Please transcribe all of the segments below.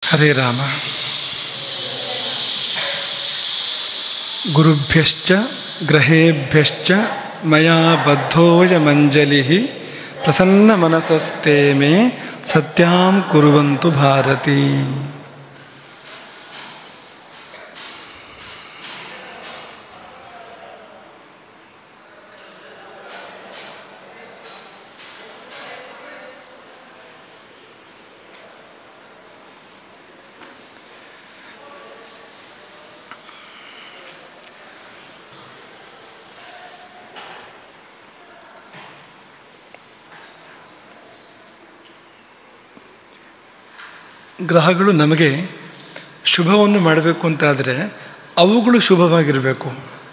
ಹರೇ ರಾಮ ಗುರುಭ್ಯಶ್ಚ ಗ್ರಹೇಭ್ಯಶ್ಚ ಮಯಾ ಬದ್ಧೋಯಮಂಜಲಿ ಪ್ರಸನ್ನ ಮನಸಸ್ತೆ ಮೇ ಸತ್ಯಾಂ ಕುರುವಂತು ಭಾರತಿ ಗ್ರಹಗಳು ನಮಗೆ ಶುಭವನ್ನು ಮಾಡಬೇಕು ಅಂತಾದರೆ ಅವುಗಳು ಶುಭವಾಗಿರಬೇಕು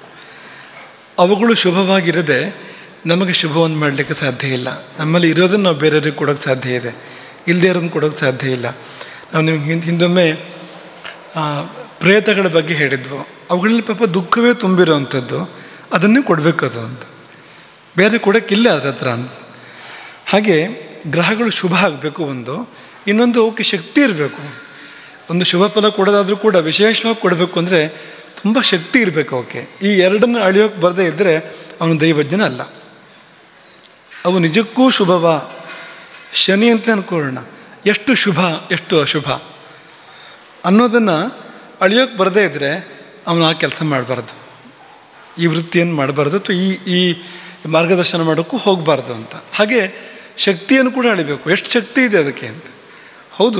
ಅವುಗಳು ಶುಭವಾಗಿರದೆ ನಮಗೆ ಶುಭವನ್ನು ಮಾಡಲಿಕ್ಕೆ ಸಾಧ್ಯ ಇಲ್ಲ ನಮ್ಮಲ್ಲಿ ಇರೋದನ್ನು ನಾವು ಬೇರೆಯವ್ರಿಗೆ ಕೊಡೋಕ್ಕೆ ಸಾಧ್ಯ ಇದೆ ಇಲ್ಲದೇ ಇರೋದನ್ನು ಕೊಡೋಕ್ಕೆ ಸಾಧ್ಯ ಇಲ್ಲ ನಾವು ನಿಮ್ಗೆ ಹಿಂದೆ ಹಿಂದೊಮ್ಮೆ ಆ, ಪ್ರೇತಗಳ ಬಗ್ಗೆ ಹೇಳಿದ್ವು ಅವುಗಳಲ್ಲಿ ಪಾಪ ದುಃಖವೇ ತುಂಬಿರೋವಂಥದ್ದು ಅದನ್ನೇ ಕೊಡಬೇಕು ಅದು ಅಂತ ಬೇರೆ ಕೊಡೋಕ್ಕಿಲ್ಲ ಅದ್ರ ಹತ್ರ ಅಂತ ಹಾಗೆ ಗ್ರಹಗಳು ಶುಭ ಆಗಬೇಕು ಒಂದು ಇನ್ನೊಂದು ಅವಕ್ಕೆ ಶಕ್ತಿ ಇರಬೇಕು ಒಂದು ಶುಭ ಫಲ ಕೊಡೋದಾದರೂ ಕೂಡ ವಿಶೇಷವಾಗಿ ಕೊಡಬೇಕು ಅಂದರೆ ತುಂಬ ಶಕ್ತಿ ಇರಬೇಕು ಅವಕ್ಕೆ ಈ ಎರಡನ್ನು ಅಳಿಯೋಕ್ಕೆ ಬರದೇ ಇದ್ದರೆ ಅವನು ದೈವಜ್ಞನ ಅಲ್ಲ ಅವು ನಿಜಕ್ಕೂ ಶುಭವ ಶನಿ ಅಂತ ಅನ್ಕೊಳ್ಳೋಣ ಎಷ್ಟು ಶುಭ ಎಷ್ಟು ಅಶುಭ ಅನ್ನೋದನ್ನು ಅಳಿಯೋಕ್ಕೆ ಬರದೇ ಇದ್ದರೆ ಅವನು ಆ ಕೆಲಸ ಮಾಡಬಾರ್ದು ಈ ವೃತ್ತಿಯನ್ನು ಮಾಡಬಾರ್ದು ಅಥವಾ ಈ ಈ ಮಾರ್ಗದರ್ಶನ ಮಾಡೋಕ್ಕೂ ಹೋಗಬಾರ್ದು ಅಂತ ಹಾಗೆ ಶಕ್ತಿಯನ್ನು ಕೂಡ ಅಳಿಬೇಕು ಎಷ್ಟು ಶಕ್ತಿ ಇದೆ ಅದಕ್ಕೆ ಅಂತ ಹೌದು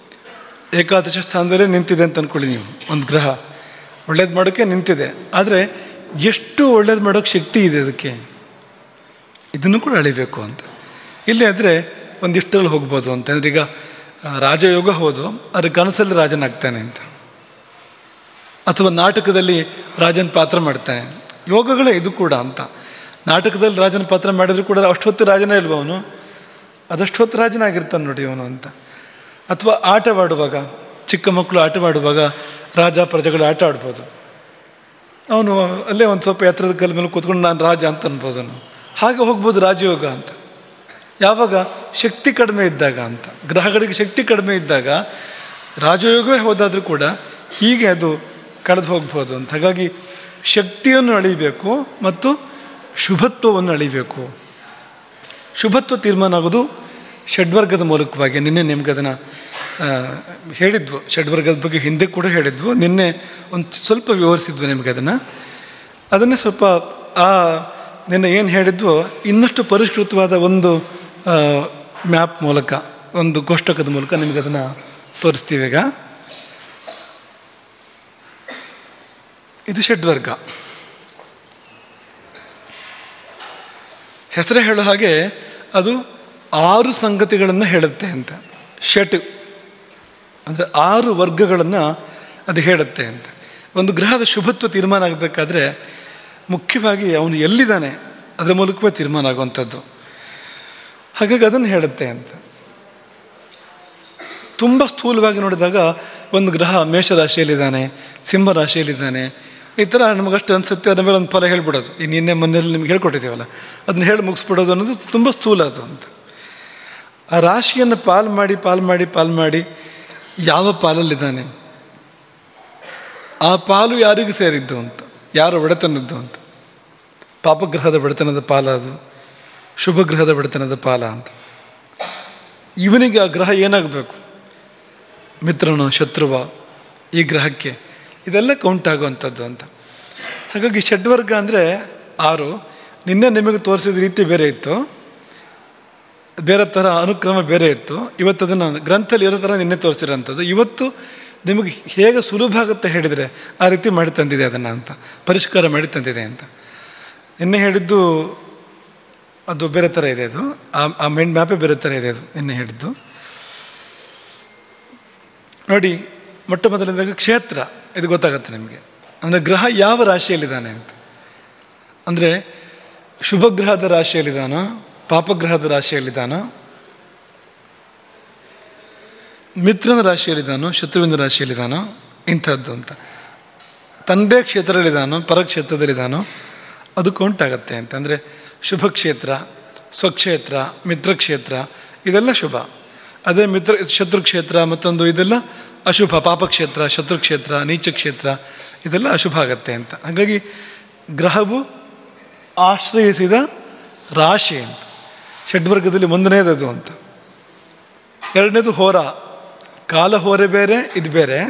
ಏಕಾದಶ ಸ್ಥಾನದಲ್ಲೇ ನಿಂತಿದೆ ಅಂತ ಅಂದ್ಕೊಳ್ಳಿ ನೀವು ಒಂದು ಗ್ರಹ ಒಳ್ಳೇದು ಮಾಡೋಕ್ಕೆ ನಿಂತಿದೆ ಆದರೆ ಎಷ್ಟು ಒಳ್ಳೇದು ಮಾಡೋಕ್ಕೆ ಶಕ್ತಿ ಇದೆ ಅದಕ್ಕೆ ಇದನ್ನು ಕೂಡ ಅಳಿಬೇಕು ಅಂತ ಇಲ್ಲಿ ಆದರೆ ಒಂದಿಷ್ಟರಲ್ಲಿ ಹೋಗ್ಬೋದು ಅಂತ ಅಂದರೆ ಈಗ ಆ, ರಾಜಯೋಗ ಹೋದು ಅದ್ರ ಕನಸಲ್ಲಿ ರಾಜನಾಗ್ತಾನೆ ಅಂತ ಅಥವಾ ನಾಟಕದಲ್ಲಿ ರಾಜನ ಪಾತ್ರ ಮಾಡ್ತಾನೆ ಯೋಗಗಳೇ ಇದು ಕೂಡ ಅಂತ ನಾಟಕದಲ್ಲಿ ರಾಜನ ಪಾತ್ರ ಮಾಡಿದ್ರು ಕೂಡ ಅಷ್ಟೊತ್ತು ರಾಜನೇ ಇಲ್ವ ಅವನು ಅದಷ್ಟೊತ್ತು ರಾಜನಾಗಿರ್ತಾನೆ ನೋಡಿ ಅವನು ಅಂತ ಅಥವಾ ಆಟವಾಡುವಾಗ ಚಿಕ್ಕ ಮಕ್ಕಳು ಆಟವಾಡುವಾಗ ರಾಜ ಪ್ರಜೆಗಳು ಆಟ ಆಡ್ಬೋದು ಅವನು ಅಲ್ಲೇ ಒಂದು ಸ್ವಲ್ಪ ಎತ್ತರದ ಕಲ್ ಮೇಲೆ ಕೂತ್ಕೊಂಡು ನಾನು ರಾಜ ಅಂತ ಅನ್ಬೋದು ಅವನು ಹಾಗೆ ಹೋಗ್ಬೋದು ರಾಜಯೋಗ ಅಂತ ಯಾವಾಗ ಶಕ್ತಿ ಕಡಿಮೆ ಇದ್ದಾಗ ಅಂತ ಗ್ರಹಗಳಿಗೆ ಶಕ್ತಿ ಕಡಿಮೆ ಇದ್ದಾಗ ರಾಜಯೋಗವೇ ಹೋದಾದರೂ ಕೂಡ ಹೀಗೆ ಅದು ಕಳೆದು ಹೋಗ್ಬೋದು ಅಂತ ಹಾಗಾಗಿ ಶಕ್ತಿಯನ್ನು ಅಳಿಬೇಕು ಮತ್ತು ಶುಭತ್ವವನ್ನು ಅಳಿಬೇಕು ಶುಭತ್ವ ತೀರ್ಮಾನ ಆಗೋದು ಷಡ್ವರ್ಗದ ಮೂಲಕವಾಗಿ ನಿನ್ನೆ ನಿಮ್ಗೆ ಅದನ್ನು ಹೇಳಿದ್ವು ಷಡ್ವರ್ಗದ ಬಗ್ಗೆ ಹಿಂದೆ ಕೂಡ ಹೇಳಿದ್ವು ನಿನ್ನೆ ಒಂದು ಸ್ವಲ್ಪ ವಿವರಿಸಿದ್ವು ನಿಮಗೆ ಅದನ್ನು ಅದನ್ನೇ ಸ್ವಲ್ಪ ಆ ನಿನ್ನೆ ಏನು ಹೇಳಿದ್ವೋ ಇನ್ನಷ್ಟು ಪರಿಷ್ಕೃತವಾದ ಒಂದು ಮ್ಯಾಪ್ ಮೂಲಕ ಒಂದು ಕೋಷ್ಟಕದ ಮೂಲಕ ನಿಮಗೆ ಅದನ್ನು ತೋರಿಸ್ತೀವಿ ಈಗ ಇದು ಷಡ್ವರ್ಗ ಹೆಸರೇ ಹೇಳೋ ಹಾಗೆ ಅದು ಆರು ಸಂಗತಿಗಳನ್ನು ಹೇಳುತ್ತೆ ಅಂತ ಷಟ್ ಅಂದರೆ ಆರು ವರ್ಗಗಳನ್ನು ಅದು ಹೇಳುತ್ತೆ ಅಂತ ಒಂದು ಗ್ರಹದ ಶುಭತ್ವ ತೀರ್ಮಾನ ಆಗಬೇಕಾದ್ರೆ ಮುಖ್ಯವಾಗಿ ಅವನು ಎಲ್ಲಿದ್ದಾನೆ ಅದರ ಮೂಲಕವೇ ತೀರ್ಮಾನ ಆಗುವಂಥದ್ದು ಹಾಗಾಗಿ ಅದನ್ನು ಹೇಳುತ್ತೆ ಅಂತ ತುಂಬ ಸ್ಥೂಲವಾಗಿ ನೋಡಿದಾಗ ಒಂದು ಗ್ರಹ ಮೇಷರಾಶಿಯಲ್ಲಿದ್ದಾನೆ ಸಿಂಹ ರಾಶಿಯಲ್ಲಿದ್ದಾನೆ ಈ ಥರ ನಮಗಷ್ಟು ಅನಿಸುತ್ತೆ ಅದ್ರ ಮೇಲೆ ಒಂದು ಫಲ ಹೇಳ್ಬಿಡೋದು ಈ ನಿನ್ನೆ ಮೊನ್ನೆಲ್ಲಿ ನಿಮ್ಗೆ ಹೇಳ್ಕೊಟ್ಟಿದ್ದೀವಲ್ಲ ಅದನ್ನ ಹೇಳಿ ಮುಗಿಸ್ಬಿಡೋದು ಅನ್ನೋದು ತುಂಬ ಸ್ಥೂಲ ಅದು ಅಂತ ಆ ರಾಶಿಯನ್ನು ಪಾಲು ಮಾಡಿ ಪಾಲು ಮಾಡಿ ಪಾಲು ಮಾಡಿ ಯಾವ ಪಾಲಲ್ಲಿದ್ದಾನೆ ಆ ಪಾಲು ಯಾರಿಗೂ ಸೇರಿದ್ದು ಅಂತ ಯಾರ ಒಡೆತನದ್ದು ಅಂತ ಪಾಪಗ್ರಹದ ಒಡೆತನದ ಪಾಲ ಅದು ಶುಭ ಗ್ರಹದ ಒಡೆತನದ ಪಾಲ ಅಂತ ಇವನಿಗೆ ಆ ಗ್ರಹ ಏನಾಗಬೇಕು ಮಿತ್ರನೋ ಶತ್ರುವ ಈ ಗ್ರಹಕ್ಕೆ ಇದೆಲ್ಲ ಕೌಂಟ್ ಆಗುವಂಥದ್ದು ಅಂತ ಹಾಗಾಗಿ ಷಡ್ವರ್ಗ ಅಂದರೆ ಆರು ನಿನ್ನೆ ನಿಮಗೆ ತೋರಿಸಿದ ರೀತಿ ಬೇರೆ ಇತ್ತು ಬೇರೆ ಥರ ಅನುಕ್ರಮ ಬೇರೆ ಇತ್ತು ಇವತ್ತು ಅದನ್ನು ಗ್ರಂಥದಲ್ಲಿ ಇರೋ ಥರ ನಿನ್ನೆ ತೋರಿಸಿರೋಂಥದ್ದು ಇವತ್ತು ನಿಮಗೆ ಹೇಗೆ ಸುಲಭ ಆಗುತ್ತೆ ಹೇಳಿದರೆ ಆ ರೀತಿ ಮಾಡಿ ತಂದಿದೆ ಅದನ್ನು ಅಂತ ಪರಿಷ್ಕಾರ ಮಾಡಿ ತಂದಿದೆ ಅಂತ ನಿನ್ನೆ ಹೇಳಿದ್ದು ಅದು ಬೇರೆ ಥರ ಇದೆ ಅದು ಆ ಆ ಮೈಂಡ್ ಮ್ಯಾಪೇ ಬೇರೆ ಥರ ಇದೆ ಅದು ನಿನ್ನೆ ಹೇಳಿದ್ದು ನೋಡಿ ಮೊಟ್ಟ ಮೊದಲನೇದಾಗ ಕ್ಷೇತ್ರ ಇದು ಗೊತ್ತಾಗುತ್ತೆ ನಿಮಗೆ ಅಂದರೆ ಗ್ರಹ ಯಾವ ರಾಶಿಯಲ್ಲಿದ್ದಾನೆ ಅಂತ ಅಂದರೆ ಶುಭ ಗ್ರಹದ ರಾಶಿಯಲ್ಲಿದ್ದಾನೋ ಪಾಪಗ್ರಹದ ರಾಶಿಯಲ್ಲಿದ್ದಾನೋ ಮಿತ್ರನ ರಾಶಿಯಲ್ಲಿದ್ದಾನೋ ಶತ್ರುವಿನ ರಾಶಿಯಲ್ಲಿದ್ದಾನೋ ಇಂಥದ್ದು ಅಂತ ತಂದೆ ಕ್ಷೇತ್ರದಲ್ಲಿದ್ದಾನೋ ಪರಕ್ಷೇತ್ರದಲ್ಲಿದ್ದಾನೋ ಅದು ಕೌಂಟ್ ಆಗುತ್ತೆ ಅಂತ ಅಂದರೆ ಶುಭ ಕ್ಷೇತ್ರ ಸ್ವಕ್ಷೇತ್ರ ಮಿತ್ರಕ್ಷೇತ್ರ ಇದೆಲ್ಲ ಶುಭ ಅದೇ ಮಿತ್ರ ಶತ್ರು ಕ್ಷೇತ್ರ ಮತ್ತೊಂದು ಇದೆಲ್ಲ ಅಶುಭ ಪಾಪಕ್ಷೇತ್ರ ಶತ್ರುಕ್ಷೇತ್ರ ನೀಚ ಕ್ಷೇತ್ರ ಇದೆಲ್ಲ ಅಶುಭ ಆಗತ್ತೆ ಅಂತ ಹಾಗಾಗಿ ಗ್ರಹವು ಆಶ್ರಯಿಸಿದ ರಾಶಿ ಅಂತ ಷಡ್ವರ್ಗದಲ್ಲಿ ಒಂದನೇದದು ಅಂತ ಎರಡನೇದು ಹೋರ ಕಾಲಹೋರೆ ಬೇರೆ ಇದು ಬೇರೆ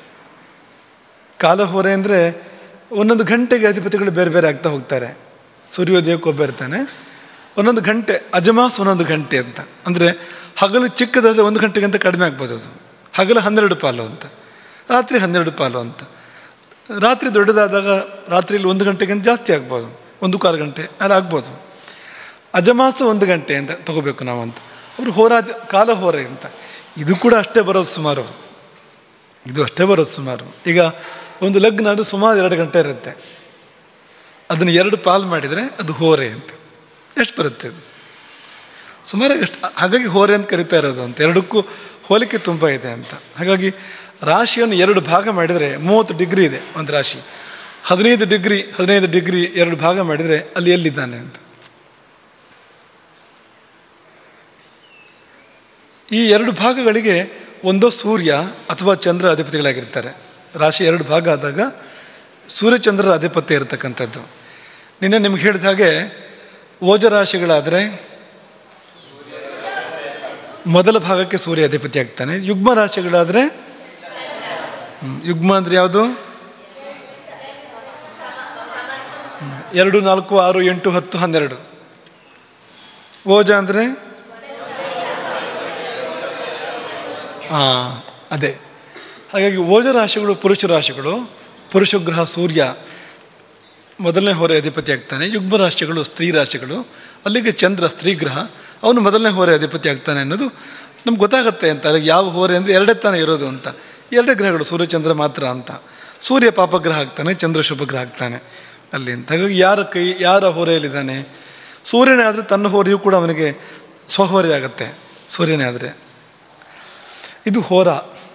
ಕಾಲಹೋರೆ ಅಂದರೆ ಒಂದೊಂದು ಗಂಟೆಗೆ ಅಧಿಪತಿಗಳು ಬೇರೆ ಬೇರೆ ಆಗ್ತಾ ಹೋಗ್ತಾರೆ ಸೂರ್ಯೋದಯಕ್ಕೆ ಒಬ್ಬ ಇರ್ತಾನೆ ಒಂದೊಂದು ಗಂಟೆ ಅಜಮಾಸ್ ಒಂದೊಂದು ಗಂಟೆ ಅಂತ ಅಂದರೆ ಹಗಲು ಚಿಕ್ಕದಾದರೆ ಒಂದು ಗಂಟೆಗಿಂತ ಕಡಿಮೆ ಆಗ್ಬೋದು ಅದು ಹಗಲು ಹನ್ನೆರಡು ಪಾಲು ಅಂತ ರಾತ್ರಿ ಹನ್ನೆರಡು ಪಾಲು ಅಂತ ರಾತ್ರಿ ದೊಡ್ಡದಾದಾಗ ರಾತ್ರಿಯಲ್ಲಿ ಒಂದು ಗಂಟೆಗಿಂತ ಜಾಸ್ತಿ ಆಗ್ಬೋದು ಒಂದು ಕಾಲು ಗಂಟೆ ಅಲ್ಲಿ ಆಗ್ಬೋದು ಅಜಮಾಸು ಒಂದು ಗಂಟೆ ಅಂತ ತಗೋಬೇಕು ನಾವು ಅಂತ ಅವರು ಹೋರಾದ ಕಾಲ ಹೋರೆ ಅಂತ ಇದು ಕೂಡ ಅಷ್ಟೇ ಬರೋದು ಸುಮಾರು ಇದು ಅಷ್ಟೇ ಬರೋದು ಸುಮಾರು ಈಗ ಒಂದು ಲಗ್ನ ಅದು ಸುಮಾರು ಎರಡು ಗಂಟೆ ಇರುತ್ತೆ ಅದನ್ನು ಎರಡು ಪಾಲು ಮಾಡಿದರೆ ಅದು ಹೋರೆ ಅಂತ ಎಷ್ಟು ಬರುತ್ತೆ ಅದು ಸುಮಾರಾಗಿ ಎಷ್ಟು ಹಾಗಾಗಿ ಹೋರೆ ಅಂತ ಕರಿತಾ ಇರೋದು ಅಂತ ಎರಡಕ್ಕೂ ಹೋಲಿಕೆ ತುಂಬ ಇದೆ ಅಂತ ಹಾಗಾಗಿ ರಾಶಿಯನ್ನು ಎರಡು ಭಾಗ ಮಾಡಿದರೆ ಮೂವತ್ತು ಡಿಗ್ರಿ ಇದೆ ಒಂದು ರಾಶಿ ಹದಿನೈದು ಡಿಗ್ರಿ ಹದಿನೈದು ಡಿಗ್ರಿ ಎರಡು ಭಾಗ ಮಾಡಿದರೆ ಅಲ್ಲಿ ಎಲ್ಲಿದ್ದಾನೆ ಅಂತ ಈ ಎರಡು ಭಾಗಗಳಿಗೆ ಒಂದೋ ಸೂರ್ಯ ಅಥವಾ ಚಂದ್ರ ಅಧಿಪತಿಗಳಾಗಿರ್ತಾರೆ ರಾಶಿ ಎರಡು ಭಾಗ ಆದಾಗ ಸೂರ್ಯಚಂದ್ರರ ಅಧಿಪತ್ಯ ಇರತಕ್ಕಂಥದ್ದು ನಿನ್ನೆ ನಿಮ್ಗೆ ಹೇಳಿದ ಹಾಗೆ ಓಜ ರಾಶಿಗಳಾದರೆ ಮೊದಲ ಭಾಗಕ್ಕೆ ಸೂರ್ಯ ಅಧಿಪತಿ ಆಗ್ತಾನೆ ಯುಗ್ಮ ರಾಶಿಗಳಾದರೆ ಹ್ಮ್, ಯುಗ್ಮ ಅಂದರೆ ಯಾವುದು ಹ್ಮ್, ಎರಡು ನಾಲ್ಕು ಆರು ಎಂಟು ಹತ್ತು ಹನ್ನೆರಡು ಓಜ ಅಂದರೆ ಹಾಂ ಅದೇ ಹಾಗಾಗಿ ಓಜ ರಾಶಿಗಳು ಪುರುಷ ರಾಶಿಗಳು ಪುರುಷ ಗ್ರಹ ಸೂರ್ಯ ಮೊದಲನೇ ಹೊರೆ ಅಧಿಪತಿ ಆಗ್ತಾನೆ ಯುಗ್ಮ ರಾಶಿಗಳು ಸ್ತ್ರೀ ರಾಶಿಗಳು ಅಲ್ಲಿಗೆ ಚಂದ್ರ ಸ್ತ್ರೀ ಗ್ರಹ ಅವನು ಮೊದಲನೇ ಹೊರೆ ಅಧಿಪತಿ ಆಗ್ತಾನೆ ಅನ್ನೋದು ನಮ್ಗೆ ಗೊತ್ತಾಗುತ್ತೆ ಅಂತ ಅದಕ್ಕೆ ಯಾವ ಹೊರೆ ಅಂದರೆ ಎರಡೇ ತಾನೇ ಇರೋದು ಅಂತ ಎರಡೇ ಗ್ರಹಗಳು ಸೂರ್ಯಚಂದ್ರ ಮಾತ್ರ ಅಂತ ಸೂರ್ಯ ಪಾಪಗ್ರಹ ಆಗ್ತಾನೆ ಚಂದ್ರ ಶುಭಗ್ರಹ ಆಗ್ತಾನೆ ಅಲ್ಲಿ ಅಂತ ಹಾಗಾಗಿ ಯಾರ ಕೈ ಯಾರ ಹೊರೆಯಲ್ಲಿದ್ದಾನೆ ಸೂರ್ಯನೇ ಆದರೆ ತನ್ನ ಹೊರೆಯೂ ಕೂಡ ಅವನಿಗೆ ಸ್ವಹೊರೆ ಆಗುತ್ತೆ ಸೂರ್ಯನೇ ಆದರೆ ಇದು ಹೋರ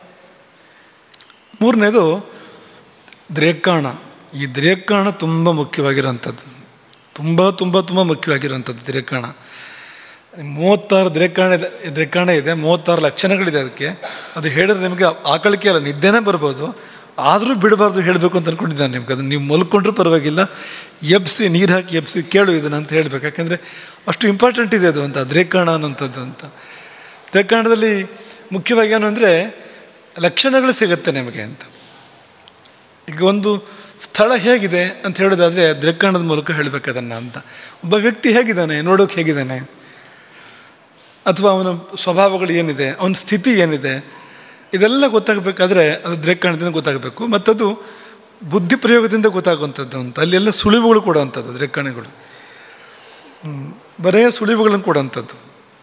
ಮೂರನೇದು ದ್ರೇಕಾಣ ಈ ದ್ರೇಕಾಣ ತುಂಬ ಮುಖ್ಯವಾಗಿರೋಂಥದ್ದು ತುಂಬ ತುಂಬ ತುಂಬ ಮುಖ್ಯವಾಗಿರೋಂಥದ್ದು ದ್ರೇಕಾಣ ಮೂವತ್ತಾರು ದ್ರೇಕಾಣ ಇದೆ ದ್ರೇಕಾಣ ಇದೆ ಮೂವತ್ತಾರು ಲಕ್ಷಣಗಳಿದೆ ಅದಕ್ಕೆ ಅದು ಹೇಳಿದ್ರೆ ನಿಮಗೆ ಆಕಳಿಕೆ ಅಲ್ಲ ನಿದ್ದೆನೇ ಬರ್ಬೋದು ಆದರೂ ಬಿಡಬಾರ್ದು ಹೇಳಬೇಕು ಅಂತ ಅಂದ್ಕೊಂಡಿದ್ದಾನೆ ನಿಮ್ಗೆ ಅದನ್ನು ನೀವು ಮಲ್ಕೊಂಡ್ರೂ ಪರವಾಗಿಲ್ಲ ಎಬ್ಸಿ ನೀರು ಹಾಕಿ ಎಬ್ಸಿ ಕೇಳು ಇದನ್ನು ಅಂತ ಹೇಳಬೇಕು ಯಾಕೆಂದರೆ ಅಷ್ಟು ಇಂಪಾರ್ಟೆಂಟ್ ಇದೆ ಅದು ಅಂತ ದ್ರೇಕಾಣ ಅನ್ನೋಂಥದ್ದು ಅಂತ ದ್ರೇಕಾಣದಲ್ಲಿ ಮುಖ್ಯವಾಗಿ ಏನು ಅಂದರೆ ಲಕ್ಷಣಗಳು ಸಿಗುತ್ತೆ ನಿಮಗೆ ಅಂತ ಈಗ ಒಂದು ಸ್ಥಳ ಹೇಗಿದೆ ಅಂತ ಹೇಳೋದಾದರೆ ದ್ರೇಕಾಣದ ಮೂಲಕ ಹೇಳಬೇಕು ಅದನ್ನು ಅಂತ ಒಬ್ಬ ವ್ಯಕ್ತಿ ಹೇಗಿದ್ದಾನೆ ನೋಡೋಕೆ ಹೇಗಿದ್ದಾನೆ ಅಥವಾ ಅವನ ಸ್ವಭಾವಗಳು ಏನಿದೆ ಅವನ ಸ್ಥಿತಿ ಏನಿದೆ ಇದೆಲ್ಲ ಗೊತ್ತಾಗಬೇಕಾದ್ರೆ ಅದು ದ್ರೇಕಾಣದಿಂದ ಗೊತ್ತಾಗಬೇಕು ಮತ್ತದು ಬುದ್ಧಿ ಪ್ರಯೋಗದಿಂದ ಗೊತ್ತಾಗುವಂಥದ್ದು ಅಂತ ಅಲ್ಲೆಲ್ಲ ಸುಳಿವುಗಳು ಕೊಡುವಂಥದ್ದು ದ್ರೇಕಾಣಗಳು ಹ್ಮ್. ಬರೇ ಸುಳಿವುಗಳನ್ನು ಕೊಡುವಂಥದ್ದು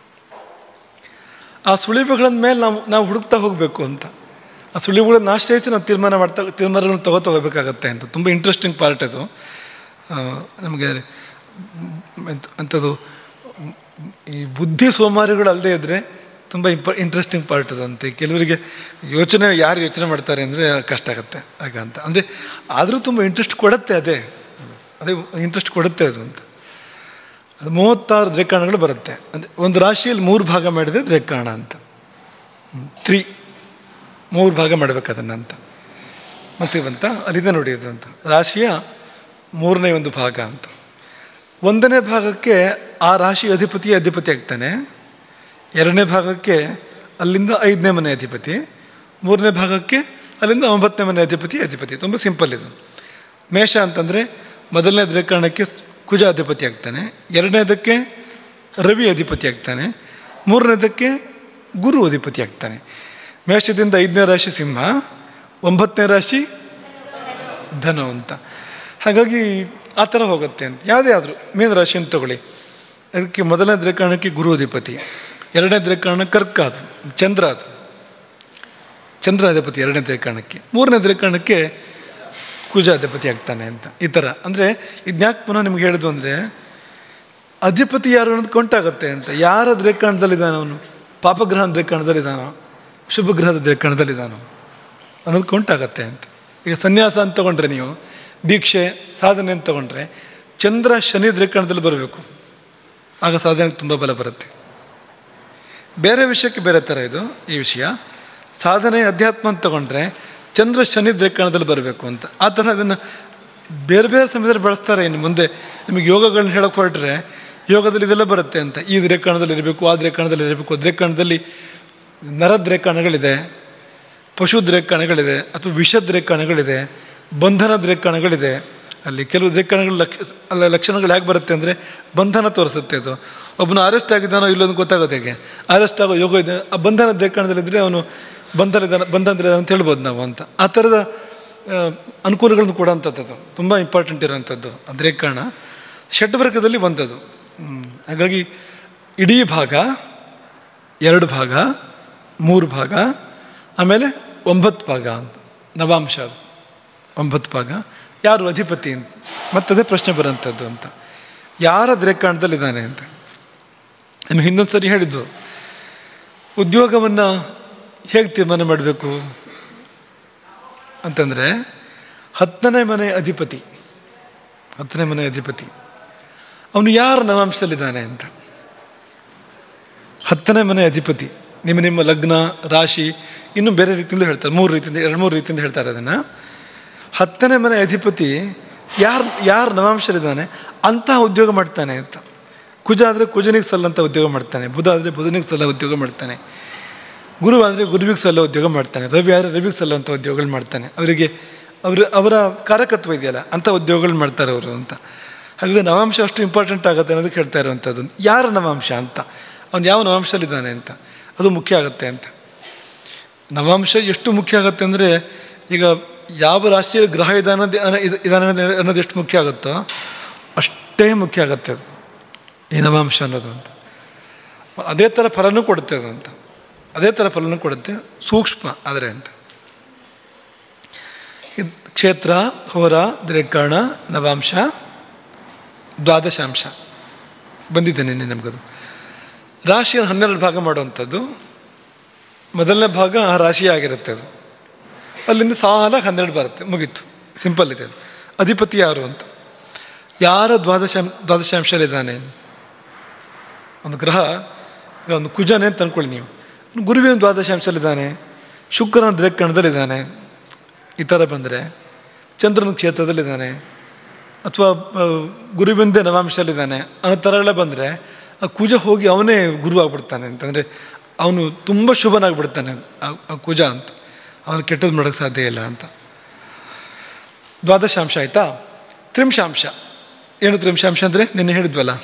ಆ ಸುಳಿವುಗಳ ಮೇಲೆ ನಾವು ನಾವು ಹುಡುಕ್ತಾ ಹೋಗಬೇಕು ಅಂತ ಆ ಸುಳಿವುಗಳನ್ನು ಆಶ್ರಯಿಸಿ ನಾವು ತೀರ್ಮಾನ ಮಾಡ್ತಾ ತೀರ್ಮಾನಗಳನ್ನು ತಗೋ ತಗೋಬೇಕಾಗತ್ತೆ ಅಂತ ತುಂಬ ಇಂಟ್ರೆಸ್ಟಿಂಗ್ ಪಾರ್ಟ್ ಅದು ಆ, ನಮಗೆ ಎಂತ- ಅಂಥದ್ದು ಈ ಬುದ್ಧಿ ಸೋಮಾರಿಗಳು ಅಲ್ಲದೆ ಇದ್ದರೆ ತುಂಬ ಇಂಪ ಇಂಟ್ರೆಸ್ಟಿಂಗ್ ಪಾರ್ಟ್ ಅದು ಅಂತ ಕೆಲವರಿಗೆ ಯೋಚನೆ ಯಾರು ಯೋಚನೆ ಮಾಡ್ತಾರೆ ಅಂದರೆ ಕಷ್ಟ ಆಗುತ್ತೆ ಆಗ ಅಂತ ಅಂದರೆ ಆದರೂ ತುಂಬ ಇಂಟ್ರೆಸ್ಟ್ ಕೊಡುತ್ತೆ ಅದೇ ಅದೇ ಇಂಟ್ರೆಸ್ಟ್ ಕೊಡುತ್ತೆ ಅದು ಅಂತ ಅದು ಮೂವತ್ತಾರು ದ್ರೇಕಾಣಗಳು ಬರುತ್ತೆ ಅಂದರೆ ಒಂದು ರಾಶಿಯಲ್ಲಿ ಮೂರು ಭಾಗ ಮಾಡಿದರೆ ದ್ರೇಕಾಣ ಅಂತ ತ್ರೀ ಮೂರು ಭಾಗ ಮಾಡಬೇಕು ಅದನ್ನು ಅಂತ ಮತ್ತೆ ಬಂತ ಅಲ್ಲಿದೆ ನೋಡಿ ಅದು ಅಂತ ರಾಶಿಯ ಮೂರನೇ ಒಂದು ಭಾಗ ಅಂತ ಒಂದನೇ ಭಾಗಕ್ಕೆ ಆ ರಾಶಿ ಅಧಿಪತಿ ಅಧಿಪತಿ ಆಗ್ತಾನೆ ಎರಡನೇ ಭಾಗಕ್ಕೆ ಅಲ್ಲಿಂದ ಐದನೇ ಮನೆ ಅಧಿಪತಿ ಮೂರನೇ ಭಾಗಕ್ಕೆ ಅಲ್ಲಿಂದ ಒಂಬತ್ತನೇ ಮನೆ ಅಧಿಪತಿ ಅಧಿಪತಿ ತುಂಬ ಸಿಂಪಲ್ ಇದು ಮೇಷ ಅಂತಂದರೆ ಮೊದಲನೇ ದ್ರೇಕಾಣಕ್ಕೆ ಕುಜ ಅಧಿಪತಿ ಆಗ್ತಾನೆ ಎರಡನೇದಕ್ಕೆ ರವಿ ಅಧಿಪತಿ ಆಗ್ತಾನೆ ಮೂರನೇದಕ್ಕೆ ಗುರು ಅಧಿಪತಿ ಆಗ್ತಾನೆ ಮೇಷದಿಂದ ಐದನೇ ರಾಶಿ ಸಿಂಹ ಒಂಬತ್ತನೇ ರಾಶಿ ಧನು ಅಂತ ಹಾಗಾಗಿ ಆ ಥರ ಹೋಗುತ್ತೆ ಅಂತ ಯಾವುದೇ ಆದರೂ ಮೀನ ರಾಶಿಯನ್ನು ತಗೊಳ್ಳಿ ಅದಕ್ಕೆ ಮೊದಲನೇ ದ್ರೇಕಾಣಕ್ಕೆ ಗುರು ಅಧಿಪತಿ ಎರಡನೇ ದ್ರೇಕಾಣ ಕರ್ಕ ಅದು ಚಂದ್ರ ಅದು ಚಂದ್ರ ಅಧಿಪತಿ ಎರಡನೇ ದ್ರೇಕಾಣಕ್ಕೆ ಮೂರನೇ ದ್ರೇಕಾಣಕ್ಕೆ ಕುಜ ಅಧಿಪತಿ ಆಗ್ತಾನೆ ಅಂತ ಈ ಥರ ಅಂದರೆ ಇದ್ನ್ಯಾಕೆ ಪುನಃ ನಿಮ್ಗೆ ಹೇಳಿದ್ದು ಅಂದರೆ ಅಧಿಪತಿ ಯಾರು ಅನ್ನೋದು ಕೊಂಟಾಗತ್ತೆ ಅಂತ ಯಾರ ದ್ರೇಕಾಣದಲ್ಲಿದ್ದಾನೆ ಅವನು ಪಾಪಗ್ರಹ ದ್ರೇಕಾಣದಲ್ಲಿದ್ದಾನೋ ಶುಭಗ್ರಹದ ದ್ರೇಕಾಣದಲ್ಲಿದ್ದಾನೋ ಅನ್ನೋದು ಕೊಂಟಾಗತ್ತೆ ಅಂತ ಈಗ ಸನ್ಯಾಸ ಅಂತ ತಗೊಂಡ್ರೆ ನೀವು ದೀಕ್ಷೆ ಸಾಧನೆ ಅಂತ ತಗೊಂಡ್ರೆ ಚಂದ್ರ ಶನಿ ದ್ರೇಕಾಣದಲ್ಲಿ ಬರಬೇಕು ಆಗ ಸಾಧನೆಗೆ ತುಂಬ ಬಲ ಬರುತ್ತೆ ಬೇರೆ ವಿಷಯಕ್ಕೆ ಬೇರೆ ಥರ ಇದು ಈ ವಿಷಯ ಸಾಧನೆ ಅಧ್ಯಾತ್ಮ ಅಂತ ತಗೊಂಡ್ರೆ ಚಂದ್ರ ಶನಿ ದ್ರೇಕಣದಲ್ಲಿ ಬರಬೇಕು ಅಂತ ಆ ಥರ ಅದನ್ನು ಬೇರೆ ಬೇರೆ ಸಮಯದಲ್ಲಿ ಬಳಸ್ತಾರೆ ಇನ್ನು ಮುಂದೆ ನಿಮಗೆ ಯೋಗಗಳನ್ನ ಹೇಳೋಕೆ ಹೊರಟ್ರೆ ಯೋಗದಲ್ಲಿ ಇದೆಲ್ಲ ಬರುತ್ತೆ ಅಂತ ಈ ದ್ರೇಕಣದಲ್ಲಿ ಇರಬೇಕು ಆ ದ್ರೇಕಣದಲ್ಲಿ ಇರಬೇಕು ದ್ರೇಕಣದಲ್ಲಿ ನರದ್ರೇಕಣಗಳಿದೆ ಪಶು ದ್ರೇಕಣಗಳಿದೆ ಅಥವಾ ವಿಷ ದ್ರೇಕಣಗಳಿದೆ ಬಂಧನ ದ್ರೇಕಣಗಳಿದೆ ಅಲ್ಲಿ ಕೆಲವು ದ್ರೇಕಣಗಳ ಲಕ್ಷ ಅಲ್ಲ ಲಕ್ಷಣಗಳು ಹೇಗೆ ಬರುತ್ತೆ ಅಂದರೆ ಬಂಧನ ತೋರಿಸುತ್ತೆ ಅದು ಒಬ್ಬನು ಅರೆಸ್ಟ್ ಆಗಿದ್ದಾನೋ ಇಲ್ಲೊಂದು ಗೊತ್ತಾಗೋದು ಹೇಗೆ ಅರೆಸ್ಟ್ ಆಗೋ ಯೋಗ ಇದೆ ಆ ಬಂಧನ ದ್ರೇಕಣದಲ್ಲಿದ್ದರೆ ಅವನು ಬಂಧನ ಬಂಧನದಲ್ಲಿ ಅಂತ ಹೇಳ್ಬೋದು ನಾವು ಅಂತ ಆ ಥರದ ಆ, ಅನುಕೂಲಗಳನ್ನು ಕೊಡೋಂಥದ್ದು ತುಂಬ ಇಂಪಾರ್ಟೆಂಟ್ ಇರೋಂಥದ್ದು ಆ ದ್ರೇಕಣ ಷಡ್ವರ್ಗದಲ್ಲಿ ಒಂದದು ಹ್ಮ್. ಹಾಗಾಗಿ ಇಡೀ ಭಾಗ ಎರಡು ಭಾಗ ಮೂರು ಭಾಗ ಆಮೇಲೆ ಒಂಬತ್ತು ಭಾಗ ಅಂತ ನವಾಂಶ ಅದು ಒಂಬತ್ತು ಭಾಗ ಯಾರು ಅಧಿಪತಿ ಅಂತ ಮತ್ತದೇ ಪ್ರಶ್ನೆ ಬರೋಂಥದ್ದು ಅಂತ ಯಾರ ದ್ರೇಕಾಂಡದಲ್ಲಿದ್ದಾನೆ ಅಂತ ನಿಮ್ಗೆ ಹಿಂದೊಂದು ಸರಿ ಹೇಳಿದ್ದು ಉದ್ಯೋಗವನ್ನು ಹೇಗೆ ತೀರ್ಮಾನ ಮಾಡಬೇಕು ಅಂತಂದರೆ ಹತ್ತನೇ ಮನೆ ಅಧಿಪತಿ ಹತ್ತನೇ ಮನೆ ಅಧಿಪತಿ ಅವನು ಯಾರ ನವಾಂಶದಲ್ಲಿದ್ದಾನೆ ಅಂತ ಹತ್ತನೇ ಮನೆ ಅಧಿಪತಿ ನಿಮ್ಮ ನಿಮ್ಮ ಲಗ್ನ ರಾಶಿ ಇನ್ನೂ ಬೇರೆ ರೀತಿಯಿಂದ ಹೇಳ್ತಾರೆ ಮೂರು ರೀತಿಯಿಂದ ಎರಡು ಮೂರು ರೀತಿಯಿಂದ ಹೇಳ್ತಾರೆ ಅದನ್ನು ಹತ್ತನೇ ಮನೆ ಅಧಿಪತಿ ಯಾರು ಯಾರು ನವಾಂಶರಿದ್ದಾನೆ ಅಂತಹ ಉದ್ಯೋಗ ಮಾಡ್ತಾನೆ ಅಂತ ಕುಜ ಆದರೆ ಕುಜನಿಗೆ ಸಲ್ಲಂತ ಉದ್ಯೋಗ ಮಾಡ್ತಾನೆ ಬುಧ ಆದರೆ ಬುಧನಿಗೆ ಸಲ್ಲ ಉದ್ಯೋಗ ಮಾಡ್ತಾನೆ ಗುರು ಆದರೆ ಗುರುವಿಗೆ ಸಲ್ಲ ಉದ್ಯೋಗ ಮಾಡ್ತಾನೆ ರವಿ ಆದರೆ ರವಿಗೆ ಸಲ್ಲುವಂಥ ಉದ್ಯೋಗಗಳು ಮಾಡ್ತಾನೆ ಅವರಿಗೆ ಅವರು ಅವರ ಕಾರಕತ್ವ ಇದೆಯಲ್ಲ ಅಂಥ ಉದ್ಯೋಗಗಳು ಮಾಡ್ತಾರೆ ಅವರು ಅಂತ ಹಾಗಾಗಿ ನವಾಂಶ ಅಷ್ಟು ಇಂಪಾರ್ಟೆಂಟ್ ಆಗುತ್ತೆ ಅನ್ನೋದಕ್ಕೆ ಹೇಳ್ತಾ ಇರುವಂಥದ್ದು ಯಾರ ನವಾಂಶ ಅಂತ ಅವನು ಯಾವ ನವಾಂಶದಲ್ಲಿದ್ದಾನೆ ಅಂತ ಅದು ಮುಖ್ಯ ಆಗುತ್ತೆ ಅಂತ ನವಾಂಶ ಎಷ್ಟು ಮುಖ್ಯ ಆಗುತ್ತೆ ಅಂದರೆ ಈಗ ಯಾವ ರಾಶಿಯಲ್ಲಿ ಗ್ರಹ ಇದಾನ ಇದಾನ ಅನ್ನೋದು ಎಷ್ಟು ಮುಖ್ಯ ಆಗುತ್ತೋ ಅಷ್ಟೇ ಮುಖ್ಯ ಆಗುತ್ತೆ ಅದು ಈ ನವಾಂಶ ಅನ್ನೋದು ಅಂತ ಅದೇ ಥರ ಫಲನೂ ಕೊಡುತ್ತೆ ಅದು ಅಂತ ಅದೇ ಥರ ಫಲನೂ ಕೊಡುತ್ತೆ ಸೂಕ್ಷ್ಮ ಆದರೆ ಅಂತ ಇದ್ ಕ್ಷೇತ್ರ ಹೋರ ದ್ರೇಕರ್ಣ ನವಾಂಶ ದ್ವಾದಶಾಂಶ ಬಂದಿದೆ ನಿನ್ನೆ ನಮಗದು ರಾಶಿಯನ್ನು ಹನ್ನೆರಡು ಭಾಗ ಮಾಡುವಂಥದ್ದು ಮೊದಲನೇ ಭಾಗ ಆ ರಾಶಿ ಆಗಿರುತ್ತೆ ಅದು ಅಲ್ಲಿಂದ ಸಾಲ ಹನ್ನೆರಡು ಬರುತ್ತೆ ಮುಗೀತು ಸಿಂಪಲ್ ಇದೆ ಅದು ಅಧಿಪತಿ ಯಾರು ಅಂತ ಯಾರ ದ್ವಾದಶಾಂ ದ್ವಾದಶಾಂಶದಲ್ಲಿದ್ದಾನೆ ಒಂದು ಗ್ರಹ ಈಗ ಒಂದು ಕುಜನೇ ಅಂತ ಅಂದ್ಕೊಳ್ಳಿ ನೀವು ಗುರುವಿನ ದ್ವಾದಶಾಂಶದಲ್ಲಿದ್ದಾನೆ ಶುಕ್ರನ ದ್ರೇಕಣದಲ್ಲಿದ್ದಾನೆ ಈ ಥರ ಬಂದರೆ ಚಂದ್ರನ ಕ್ಷೇತ್ರದಲ್ಲಿದ್ದಾನೆ ಅಥವಾ ಆ, ಗುರುವಿಂದೇ ನವಾಂಶದಲ್ಲಿದ್ದಾನೆ ಅನ್ನೋ ಥರ ಎಲ್ಲ ಬಂದರೆ ಆ ಕುಜ ಹೋಗಿ ಅವನೇ ಗುರು ಆಗ್ಬಿಡ್ತಾನೆ ಅಂತಂದರೆ ಅವನು ತುಂಬ ಶುಭನಾಗ್ಬಿಡ್ತಾನೆ ಆ ಆ ಕುಜ ಅಂತ ಅವನು ಕೆಟ್ಟದ್ದು ಮಾಡೋಕ್ಕೆ ಸಾಧ್ಯ ಇಲ್ಲ ಅಂತ ದ್ವಾದಶಾಂಶ ಆಯಿತಾ ತ್ರಿಂಶಾಂಶ ಏನು ತ್ರಿಂಶಾಂಶ ಅಂದರೆ ನಿನ್ನೆ ಹೇಳಿದ್ವಲ್ಲ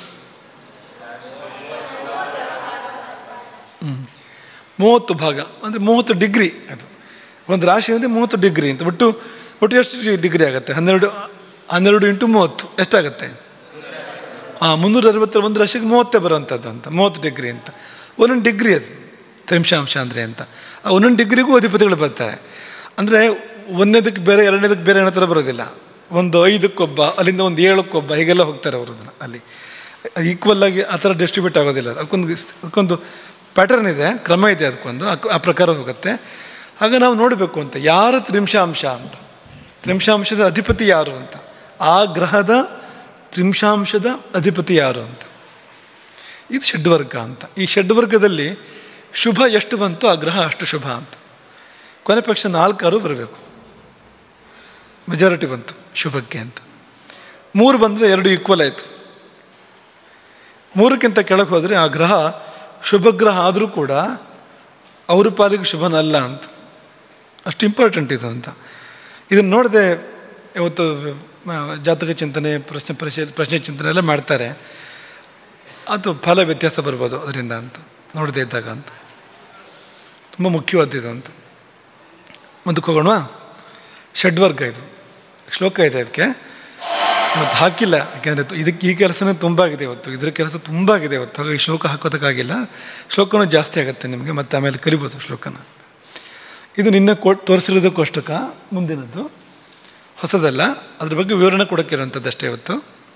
ಹ್ಞೂ ಮೂವತ್ತು ಭಾಗ ಅಂದರೆ ಮೂವತ್ತು ಡಿಗ್ರಿ ಅದು ಒಂದು ರಾಶಿ ಅಂದರೆ ಮೂವತ್ತು ಡಿಗ್ರಿ ಅಂತ ಒಟ್ಟು ಒಟ್ಟು ಎಷ್ಟು ಡಿಗ್ರಿ ಆಗುತ್ತೆ ಹನ್ನೆರಡು ಹನ್ನೆರಡು ಇಂಟು ಮೂವತ್ತು ಎಷ್ಟಾಗುತ್ತೆ ಹಾಂ ಮುನ್ನೂರ ಅರವತ್ತರ ಒಂದು ರಾಶಿಗೆ ಮೂವತ್ತೇ ಬರುವಂಥದ್ದು ಅಂತ ಮೂವತ್ತು ಡಿಗ್ರಿ ಅಂತ ಒಂದೊಂದು ಡಿಗ್ರಿ ಅದು ತ್ರಿಂಶಾಂಶ ಅಂದರೆ ಅಂತ ಆ ಒಂದೊಂದು ಡಿಗ್ರಿಗೂ ಅಧಿಪತಿಗಳು ಬರ್ತಾರೆ ಅಂದರೆ ಒಂದನೇದಕ್ಕೆ ಬೇರೆ ಎರಡನೇದಕ್ಕೆ ಬೇರೆ ಅನ್ನೋ ಥರ ಬರೋದಿಲ್ಲ ಒಂದು ಐದಕ್ಕೊಬ್ಬ ಅಲ್ಲಿಂದ ಒಂದು ಏಳಕ್ಕೊಬ್ಬ ಹೀಗೆಲ್ಲ ಹೋಗ್ತಾರೆ ಅವರು ಅದನ್ನ ಅಲ್ಲಿ ಈಕ್ವಲ್ ಆಗಿ ಆ ಥರ ಡಿಸ್ಟ್ರಿಬ್ಯೂಟ್ ಆಗೋದಿಲ್ಲ ಅದಕ್ಕೊಂದು ಅದಕ್ಕೊಂದು ಪ್ಯಾಟರ್ನ್ ಇದೆ ಕ್ರಮ ಇದೆ ಅದಕ್ಕೊಂದು ಆ- ಆ ಪ್ರಕಾರ ಹೋಗುತ್ತೆ ಆಗ ನಾವು ನೋಡಬೇಕು ಅಂತ ಯಾರ ತ್ರಿಂಶಾಂಶ ಅಂತ ತ್ರಿಂಶಾಂಶದ ಅಧಿಪತಿ ಯಾರು ಅಂತ ಆ ಗ್ರಹದ ತ್ರಿಂಶಾಂಶದ ಅಧಿಪತಿ ಯಾರು ಅಂತ ಇದು ಷಡ್ವರ್ಗ ಅಂತ ಈ ಷಡ್ವರ್ಗದಲ್ಲಿ ಶುಭ ಎಷ್ಟು ಬಂತು ಆ ಗ್ರಹ ಅಷ್ಟು ಶುಭ ಅಂತ ಕೊನೆ ಪಕ್ಷ ನಾಲ್ಕಾರು ಬರಬೇಕು ಮೆಜಾರಿಟಿ ಬಂತು ಶುಭಕ್ಕೆ ಅಂತ ಮೂರು ಬಂದರೆ ಎರಡು ಈಕ್ವಲ್ ಆಯಿತು ಮೂರಕ್ಕಿಂತ ಕೆಳಗೆ ಹೋದರೆ ಆ ಗ್ರಹ ಶುಭ ಗ್ರಹ ಆದರೂ ಕೂಡ ಅವ್ರ ಪಾಲಿಗೆ ಶುಭನಲ್ಲ ಅಂತ ಅಷ್ಟು ಇಂಪಾರ್ಟೆಂಟ್ ಇದು ಅಂತ ಇದನ್ನು ನೋಡದೆ ಇವತ್ತು ಆ, ಜಾತಕ ಚಿಂತನೆ ಪ್ರಶ್ನೆ ಪ್ರಶ್ನೆ ಪ್ರಶ್ನೆ ಚಿಂತನೆ ಎಲ್ಲ ಮಾಡ್ತಾರೆ ಅದು ಫಲ ವ್ಯತ್ಯಾಸ ಬರ್ಬೋದು ಅದರಿಂದ ಅಂತ ನೋಡದೇ ಇದ್ದಾಗ ಅಂತ ತುಂಬ ಮುಖ್ಯವಾದ್ದು ಅಂತ ಮುಂದಕ್ಕೆ ಹೋಗೋಣ ಷಡ್ವರ್ಗ ಇದು ಶ್ಲೋಕ ಇದೆ ಅದಕ್ಕೆ ಇವತ್ತು ಹಾಕಿಲ್ಲ ಯಾಕೆಂದರೆ ಇದಕ್ಕೆ ಈ ಕೆಲಸನೇ ತುಂಬ ಆಗಿದೆ ಇವತ್ತು ಇದ್ರ ಕೆಲಸ ತುಂಬ ಆಗಿದೆ ಇವತ್ತು ಹಾಗಾಗಿ ಶ್ಲೋಕ ಹಾಕೋದಕ್ಕಾಗಿಲ್ಲ ಶ್ಲೋಕನೂ ಜಾಸ್ತಿ ಆಗುತ್ತೆ ನಿಮಗೆ ಮತ್ತೆ ಆಮೇಲೆ ಕಲಿಬೋದು ಶ್ಲೋಕನ ಇದು ನಿನ್ನೆ ಕೊಟ್ಟು ತೋರಿಸಿರೋದು ಕೋಷ್ಟಕ ಮುಂದಿನದ್ದು ಹೊಸದಲ್ಲ ಅದ್ರ ಬಗ್ಗೆ ವಿವರಣೆ ಕೊಡೋಕ್ಕಿರೋಂಥದ್ದು ಅಷ್ಟೇ ಇವತ್ತು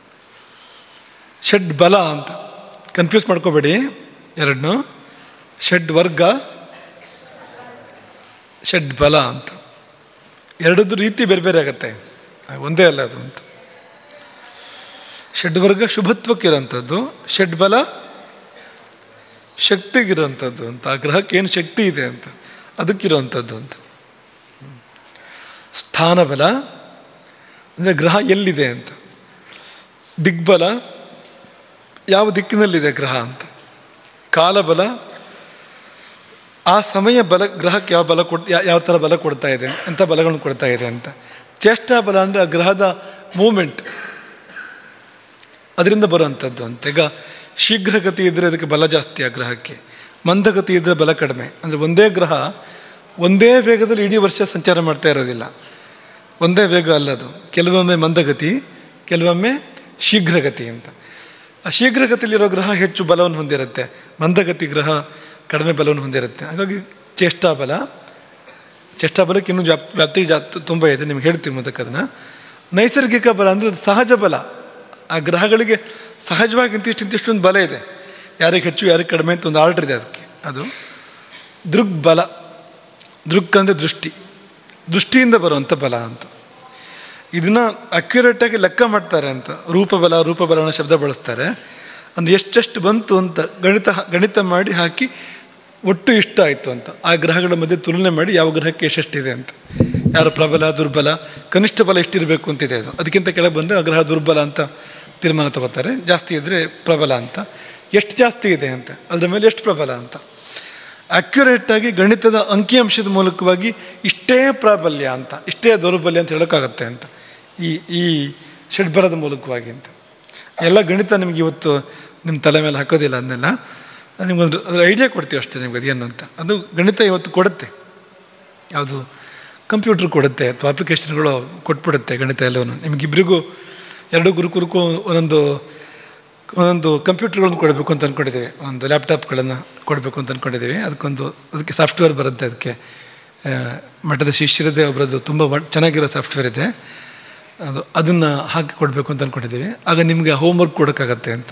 ಷಡ್ ಬಲ ಅಂತ ಕನ್ಫ್ಯೂಸ್ ಮಾಡ್ಕೋಬೇಡಿ ಎರಡನ್ನೂ ಷಡ್ ವರ್ಗ ಷಡ್ ಬಲ ಅಂತ ಎರಡದ್ದು ರೀತಿ ಬೇರೆ ಬೇರೆ ಆಗುತ್ತೆ ಒಂದೇ ಅಲ್ಲ ಅದು ಅಂತ ಷಡ್ವರ್ಗ ಶುಭತ್ವಕ್ಕಿರೋಂಥದ್ದು ಷಡ್ಬಲ ಶಕ್ತಿಗಿರೋಂಥದ್ದು ಅಂತ ಆ ಗ್ರಹಕ್ಕೆ ಏನು ಶಕ್ತಿ ಇದೆ ಅಂತ ಅದಕ್ಕಿರುವಂಥದ್ದು ಅಂತ ಸ್ಥಾನಬಲ ಅಂದರೆ ಗ್ರಹ ಎಲ್ಲಿದೆ ಅಂತ ದಿಗ್ಬಲ ಯಾವ ದಿಕ್ಕಿನಲ್ಲಿದೆ ಗ್ರಹ ಅಂತ ಕಾಲಬಲ ಆ ಸಮಯ ಬಲ ಗ್ರಹಕ್ಕೆ ಯಾವ ಬಲ ಕೊಡ್ ಯಾ- ಯಾವ ಥರ ಬಲ ಕೊಡ್ತಾ ಇದೆ ಎಂಥ ಬಲಗಳನ್ನು ಕೊಡ್ತಾ ಇದೆ ಅಂತ ಚೇಷ್ಟಾ ಬಲ ಅಂದರೆ ಆ ಗ್ರಹದ ಮೂಮೆಂಟ್ ಅದರಿಂದ ಬರುವಂಥದ್ದು ಅಂತ ಈಗ ಶೀಘ್ರಗತಿ ಇದ್ದರೆ ಅದಕ್ಕೆ ಬಲ ಜಾಸ್ತಿ ಆ ಗ್ರಹಕ್ಕೆ ಮಂದಗತಿ ಇದ್ದರೆ ಬಲ ಕಡಿಮೆ ಅಂದರೆ ಒಂದೇ ಗ್ರಹ ಒಂದೇ ವೇಗದಲ್ಲಿ ಇಡೀ ವರ್ಷ ಸಂಚಾರ ಮಾಡ್ತಾ ಇರೋದಿಲ್ಲ ಒಂದೇ ವೇಗ ಅಲ್ಲ ಅದು ಕೆಲವೊಮ್ಮೆ ಮಂದಗತಿ ಕೆಲವೊಮ್ಮೆ ಶೀಘ್ರಗತಿ ಅಂತ ಆ ಶೀಘ್ರಗತಿಯಲ್ಲಿರೋ ಗ್ರಹ ಹೆಚ್ಚು ಬಲವನ್ನು ಹೊಂದಿರುತ್ತೆ ಮಂದಗತಿ ಗ್ರಹ ಕಡಿಮೆ ಬಲವನ್ನು ಹೊಂದಿರುತ್ತೆ ಹಾಗಾಗಿ ಚೇಷ್ಟಾ ಬಲ ಚೇಷ್ಟಾ ಬಲಕ್ಕೆ ಇನ್ನೂ ವ್ಯಾಪ್ ವ್ಯಾಪ್ತಿ ಜಾ ತುಂಬ ಇದೆ ನಿಮ್ಗೆ ಹೇಳ್ತೀವಿ ಮೊದಕ್ಕೆ ಅದನ್ನು ನೈಸರ್ಗಿಕ ಬಲ ಅಂದರೆ ಅದು ಸಹಜ ಬಲ ಆ ಗ್ರಹಗಳಿಗೆ ಸಹಜವಾಗಿ ಇಂತಿಷ್ಟು ಇಂತಿಷ್ಟೊಂದು ಬಲ ಇದೆ ಯಾರಿಗೆ ಹೆಚ್ಚು ಯಾರಿಗೆ ಕಡಿಮೆ ಅಂತ ಒಂದು ಆರ್ಡರ್ ಇದೆ ಅದಕ್ಕೆ ಅದು ದೃಗ್ಬಲ ದೃಕ್ ಅಂದರೆ ದೃಷ್ಟಿ ದೃಷ್ಟಿಯಿಂದ ಬರುವಂಥ ಬಲ ಅಂತ ಇದನ್ನು ಅಕ್ಯುರೇಟಾಗಿ ಲೆಕ್ಕ ಮಾಡ್ತಾರೆ ಅಂತ ರೂಪಬಲ ರೂಪಬಲ ಅನ್ನೋ ಶಬ್ದ ಬಳಸ್ತಾರೆ ಅಂದರೆ ಎಷ್ಟೆಷ್ಟು ಬಂತು ಅಂತ ಗಣಿತ ಗಣಿತ ಮಾಡಿ ಹಾಕಿ ಒಟ್ಟು ಇಷ್ಟ ಆಯಿತು ಅಂತ ಆ ಗ್ರಹಗಳ ಮಧ್ಯೆ ತುಲನೆ ಮಾಡಿ ಯಾವ ಗ್ರಹಕ್ಕೆ ಎಷ್ಟೆಷ್ಟಿದೆ ಅಂತ ಯಾರು ಪ್ರಬಲ ದುರ್ಬಲ ಕನಿಷ್ಠ ಬಲ ಎಷ್ಟಿರಬೇಕು ಅಂತಿದೆ ಅದು ಅದಕ್ಕಿಂತ ಕೆಳಗೆ ಬಂದರೆ ಆ ಗ್ರಹ ದುರ್ಬಲ ಅಂತ ತೀರ್ಮಾನ ತಗೋತಾರೆ ಜಾಸ್ತಿ ಇದ್ದರೆ ಪ್ರಬಲ ಅಂತ ಎಷ್ಟು ಜಾಸ್ತಿ ಇದೆ ಅಂತ ಅದರ ಮೇಲೆ ಎಷ್ಟು ಪ್ರಬಲ ಅಂತ ಅಕ್ಯುರೇಟಾಗಿ ಗಣಿತದ ಅಂಕಿಅಂಶದ ಮೂಲಕವಾಗಿ ಇಷ್ಟೇ ಪ್ರಾಬಲ್ಯ ಅಂತ ಇಷ್ಟೇ ದೌರ್ಬಲ್ಯ ಅಂತ ಹೇಳೋಕ್ಕಾಗತ್ತೆ ಅಂತ ಈ ಈ ಷಡ್ಬರದ ಮೂಲಕವಾಗಿ ಅಂತ ಎಲ್ಲ ಗಣಿತ ನಿಮ್ಗೆ ಇವತ್ತು ನಿಮ್ಮ ತಲೆ ಮೇಲೆ ಹಾಕೋದಿಲ್ಲ ಅದನ್ನೆಲ್ಲ ನಿಮ್ಗೊಂದು ಅದ್ರ ಐಡಿಯಾ ಕೊಡ್ತೀವಿ ಅಷ್ಟೇ ನಿಮ್ಗೆ ಅದೇನು ಅಂತ ಅದು ಗಣಿತ ಇವತ್ತು ಕೊಡುತ್ತೆ ಯಾವುದು ಕಂಪ್ಯೂಟ್ರ್ ಕೊಡುತ್ತೆ ಅಥವಾ ಅಪ್ಲಿಕೇಶನ್ಗಳು ಕೊಟ್ಬಿಡುತ್ತೆ ಗಣಿತ ಎಲ್ಲವೂ ನಿಮಗಿಬ್ಬರಿಗೂ ಎರಡು ಗುರುಕುರುಕು ಒಂದೊಂದು ಒಂದೊಂದು ಕಂಪ್ಯೂಟರ್ಗಳನ್ನು ಕೊಡಬೇಕು ಅಂತ ಅಂದ್ಕೊಂಡಿದ್ದೀವಿ ಒಂದು ಲ್ಯಾಪ್ಟಾಪ್ಗಳನ್ನು ಕೊಡಬೇಕು ಅಂತ ಅಂದ್ಕೊಂಡಿದ್ದೀವಿ ಅದಕ್ಕೊಂದು ಅದಕ್ಕೆ ಸಾಫ್ಟ್ವೇರ್ ಬರುತ್ತೆ ಅದಕ್ಕೆ ಆ, ಮಠದ ಶಿಷ್ಯರದೇ ಒಬ್ಬರದ್ದು ತುಂಬ ಒಟ್- ಚೆನ್ನಾಗಿರೋ ಸಾಫ್ಟ್ವೇರ್ ಇದೆ ಅದು ಅದನ್ನು ಹಾಕಿ ಕೊಡಬೇಕು ಅಂತ ಅಂದ್ಕೊಂಡಿದ್ದೀವಿ ಆಗ ನಿಮಗೆ ಹೋಮ್ವರ್ಕ್ ಕೊಡೋಕ್ಕಾಗತ್ತೆ ಅಂತ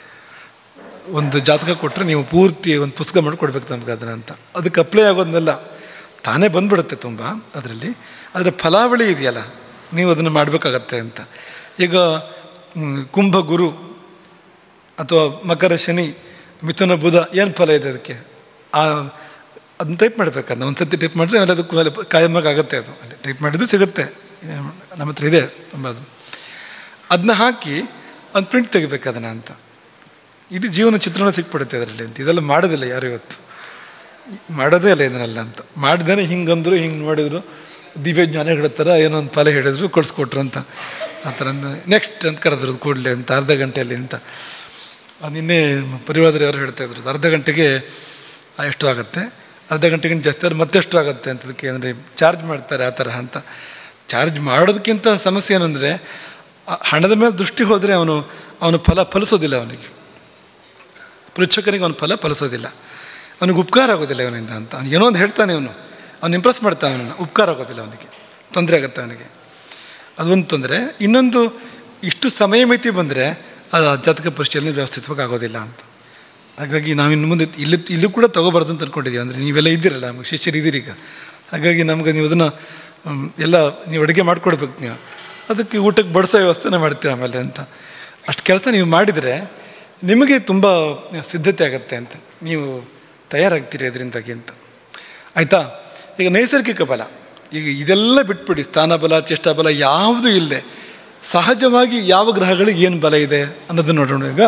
ಒಂದು ಜಾತಕ ಕೊಟ್ಟರೆ ನೀವು ಪೂರ್ತಿ ಒಂದು ಪುಸ್ತಕ ಮಾಡಿ ಕೊಡ್ಬೇಕು ನಮ್ಗೆ ಅದನ್ನ ಅಂತ ಅದಕ್ಕೆ ಅಪ್ಲೈ ಆಗೋದನ್ನೆಲ್ಲ ತಾನೇ ಬಂದ್ಬಿಡುತ್ತೆ ತುಂಬ ಅದರಲ್ಲಿ ಅದರ ಫಲಾವಳಿ ಇದೆಯಲ್ಲ ನೀವು ಅದನ್ನು ಮಾಡಬೇಕಾಗತ್ತೆ ಅಂತ ಈಗ ಮ್, ಕುಂಭ ಗುರು ಅಥವಾ ಮಕರ ಶನಿ ಮಿಥುನ ಬುಧ ಏನು ಫಲ ಇದೆ ಅದಕ್ಕೆ ಆ ಅದನ್ನ ಟೈಪ್ ಮಾಡಬೇಕಂದ್ರೆ ಒಂದು ಸತಿ ಟೈಪ್ ಮಾಡಿದ್ರೆ ಆಮೇಲೆ ಅದಕ್ಕೆ ಮೇಲೆ ಕಾಯಮಾಗಿ ಆಗುತ್ತೆ ಅದು ಅಲ್ಲಿ ಟೈಪ್ ಮಾಡಿದ್ದು ಸಿಗುತ್ತೆ ನಮ್ಮ ಹತ್ರ ಇದೆ ತುಂಬ ಅದು ಅದನ್ನ ಹಾಕಿ ಒಂದು ಪ್ರಿಂಟ್ ತೆಗಿಬೇಕು ಅದನ್ನು ಅಂತ ಇಡೀ ಜೀವನ ಚಿತ್ರಣ ಸಿಕ್ಬಿಡುತ್ತೆ ಅದರಲ್ಲಿ ಅಂತ ಇದೆಲ್ಲ ಮಾಡೋದಿಲ್ಲ ಯಾರು ಇವತ್ತು ಮಾಡೋದೇ ಇಲ್ಲ ಇದನ್ನೆಲ್ಲ ಅಂತ ಮಾಡಿದಾನೆ ಹಿಂಗಂದ್ರು ಹಿಂಗೆ ಮಾಡಿದ್ರು ದಿವ್ಯ ಜ್ಞಾನಿಗಳ ಥರ ಏನೋ ಒಂದು ಫಲ ಹೇಳಿದ್ರು ಕೊಡಿಸ್ಕೊಟ್ರು ಅಂತ ಆ ಥರ ನೆಕ್ಸ್ಟ್ ಅಂತ ಕರೆದ್ರು ಕೂಡಲೇ ಅಂತ ಅರ್ಧ ಗಂಟೆಯಲ್ಲಿ ಅಂತ ಅದು ನಿನ್ನೆ ಪರಿವಾರದಲ್ಲಿ ಯಾರು ಹೇಳ್ತಾ ಇದ್ರು ಅರ್ಧ ಗಂಟೆಗೆ ಆ, ಎಷ್ಟು ಆಗುತ್ತೆ ಅರ್ಧ ಗಂಟೆಗಿಂತ ಜಾಸ್ತಿ ಆದ್ರೆ ಮತ್ತೆಷ್ಟು ಆಗುತ್ತೆ ಅಂತ ಅದಕ್ಕೆ ಅಂದರೆ ಚಾರ್ಜ್ ಮಾಡ್ತಾರೆ ಆ ಥರ ಅಂತ ಚಾರ್ಜ್ ಮಾಡೋದಕ್ಕಿಂತ ಸಮಸ್ಯೆ ಏನಂದರೆ ಹಣದ ಮೇಲೆ ದೃಷ್ಟಿ ಹೋದರೆ ಅವನು ಅವನು ಫಲ ಫಲಿಸೋದಿಲ್ಲ ಅವನಿಗೆ ಪೃಚ್ಛಕನಿಗೆ ಅವನ ಫಲ ಫಲಿಸೋದಿಲ್ಲ ಅವನಿಗೆ ಉಪಕಾರ ಆಗೋದಿಲ್ಲ ಇವನಿಂದ ಅಂತ ಅವ್ನು ಏನೋ ಒಂದು ಹೇಳ್ತಾನೆ ಇವನು ಅವ್ನು ಇಂಪ್ರೆಸ್ ಮಾಡ್ತಾನೆ ಅವನನ್ನು ಉಪಕಾರ ಆಗೋದಿಲ್ಲ ಅವನಿಗೆ ತೊಂದರೆ ಆಗುತ್ತೆ ಅವನಿಗೆ ಅದೊಂದು ತೊಂದರೆ ಇನ್ನೊಂದು ಇಷ್ಟು ಸಮಯ ಮಿತಿ ಬಂದರೆ ಅದು ಆ ಜಾತಕ ಪರೀಕ್ಷೆಯಲ್ಲಿ ವ್ಯವಸ್ಥಿತವಾಗಿ ಆಗೋದಿಲ್ಲ ಅಂತ ಹಾಗಾಗಿ ನಾವು ಇನ್ನು ಮುಂದೆ ಇಲ್ಲಿ ಇಲ್ಲೂ ಕೂಡ ತೊಗೋಬಾರ್ದು ಅಂತ ಅಂದ್ಕೊಂಡಿದ್ದೀವಿ ಅಂದರೆ ನೀವೆಲ್ಲ ಇದ್ದೀರಲ್ಲ ನಮಗೆ ಶಿಷ್ಯರು ಇದ್ದೀರಿ ಈಗ ಹಾಗಾಗಿ ನಮ್ಗೆ ನೀವು ಅದನ್ನು ಹ್ಮ್, ಎಲ್ಲ ನೀವು ಅಡುಗೆ ಮಾಡ್ಕೊಡ್ಬೇಕು ನೀವು ಅದಕ್ಕೆ ಊಟಕ್ಕೆ ಬಡಿಸೋ ವ್ಯವಸ್ಥೆನೇ ಮಾಡ್ತೀವಿ ಆಮೇಲೆ ಅಂತ ಅಷ್ಟು ಕೆಲಸ ನೀವು ಮಾಡಿದರೆ ನಿಮಗೆ ತುಂಬ ಸಿದ್ಧತೆ ಆಗುತ್ತೆ ಅಂತ ನೀವು ತಯಾರಾಗ್ತೀರಿ ಅದರಿಂದಾಗಿ ಅಂತ ಆಯಿತಾ ಈಗ ನೈಸರ್ಗಿಕ ಬಲ ಈಗ ಇದೆಲ್ಲ ಬಿಟ್ಬಿಡಿ ಸ್ಥಾನಬಲ ಚೇಷ್ಟಾಬಲ ಯಾವುದೂ ಇಲ್ಲದೆ ಸಹಜವಾಗಿ ಯಾವ ಗ್ರಹಗಳಿಗೆ ಏನು ಬಲ ಇದೆ ಅನ್ನೋದನ್ನು ನೋಡೋಣ ಈಗ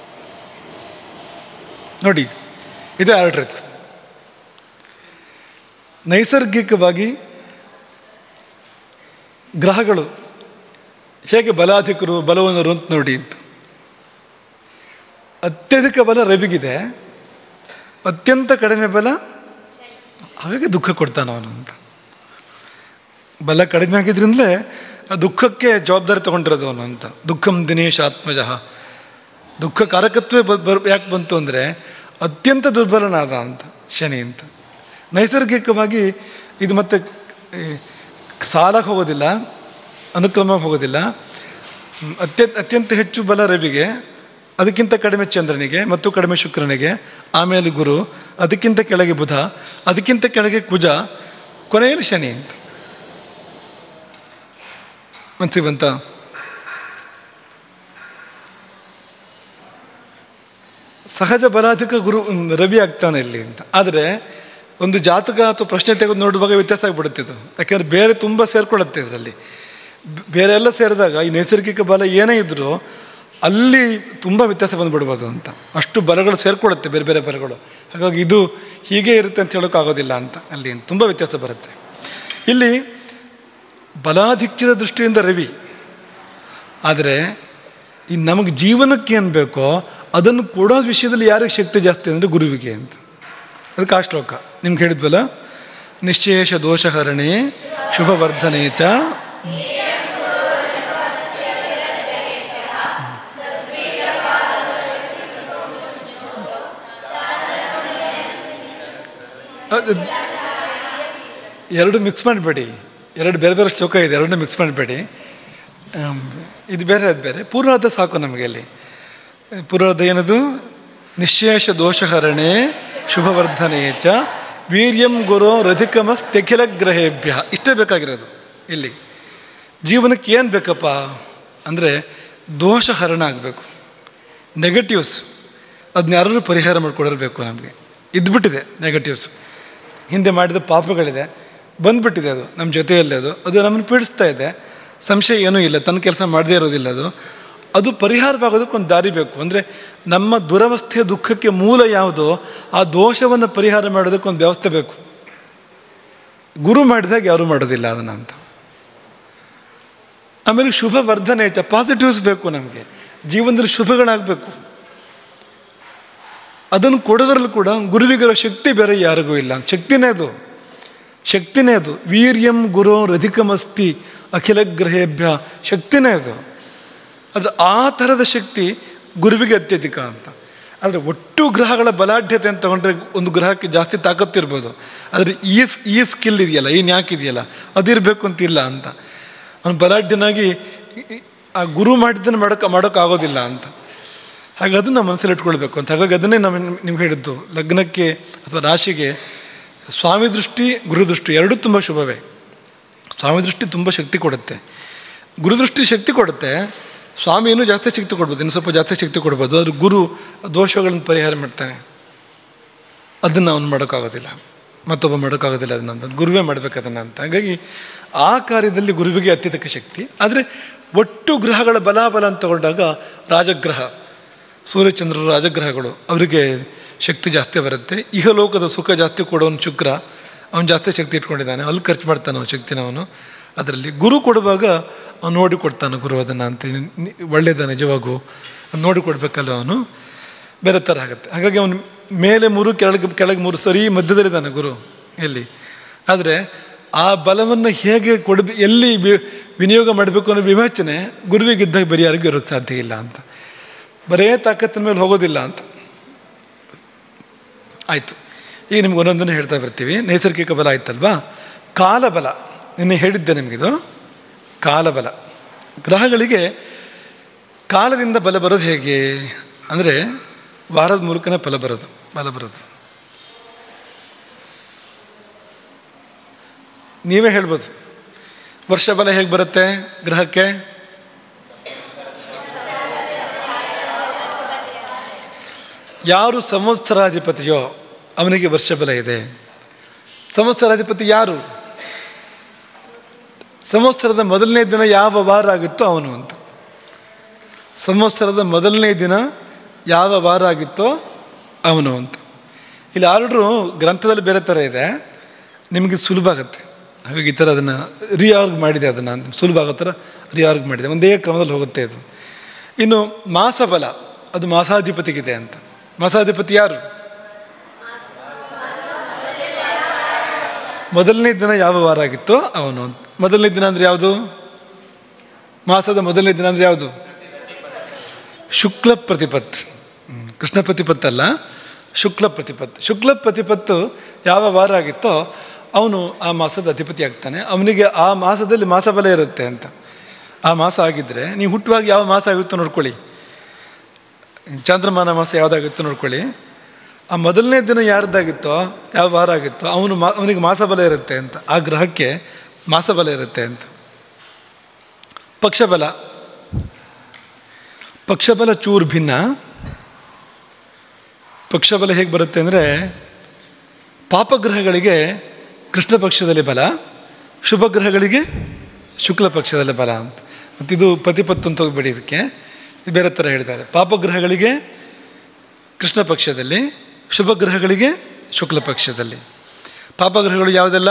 ನೋಡಿ ಇದೇ ಆರ್ಡ್ರ್ ಇದು ನೈಸರ್ಗಿಕವಾಗಿ ಗ್ರಹಗಳು ಹೇಗೆ ಬಲಾಧಿಕರು ಬಲವನ್ನರು ಅಂತ ನೋಡಿ ಅಂತ ಅತ್ಯಧಿಕ ಬಲ ರವಿಗಿದೆ ಅತ್ಯಂತ ಕಡಿಮೆ ಬಲ ಹಾಗಾಗಿ ದುಃಖ ಕೊಡ್ತಾನೆ ಅವನು ಅಂತ ಬಲ ಕಡಿಮೆ ಆಗಿದ್ರಿಂದಲೇ ಆ ದುಃಖಕ್ಕೆ ಜವಾಬ್ದಾರಿ ತಗೊಂಡಿರೋದು ಅವನು ಅಂತ ದುಃಖಂ ದಿನೇಶ್ ಆತ್ಮಜಃ ದುಃಖ ಕಾರಕತ್ವೇ ಬ ಬರ್ ಯಾಕೆ ಬಂತು ಅಂದರೆ ಅತ್ಯಂತ ದುರ್ಬಲನಾದ ಅಂತ ಶನಿ ಅಂತ ನೈಸರ್ಗಿಕವಾಗಿ ಇದು ಮತ್ತೆ ಈ, ಸಾಲಕ್ಕೆ ಹೋಗೋದಿಲ್ಲ ಅನುಕ್ರಮಕ್ಕೆ ಹೋಗೋದಿಲ್ಲ ಹ್ಮ್, ಅತ್ಯಂತ ಅತ್ಯಂತ ಹೆಚ್ಚು ಬಲ ರವಿಗೆ ಅದಕ್ಕಿಂತ ಕಡಿಮೆ ಚಂದ್ರನಿಗೆ ಮತ್ತು ಕಡಿಮೆ ಶುಕ್ರನಿಗೆ ಆಮೇಲೆ ಗುರು ಅದಕ್ಕಿಂತ ಕೆಳಗೆ ಬುಧ ಅದಕ್ಕಿಂತ ಕೆಳಗೆ ಕುಜ ಕೊನೆಯಲ್ಲಿ ಶನಿ ಅಂತ ಮನಸ್ಸಿಗೆ ಬಂತ ಸಹಜ ಬಲಾಧಿಕ ಗುರು ಹ್ಮ್, ರವಿ ಆಗ್ತಾನೆ ಇಲ್ಲಿ ಅಂತ ಆದರೆ ಒಂದು ಜಾತಕ ಅಥವಾ ಪ್ರಶ್ನೆ ತೆಗೆದು ನೋಡುವಾಗ ವ್ಯತ್ಯಾಸ ಆಗಿಬಿಡುತ್ತೆ ಇದು ಯಾಕೆಂದರೆ ಬೇರೆ ತುಂಬ ಸೇರ್ಕೊಳ್ಳುತ್ತೆ ಇದರಲ್ಲಿ ಬೇರೆ ಎಲ್ಲ ಸೇರಿದಾಗ ಈ ನೈಸರ್ಗಿಕ ಬಲ ಏನೇ ಇದ್ದರೂ ಅಲ್ಲಿ ತುಂಬ ವ್ಯತ್ಯಾಸ ಬಂದುಬಿಡ್ಬೋದು ಅಂತ ಅಷ್ಟು ಬಲಗಳು ಸೇರ್ಕೊಳ್ಳುತ್ತೆ ಬೇರೆ ಬೇರೆ ಬಲಗಳು ಹಾಗಾಗಿ ಇದು ಹೀಗೆ ಇರುತ್ತೆ ಅಂತ ಹೇಳೋಕ್ಕಾಗೋದಿಲ್ಲ ಅಂತ ಅಲ್ಲಿ ತುಂಬ ವ್ಯತ್ಯಾಸ ಬರುತ್ತೆ ಇಲ್ಲಿ ಬಲಾಧಿಕ್ಯದ ದೃಷ್ಟಿಯಿಂದ ರವಿ ಆದರೆ ಈ ನಮಗೆ ಜೀವನಕ್ಕೆ ಏನು ಬೇಕೋ ಅದನ್ನು ಕೊಡೋ ವಿಷಯದಲ್ಲಿ ಯಾರಿಗೆ ಶಕ್ತಿ ಜಾಸ್ತಿ ಅಂದರೆ ಗುರುವಿಗೆ ಅಂತ ಅದಕ್ಕೆ ಆ ಶ್ಲೋಕ ನಿಮ್ಗೆ ಹೇಳಿದ್ವಲ್ಲ ನಿಶ್ಚೇಷ ದೋಷಹರಣೆ ಶುಭವರ್ಧನೆ ಚ ಅದು ಎರಡು ಮಿಕ್ಸ್ ಮಾಡಬೇಡಿ ಎರಡು ಬೇರೆ ಬೇರೆ ಶ್ಲೋಕ ಇದೆ ಎರಡನ್ನೂ ಮಿಕ್ಸ್ ಮಾಡಬೇಡಿ ಇದು ಬೇರೆ ಅದು ಬೇರೆ ಪೂರ್ವಾರ್ಧ ಸಾಕು ನಮಗೆ ಅಲ್ಲಿ ಪೂರ್ವಾರ್ಧ ಏನದು ನಿಶೇಷ ದೋಷಹರಣೆ ಶುಭವರ್ಧನೆ ಚ ವೀರ್ಯಂ ಗುರು ರಧಿಕಮಸ್ತ್ಯಖಿಲ ಗ್ರಹೇಭ್ಯ ಇಷ್ಟೇ ಬೇಕಾಗಿರೋದು ಇಲ್ಲಿ ಜೀವನಕ್ಕೆ ಏನು ಬೇಕಪ್ಪ ಅಂದರೆ ದೋಷಹರಣ ಆಗಬೇಕು ನೆಗೆಟಿವ್ಸ್ ಅದನ್ನ ಯಾರು ಪರಿಹಾರ ಮಾಡಿಕೊಡಿರಬೇಕು ನಮಗೆ ಇದ್ಬಿಟ್ಟಿದೆ ನೆಗೆಟಿವ್ಸ್ ಹಿಂದೆ ಮಾಡಿದ ಪಾಪಗಳಿದೆ ಬಂದ್ಬಿಟ್ಟಿದೆ ಅದು ನಮ್ಮ ಜೊತೆಯಲ್ಲೇ ಅದು ಅದು ನಮ್ಮನ್ನು ಪೀಡಿಸ್ತಾ ಇದೆ ಸಂಶಯ ಏನೂ ಇಲ್ಲ ತನ್ನ ಕೆಲಸ ಮಾಡದೇ ಇರೋದಿಲ್ಲ ಅದು ಅದು ಪರಿಹಾರವಾಗೋದಕ್ಕೆ ಒಂದು ದಾರಿ ಬೇಕು ಅಂದರೆ ನಮ್ಮ ದುರವಸ್ಥೆಯ ದುಃಖಕ್ಕೆ ಮೂಲ ಯಾವುದೋ ಆ ದೋಷವನ್ನು ಪರಿಹಾರ ಮಾಡೋದಕ್ಕೆ ಒಂದು ವ್ಯವಸ್ಥೆ ಬೇಕು ಗುರು ಮಾಡಿದಾಗ ಯಾರೂ ಮಾಡೋದಿಲ್ಲ ಅದನ್ನು ಅಂತ ಆಮೇಲೆ ಶುಭ ವರ್ಧನೆ ಐತೆ ಪಾಸಿಟಿವ್ಸ್ ಬೇಕು ನಮಗೆ ಜೀವನದಲ್ಲಿ ಶುಭಗಳಾಗಬೇಕು ಅದನ್ನು ಕೊಡೋದ್ರಲ್ಲಿ ಕೂಡ ಗುರುವಿಗಿರೋ ಶಕ್ತಿ ಬೇರೆ ಯಾರಿಗೂ ಇಲ್ಲ ಶಕ್ತಿನೇ ಅದು ಶಕ್ತಿನೇ ಅದು ವೀರ್ಯಂ ಗುರು ರಧಿಕಮಸ್ತಿ ಅಖಿಲ ಗ್ರಹೇಭ್ಯ ಶಕ್ತಿನೇ ಅದು ಆದರೆ ಆ ಥರದ ಶಕ್ತಿ ಗುರುವಿಗೆ ಅತ್ಯಧಿಕ ಅಂತ ಆದರೆ ಒಟ್ಟು ಗ್ರಹಗಳ ಬಲಾಢ್ಯತೆ ಅಂತ ತಗೊಂಡ್ರೆ ಒಂದು ಗ್ರಹಕ್ಕೆ ಜಾಸ್ತಿ ತಾಕತ್ತಿರ್ಬೋದು ಆದರೆ ಈ ಈ ಸ್ಕಿಲ್ ಇದೆಯಲ್ಲ ಈ ನ್ಯಾಕ್ ಇದೆಯಲ್ಲ ಅದಿರಬೇಕು ಅಂತಿಲ್ಲ ಅಂತ ಅವನು ಬಲಾಢ್ಯನಾಗಿ ಆ ಗುರು ಮಾಡಿದ್ದನ್ನು ಮಾಡೋಕ್ಕೆ ಮಾಡೋಕ್ಕಾಗೋದಿಲ್ಲ ಅಂತ ಹಾಗೆ ಅದನ್ನು ಮನಸ್ಸಲ್ಲಿ ಇಟ್ಕೊಳ್ಬೇಕು ಅಂತ ಹಾಗಾಗಿ ಅದನ್ನೇ ನಾವು ನಿಮ್ಗೆ ಹೇಳಿದ್ದು ಲಗ್ನಕ್ಕೆ ಅಥವಾ ರಾಶಿಗೆ ಸ್ವಾಮಿ ದೃಷ್ಟಿ ಗುರುದೃಷ್ಟಿ ಎರಡೂ ತುಂಬ ಶುಭವೇ ಸ್ವಾಮಿ ದೃಷ್ಟಿ ತುಂಬ ಶಕ್ತಿ ಕೊಡುತ್ತೆ ಗುರುದೃಷ್ಟಿ ಶಕ್ತಿ ಕೊಡುತ್ತೆ ಸ್ವಾಮಿ ಇನ್ನೂ ಜಾಸ್ತಿ ಶಕ್ತಿ ಕೊಡ್ಬೋದು ಇನ್ನು ಸ್ವಲ್ಪ ಜಾಸ್ತಿ ಶಕ್ತಿ ಕೊಡ್ಬೋದು ಆದ್ರೆ ಗುರು ದೋಷಗಳನ್ನು ಪರಿಹಾರ ಮಾಡ್ತಾನೆ ಅದನ್ನು ಅವನು ಮಾಡೋಕ್ಕಾಗೋದಿಲ್ಲ ಮತ್ತೊಬ್ಬ ಮಾಡೋಕ್ಕಾಗೋದಿಲ್ಲ ಅದನ್ನ ಅಂತ ಗುರುವೇ ಮಾಡಬೇಕು ಅದನ್ನು ಅಂತ ಹಾಗಾಗಿ ಆ ಕಾರ್ಯದಲ್ಲಿ ಗುರುವಿಗೆ ಅತ್ಯಧಿಕ ಶಕ್ತಿ ಆದರೆ ಒಟ್ಟು ಗ್ರಹಗಳ ಬಲಾಬಲ ಅಂತ ತಗೊಂಡಾಗ ರಾಜಗ್ರಹ ಸೂರ್ಯಚಂದ್ರರು ರಾಜಗ್ರಹಗಳು ಅವರಿಗೆ ಶಕ್ತಿ ಜಾಸ್ತಿ ಬರುತ್ತೆ ಇಹಲೋಕದ ಸುಖ ಜಾಸ್ತಿ ಕೊಡೋನು ಶುಕ್ರ ಅವನು ಜಾಸ್ತಿ ಶಕ್ತಿ ಇಟ್ಕೊಂಡಿದ್ದಾನೆ ಅಲ್ಲಿ ಖರ್ಚು ಮಾಡ್ತಾನೆ ಅವನು ಶಕ್ತಿನ ಅವನು ಅದರಲ್ಲಿ ಗುರು ಕೊಡುವಾಗ ಅವನು ನೋಡಿ ಕೊಡ್ತಾನೆ ಗುರು ಅದನ್ನು ಅಂತ ಒಳ್ಳೇದ ನಿಜವಾಗೂ ನೋಡಿ ಕೊಡಬೇಕಲ್ಲ ಅವನು ಬೇರೆ ಥರ ಆಗುತ್ತೆ ಹಾಗಾಗಿ ಅವನು ಮೇಲೆ ಮೂರು ಕೆಳಗೆ ಕೆಳಗೆ ಮೂರು ಸರಿ ಮಧ್ಯದಲ್ಲಿದ್ದಾನೆ ಗುರು ಎಲ್ಲಿ ಆದರೆ ಆ ಬಲವನ್ನು ಹೇಗೆ ಕೊಡಬೇ ಎಲ್ಲಿ ವಿನಿಯೋಗ ಮಾಡಬೇಕು ಅನ್ನೋ ವಿವೇಚನೆ ಗುರುವಿಗಿದ್ದಾಗ ಬರೀ ಯಾರಿಗೂ ಇರೋಕ್ಕೆ ಸಾಧ್ಯ ಇಲ್ಲ ಅಂತ ಬರೇ ತಾಕತ್ತಿನ ಮೇಲೆ ಹೋಗೋದಿಲ್ಲ ಅಂತ ಆಯಿತು ಈಗ ನಿಮ್ಗೆ ಒಂದೊಂದನ್ನು ಹೇಳ್ತಾ ಬರ್ತೀವಿ ನೈಸರ್ಗಿಕ ಬಲ ಆಯ್ತಲ್ವಾ ಕಾಲಬಲ ನಿನ್ನೆ ಹೇಳಿದ್ದೆ ನಿಮಗಿದು ಕಾಲಬಲ ಗ್ರಹಗಳಿಗೆ ಕಾಲದಿಂದ ಬಲ ಬರೋದು ಹೇಗೆ ಅಂದರೆ ವಾರದ ಮೂಲಕನೇ ಫಲ ಬರೋದು ಬಲ ಬರೋದು ನೀವೇ ಹೇಳ್ಬೋದು ವರ್ಷ ಬಲ ಹೇಗೆ ಬರುತ್ತೆ ಗ್ರಹಕ್ಕೆ ಯಾರು ಸಂವತ್ಸರಾಧಿಪತಿಯೋ ಅವನಿಗೆ ವರ್ಷ ಬಲ ಇದೆ ಸಂವತ್ಸರಾಧಿಪತಿ ಯಾರು ಸಂವತ್ಸರದ ಮೊದಲನೇ ದಿನ ಯಾವ ವಾರ ಆಗಿತ್ತೋ ಅವನು ಅಂತ ಸಂವತ್ಸರದ ಮೊದಲನೇ ದಿನ ಯಾವ ವಾರ ಆಗಿತ್ತೋ ಅವನು ಅಂತ ಇಲ್ಲಿ ಆರ್ಡ್ರು ಗ್ರಂಥದಲ್ಲಿ ಬೇರೆ ಥರ ಇದೆ ನಿಮಗೆ ಸುಲಭ ಆಗುತ್ತೆ ಹಾಗಾಗಿ ಈ ಥರ ಅದನ್ನು ರಿಯಾರ್ಗ್ ಮಾಡಿದೆ ಅದನ್ನು ಅಂತ ಸುಲಭ ಆಗೋ ಥರ ರಿಯಾರ್ಗ್ ಮಾಡಿದೆ ಒಂದೇ ಕ್ರಮದಲ್ಲಿ ಹೋಗುತ್ತೆ ಅದು ಇನ್ನು ಮಾಸಬಲ ಅದು ಮಾಸಾಧಿಪತಿಗಿದೆ ಅಂತ ಮಾಸಾಧಿಪತಿ ಯಾರು ಮೊದಲನೇ ದಿನ ಯಾವ ವಾರ ಆಗಿತ್ತೋ ಅವನು ಮೊದಲನೇ ದಿನ ಅಂದರೆ ಯಾವುದು ಮಾಸದ ಮೊದಲನೇ ದಿನ ಅಂದರೆ ಯಾವುದು ಶುಕ್ಲ ಪ್ರತಿಪತ್ ಕೃಷ್ಣ ಪ್ರತಿಪತ್ ಅಲ್ಲ ಶುಕ್ಲ ಪ್ರತಿಪತ್ ಶುಕ್ಲ ಪ್ರತಿಪತ್ತು ಯಾವ ವಾರ ಆಗಿತ್ತೋ ಅವನು ಆ ಮಾಸದ ಅಧಿಪತಿ ಆಗ್ತಾನೆ ಅವನಿಗೆ ಆ ಮಾಸದಲ್ಲಿ ಮಾಸಬಲ ಇರುತ್ತೆ ಅಂತ ಆ ಮಾಸ ಆಗಿದ್ದರೆ ನೀವು ಹುಟ್ಟುವಾಗ ಯಾವ ಮಾಸ ಆಗುತ್ತೋ ನೋಡ್ಕೊಳ್ಳಿ ಚಾಂದ್ರಮಾನ ಮಾಸ ಯಾವುದಾಗುತ್ತೋ ನೋಡ್ಕೊಳ್ಳಿ ಆ ಮೊದಲನೇ ದಿನ ಯಾರ್ದಾಗಿತ್ತೋ ಯಾವ ವಾರ ಆಗಿತ್ತೋ ಅವನು ಮಾ ಅವನಿಗೆ ಮಾಸಬಲ ಇರುತ್ತೆ ಅಂತ ಆ ಗ್ರಹಕ್ಕೆ ಮಾಸಬಲ ಇರುತ್ತೆ ಅಂತ ಪಕ್ಷಬಲ ಪಕ್ಷಬಲ ಚೂರು ಭಿನ್ನ ಪಕ್ಷಬಲ ಹೇಗೆ ಬರುತ್ತೆ ಅಂದರೆ ಪಾಪಗ್ರಹಗಳಿಗೆ ಕೃಷ್ಣ ಪಕ್ಷದಲ್ಲಿ ಬಲ ಶುಭ ಗ್ರಹಗಳಿಗೆ ಶುಕ್ಲ ಪಕ್ಷದಲ್ಲಿ ಬಲ ಅಂತ ಮತ್ತು ಇದು ಪ್ರತಿಪತ್ತು ಅಂತ ಹೋಗ್ಬೇಡಿ ಇದಕ್ಕೆ ಇದು ಬೇರೆ ಥರ ಹೇಳಿದ್ದಾರೆ ಪಾಪಗ್ರಹಗಳಿಗೆ ಕೃಷ್ಣ ಪಕ್ಷದಲ್ಲಿ ಶುಭ ಗ್ರಹಗಳಿಗೆ ಶುಕ್ಲ ಪಕ್ಷದಲ್ಲಿ ಪಾಪಗ್ರಹಗಳು ಯಾವುದೆಲ್ಲ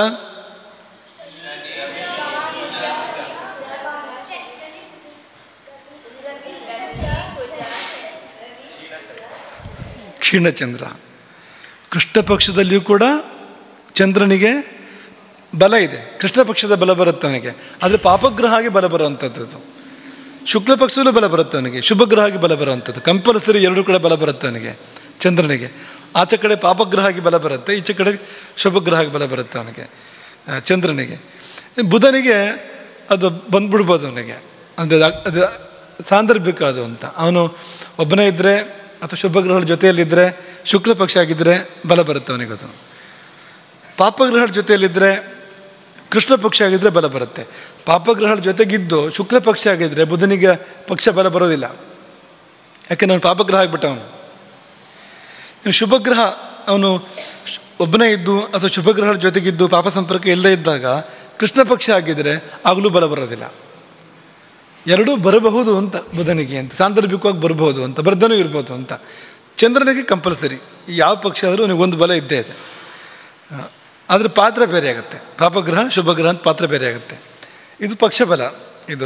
ಕ್ಷೀಣಚಂದ್ರ ಕೃಷ್ಣ ಪಕ್ಷದಲ್ಲಿಯೂ ಕೂಡ ಚಂದ್ರನಿಗೆ ಬಲ ಇದೆ ಕೃಷ್ಣ ಪಕ್ಷದ ಬಲ ಬರುತ್ತೆ ಅವನಿಗೆ ಆದರೆ ಪಾಪಗ್ರಹಾಗಿ ಬಲ ಬರುವಂಥದ್ದು ಅದು. ಶುಕ್ಲ ಪಕ್ಷದಲ್ಲೂ ಬಲ ಬರುತ್ತೆ ಅವನಿಗೆ ಶುಭ ಗ್ರಹಾಗಿ ಬಲ ಬರುವಂಥದ್ದು ಕಂಪಲ್ಸರಿ ಎರಡು ಕಡೆ ಬಲ ಬರುತ್ತೆ ಅವನಿಗೆ ಚಂದ್ರನಿಗೆ ಆಚೆ ಕಡೆ ಪಾಪಗ್ರಹಾಗಿ ಬಲ ಬರುತ್ತೆ ಈಚೆ ಕಡೆ ಶುಭ ಗ್ರಹಾಗಿ ಬಲ ಬರುತ್ತೆ ಅವನಿಗೆ ಆ, ಚಂದ್ರನಿಗೆ ಬುಧನಿಗೆ ಅದು ಬಂದ್ಬಿಡ್ಬೋದು ಅವನಿಗೆ ಅದು ಅದು ಸಾಂದರ್ಭಿಕ ಅದು ಅಂತ ಅವನು ಒಬ್ಬನೇ ಇದ್ದರೆ ಅಥವಾ ಶುಭ ಗ್ರಹಗಳ ಜೊತೆಯಲ್ಲಿದ್ದರೆ ಶುಕ್ಲ ಪಕ್ಷ ಆಗಿದ್ದರೆ ಬಲ ಬರುತ್ತೆ ಅವನಿಗೆ ಅದು ಪಾಪಗ್ರಹಗಳ ಜೊತೆಯಲ್ಲಿದ್ದರೆ ಕೃಷ್ಣ ಪಕ್ಷ ಆಗಿದ್ದರೆ ಬಲ ಬರುತ್ತೆ ಪಾಪಗ್ರಹಗಳ ಜೊತೆಗಿದ್ದು ಶುಕ್ಲ ಪಕ್ಷ ಆಗಿದ್ದರೆ ಬುಧನಿಗೆ ಪಕ್ಷ ಬಲ ಬರೋದಿಲ್ಲ ಯಾಕೆ ನಾನು ಪಾಪಗ್ರಹ ಆಗಿಬಿಟ್ಟ ಅವನು ಇನ್ನು ಶುಭಗ್ರಹ ಅವನು ಶ್- ಒಬ್ಬನೇ ಇದ್ದು ಅಥವಾ ಶುಭಗ್ರಹಗಳ ಜೊತೆಗಿದ್ದು ಪಾಪ ಸಂಪರ್ಕ ಇಲ್ಲದೇ ಇದ್ದಾಗ ಕೃಷ್ಣ ಪಕ್ಷ ಆಗಿದ್ದರೆ ಆಗಲೂ ಬಲ ಬರೋದಿಲ್ಲ ಎರಡೂ ಬರಬಹುದು ಅಂತ ಬುಧನಿಗೆ ಅಂತ ಸಾಂದರ್ಭಿಕವಾಗಿ ಬರಬಹುದು ಅಂತ ಬರ್ಧನೂ ಇರ್ಬೋದು ಅಂತ ಚಂದ್ರನಿಗೆ ಕಂಪಲ್ಸರಿ ಯಾವ ಪಕ್ಷ ಆದರೂ ಅವನಿಗೆ ಒಂದು ಬಲ ಇದ್ದೇ ಇದೆ ಆದರೆ ಪಾತ್ರ ಬೇರೆ ಆಗುತ್ತೆ ಪಾಪಗ್ರಹ ಶುಭಗ್ರಹ ಅಂತ ಪಾತ್ರ ಬೇರೆ ಆಗುತ್ತೆ ಇದು ಪಕ್ಷಬಲ ಇದು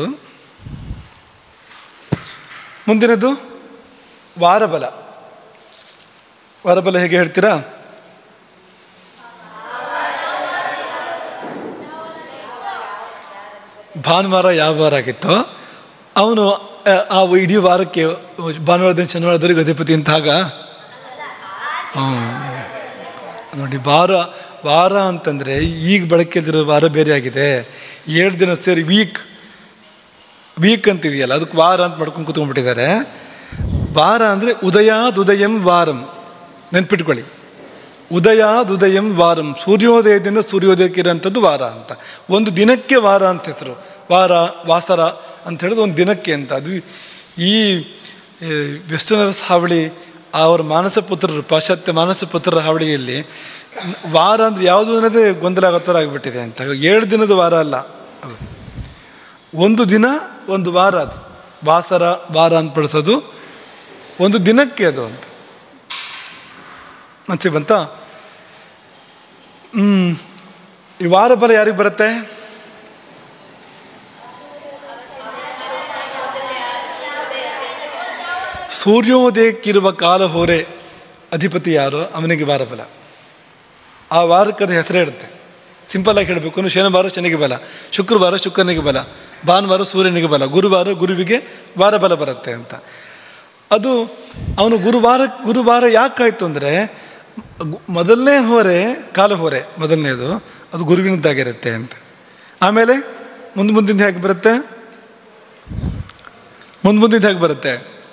ಮುಂದಿನದು ವಾರಬಲ ವಾರಬಲ ಹೇಗೆ ಹೇಳ್ತೀರಾ ಭಾನುವಾರ ಯಾವ ವಾರ ಆಗಿತ್ತೋ ಅವನು ಆ, ಆ ಇಡೀ ವಾರಕ್ಕೆ ಭಾನುವಾರದಿಂದ ಶನಿವಾರದವರೆಗೆ ಅಧಿಪತಿ ಅಂತಾಗ ಹ್ಮ್. ನೋಡಿ ವಾರ ವಾರ ಅಂತಂದರೆ ಈಗ ಬಳಕೆಯಲ್ಲಿರೋ ವಾರ ಬೇರೆ ಆಗಿದೆ ಏಳು ದಿನ ಸೇರಿ ವೀಕ್ ವೀಕ್ ಅಂತಿದೆಯಲ್ಲ ಅದಕ್ಕೆ ವಾರ ಅಂತ ಮಾಡ್ಕೊಂಡು ಕೂತ್ಕೊಂಡ್ಬಿಟ್ಟಿದ್ದಾರೆ ವಾರ ಅಂದರೆ ಉದಯಾದುದಯಂ ವಾರಂ ನೆನ್ಪಿಟ್ಕೊಳ್ಳಿ ಉದಯಾದುದಯಂ ವಾರಂ ಸೂರ್ಯೋದಯದಿಂದ ಸೂರ್ಯೋದಯಕ್ಕೆ ಇರೋಂಥದ್ದು ವಾರ ಅಂತ ಒಂದು ದಿನಕ್ಕೆ ವಾರ ಅಂತ ಹೆಸರು ವಾರ ವಾಸರ ಅಂತ ಹೇಳಿದ್ರೆ ಒಂದು ದಿನಕ್ಕೆ ಅಂತ ಅದು ಈ ವೆಸ್ಟರ್ನರ್ಸ್ ಹಾವಳಿ ಅವರ ಮಾನಸ ಪುತ್ರರು ಪಾಶ್ಚಾತ್ಯ ಮಾನಸ ಪುತ್ರರ ಹಾವಳಿಯಲ್ಲಿ ವಾರ ಅಂದರೆ ಯಾವುದು ಅನ್ನೋದೇ ಗೊಂದಲ ಆಗೋ ಥರ ಆಗಿಬಿಟ್ಟಿದೆ ಅಂತ ಏಳು ದಿನದ ವಾರ ಅಲ್ಲ ಅದು ಒಂದು ದಿನ ಒಂದು ವಾರ ಅದು ವಾಸರ ವಾರ ಅಂತ ಬಳಸೋದು ಒಂದು ದಿನಕ್ಕೆ ಅದು ಅಂತ ಮತ್ತೆ ಬಂತ ಹ್ಮ್ ಈ ವಾರ ಬಲ ಯಾರಿಗೆ ಬರುತ್ತೆ ಸೂರ್ಯೋದಯಕ್ಕಿರುವ ಕಾಲ ಹೋರೆ ಅಧಿಪತಿ ಯಾರು ಅವನಿಗೆ ವಾರ ಬಲ ಆ ವಾರಕ್ಕೆ ಅದು ಹೆಸರೇ ಇರುತ್ತೆ ಸಿಂಪಲ್ ಆಗಿ ಹೇಳಬೇಕು ಅಂದ್ರೆ ಶನಿವಾರ ಶನಿಗೆ ಬಲ ಶುಕ್ರವಾರ ಶುಕ್ರನಿಗೆ ಬಲ ಭಾನುವಾರ ಸೂರ್ಯನಿಗೆ ಬಲ ಗುರುವಾರ ಗುರುವಿಗೆ ವಾರ ಬಲ ಬರುತ್ತೆ ಅಂತ ಅದು ಅವನು ಗುರುವಾರ ಗುರುವಾರ ಯಾಕಾಯ್ತು ಅಂದರೆ ಮೊದಲನೇ ಹೊರೆ ಕಾಲ ಹೊರೆ ಮೊದಲನೇದು ಅದು ಗುರುವಿನದ್ದಾಗಿರುತ್ತೆ ಅಂತ ಆಮೇಲೆ ಮುಂದೆ ಮುಂದಿನ ಹೇಗೆ ಬರುತ್ತೆ ಮುಂದೆ ಮುಂದಿನ ಹೇಗೆ ಬರುತ್ತೆ